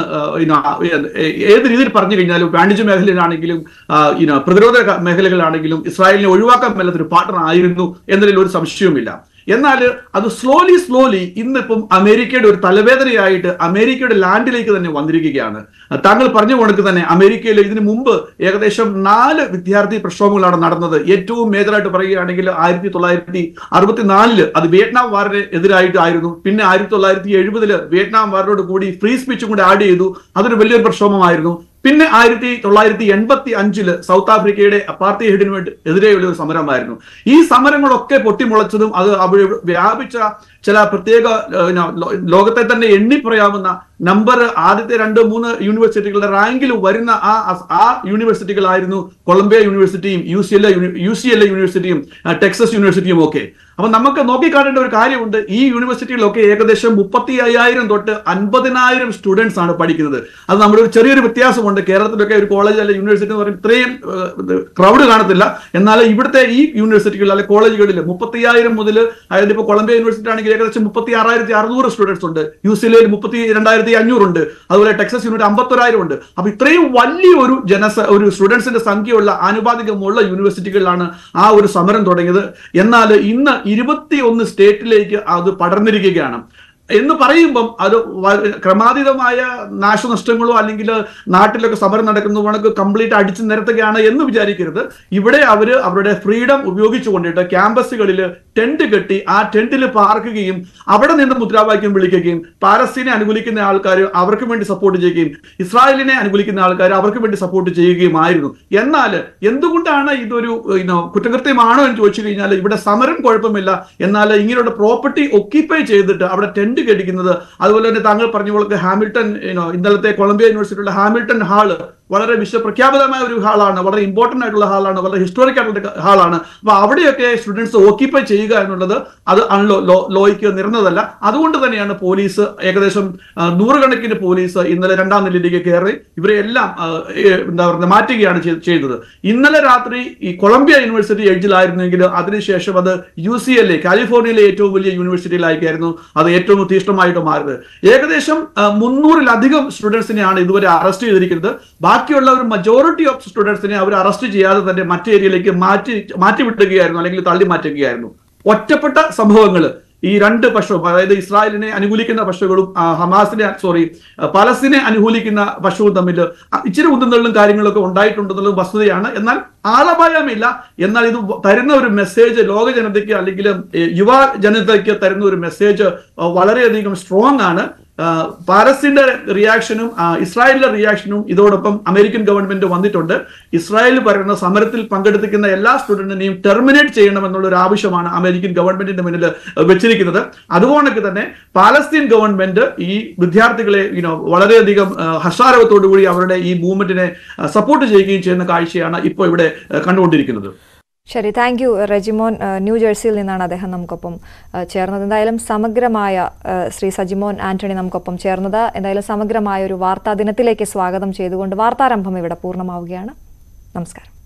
ഏത് രീതിയിൽ പറഞ്ഞു കഴിഞ്ഞാലും വാണിജ്യ മേഖലയിലാണെങ്കിലും ആ, you know, പ്രതിരോധ ക- മേഖലകളിലാണെങ്കിലും ഇസ്രായേലിനെ ഒഴിവാക്കാൻ മേലാത്തൊരു പാർട്ട്ണർ ആയിരുന്നു എന്നതിൽ ഒരു സംശയവുമില്ല എന്നാൽ അത് സ്ലോലി സ്ലോലി ഇന്നിപ്പം അമേരിക്കയുടെ ഒരു തലവേദനയായിട്ട് അമേരിക്കയുടെ ലാൻഡിലേക്ക് തന്നെ വന്നിരിക്കുകയാണ് താങ്കൾ പറഞ്ഞു കൊടുക്ക് തന്നെ അമേരിക്കയിൽ ഇതിനു മുമ്പ് ഏകദേശം നാല് വിദ്യാർത്ഥി പ്രക്ഷോഭങ്ങളാണ് നടന്നത് ഏറ്റവും മേജറായിട്ട് പറയുകയാണെങ്കിൽ ആയിരത്തി തൊള്ളായിരത്തി അറുപത്തിനാലില് അത് വിയറ്റ്നാം വാറിന് എതിരായിട്ട് ആയിരുന്നു പിന്നെ ആയിരത്തി തൊള്ളായിരത്തി എഴുപതില് വിയറ്റ്നാം വാറിനോട് കൂടി ഫ്രീ സ്പീച്ചും കൂടി ആഡ് ചെയ്തു അതൊരു വലിയൊരു പ്രക്ഷോഭമായിരുന്നു പിന്നെ ആയിരത്തി തൊള്ളായിരത്തി എൺപത്തി അഞ്ചില് സൗത്ത് ആഫ്രിക്കയുടെ അപ്പാർത്തിഹെഡിന് വേണ്ടി എതിരെയുള്ള ഒരു സമരമായിരുന്നു ഈ സമരങ്ങളൊക്കെ പൊട്ടിമുളച്ചതും അത് അവിടെ വ്യാപിച്ച ചില പ്രത്യേക ഏഹ്, ന- ലോ- ലോകത്തെ തന്നെ എണ്ണി പറയാവുന്ന നമ്പർ ആദ്യത്തെ രണ്ട് മൂന്ന് യൂണിവേഴ്സിറ്റികളുടെ റാങ്കിൽ വരുന്ന ആ അസ്- ആ യൂണിവേഴ്സിറ്റികളായിരുന്നു കൊളംബിയ യൂണിവേഴ്സിറ്റിയും U C L U C L യൂണിവേഴ്സിറ്റിയും ആ, ടെക്സസ് യൂണിവേഴ്സിറ്റിയും ഒക്കെ അപ്പൊ നമുക്ക് നോക്കിക്കാണേണ്ട ഒരു കാര്യമുണ്ട് ഈ യൂണിവേഴ്സിറ്റികളൊക്കെ ഏകദേശം മുപ്പത്തി അയ്യായിരം തൊട്ട് അൻപതിനായിരം സ്റ്റുഡൻസ് ആണ് പഠിക്കുന്നത് അത് നമ്മുടെ ഒരു ചെറിയൊരു വ്യത്യാസമുണ്ട് കേരളത്തിലൊക്കെ ഒരു കോളേജ് അല്ലെങ്കിൽ യൂണിവേഴ്സിറ്റി എന്ന് പറയുമ്പോൾ ഇത്രയും ക്രൗഡ് കാണത്തില്ല എന്നാൽ ഇവിടുത്തെ ഈ യൂണിവേഴ്സിറ്റികളിൽ അല്ലെങ്കിൽ കോളേജുകളിൽ മുപ്പത്തി അയ്യായിരം മുതൽ അതായത് ഇപ്പോൾ കൊളംബിയ യൂണിവേഴ്സിറ്റി ആണെങ്കിൽ ഏകദേശം മുപ്പത്തി ആറായിരത്തി അറുന്നൂറ് സ്റ്റുഡൻസ് ഉണ്ട് യു സി എൽ മുപ്പത്തി രണ്ടായിരത്തി അഞ്ഞൂറുണ്ട് അതുപോലെ ടെക്സസ് യൂണിറ്റ് അമ്പത്തൊരായിരം ഉണ്ട് അപ്പൊ ഇത്രയും വലിയൊരു ജനസ ഒരു സ്റ്റുഡൻസിന്റെ സംഖ്യയുള്ള ആനുപാതികമുള്ള യൂണിവേഴ്സിറ്റികളിലാണ് ആ ഒരു സമരം തുടങ്ങിയത് എന്നാൽ ഇന്ന് ഇരുപത്തി ഒന്ന് സ്റ്റേറ്റിലേക്ക് അത് പടർന്നിരിക്കുകയാണ് എന്ന് പറയുമ്പം അത് വ- ക്രമാതീതമായ നാശനഷ്ടങ്ങളോ അല്ലെങ്കിൽ നാട്ടിലൊക്കെ സമരം നടക്കുന്നു കണക്ക് കംപ്ലീറ്റ് അടിച്ചു നിരത്തുകയാണ് എന്ന് വിചാരിക്കരുത് ഇവിടെ അവര് അവരുടെ ഫ്രീഡം ഉപയോഗിച്ചു കൊണ്ടിട്ട് ക്യാമ്പസുകളിൽ ടെന്റ് കെട്ടി ആ ടെന്റിൽ പാർക്കുകയും അവിടെ നിന്ന് മുദ്രാവാക്യം വിളിക്കുകയും പാലസ്തീനെ അനുകൂലിക്കുന്ന ആൾക്കാർ അവർക്ക് വേണ്ടി സപ്പോർട്ട് ചെയ്യുകയും ഇസ്രായേലിനെ അനുകൂലിക്കുന്ന ആൾക്കാർ അവർക്ക് വേണ്ടി സപ്പോർട്ട് ചെയ്യുകയുമായിരുന്നു എന്നാൽ എന്തുകൊണ്ടാണ് ഇതൊരു ഇനോ കുറ്റകൃത്യമാണോ എന്ന് ചോദിച്ചു കഴിഞ്ഞാൽ ഇവിടെ സമരം കുഴപ്പമില്ല എന്നാൽ ഇങ്ങനെയുള്ള പ്രോപ്പർട്ടി ഒക്യുപ്പൈ ചെയ്തിട്ട് അവിടെ ടെന്റ് കെട്ടിക്കുന്നത് അതുപോലെ തന്നെ താങ്കൾ പറഞ്ഞ പോലെ ഹാമിൽട്ടൺ ഇനോ ഇന്നലത്തെ കൊളംബിയ യൂണിവേഴ്സിറ്റിയുടെ ഹാമിൽട്ടൺ ഹാള് വളരെ വിശ്വപ്രഖ്യാപിതമായ ഒരു ഹാളാണ് വളരെ ഇമ്പോർട്ടന്റ് ആയിട്ടുള്ള ഹാളാണ് വളരെ ഹിസ്റ്റോറിക് ആയിട്ടുള്ള ഹാളാണ് അപ്പൊ അവിടെയൊക്കെ സ്റ്റുഡൻസ് ഓക്യുപ്പൈ ചെയ്യുക എന്നുള്ളത് അത് അൺലോ ലോ ലോയ്ക്ക് നിറഞ്ഞതല്ല അതുകൊണ്ട് തന്നെയാണ് പോലീസ് ഏകദേശം ആ, നൂറുകണക്കിന് പോലീസ് ഇന്നലെ രണ്ടാം നിലയിലേക്ക് കയറി ഇവരെ എല്ലാം ആ, ഏ, എന്താ പറയുക മാറ്റുകയാണ് ചെയ്- ചെയ്തത് ഇന്നലെ രാത്രി ഈ കൊളംബിയ യൂണിവേഴ്സിറ്റി എഡ്ജിലായിരുന്നെങ്കിൽ അതിനുശേഷം അത് യു സി എൽ എ കാലിഫോർണിയയിലെ ഏറ്റവും വലിയ യൂണിവേഴ്സിറ്റിയിലായിരിക്കായിരുന്നു അത് ഏറ്റവും തീഷ്ണമായിട്ട് മാറിയത് ഏകദേശം ആ, മുന്നൂറിലധികം സ്റ്റുഡൻസിനെയാണ് ഇതുവരെ അറസ്റ്റ് ചെയ്തിരിക്കുന്നത് ബാക്കിയുള്ള ഒരു മജോറിറ്റി ഓഫ് സ്റ്റുഡൻസിനെ അവർ അറസ്റ്റ് ചെയ്യാതെ തന്നെ മറ്റു ഏരിയയിലേക്ക് മാറ്റി മാറ്റിവിട്ടുകയായിരുന്നു അല്ലെങ്കിൽ തള്ളി മാറ്റുകയായിരുന്നു ഒറ്റപ്പെട്ട സംഭവങ്ങൾ ഈ രണ്ട് പക്ഷവും അതായത് ഇസ്രായേലിനെ അനുകൂലിക്കുന്ന പക്ഷങ്ങളും ആ, ഹമാസിനെ സോറി പലസ്തീനെ അനുകൂലിക്കുന്ന പക്ഷവും തമ്മിൽ ആ, ഇച്ചിരി ഉന്തുന്നള്ളും കാര്യങ്ങളൊക്കെ ഉണ്ടായിട്ടുണ്ടെന്നുള്ളത് വസ്തുതയാണ് എന്നാൽ ആളപായമില്ല എന്നാൽ ഇത് തരുന്ന ഒരു മെസ്സേജ് ലോക ജനതയ്ക്ക് അല്ലെങ്കിൽ ഏ, യുവ ജനതയ്ക്ക് തരുന്ന ഒരു മെസ്സേജ് വളരെയധികം സ്ട്രോങ് ആണ് ആ, പാലസ്തീന്റെ റിയാക്ഷനും ആ, ഇസ്രായേലിന്റെ റിയാക്ഷനും ഇതോടൊപ്പം അമേരിക്കൻ ഗവൺമെന്റ് വന്നിട്ടുണ്ട് ഇസ്രായേൽ പറയുന്ന സമരത്തിൽ പങ്കെടുത്തിരിക്കുന്ന എല്ലാ സ്റ്റുഡന്റിനെയും ടെർമിനേറ്റ് ചെയ്യണമെന്നുള്ള ഒരു ആവശ്യമാണ് അമേരിക്കൻ ഗവൺമെന്റിന്റെ മുന്നിൽ വെച്ചിരിക്കുന്നത് അതുകൊണ്ടൊക്കെ തന്നെ പാലസ്തീൻ ഗവൺമെന്റ് ഈ വിദ്യാർത്ഥികളെ യുനോ വളരെയധികം ആ, ഹർഷാരവത്തോടു കൂടി അവരുടെ ഈ മൂവ്മെന്റിനെ സപ്പോർട്ട് ചെയ്യുകയും ചെയ്യുന്ന കാഴ്ചയാണ് ഇപ്പോൾ ഇവിടെ ആ, കണ്ടുകൊണ്ടിരിക്കുന്നത് ശരി താങ്ക് യു റെജിമോൻ ഏഹ് ന്യൂ ജേഴ്സിയിൽ നിന്നാണ് അദ്ദേഹം നമുക്കൊപ്പം ഏഹ് ചേർന്നത് എന്തായാലും സമഗ്രമായ ഏഹ് ശ്രീ സജിമോൻ ആന്റണി നമുക്കൊപ്പം ചേർന്നത് എന്തായാലും സമഗ്രമായ ഒരു വാർത്താ ദിനത്തിലേക്ക് സ്വാഗതം ചെയ്തുകൊണ്ട് വാർത്താരംഭം ഇവിടെ പൂർണ്ണമാവുകയാണ് നമസ്കാരം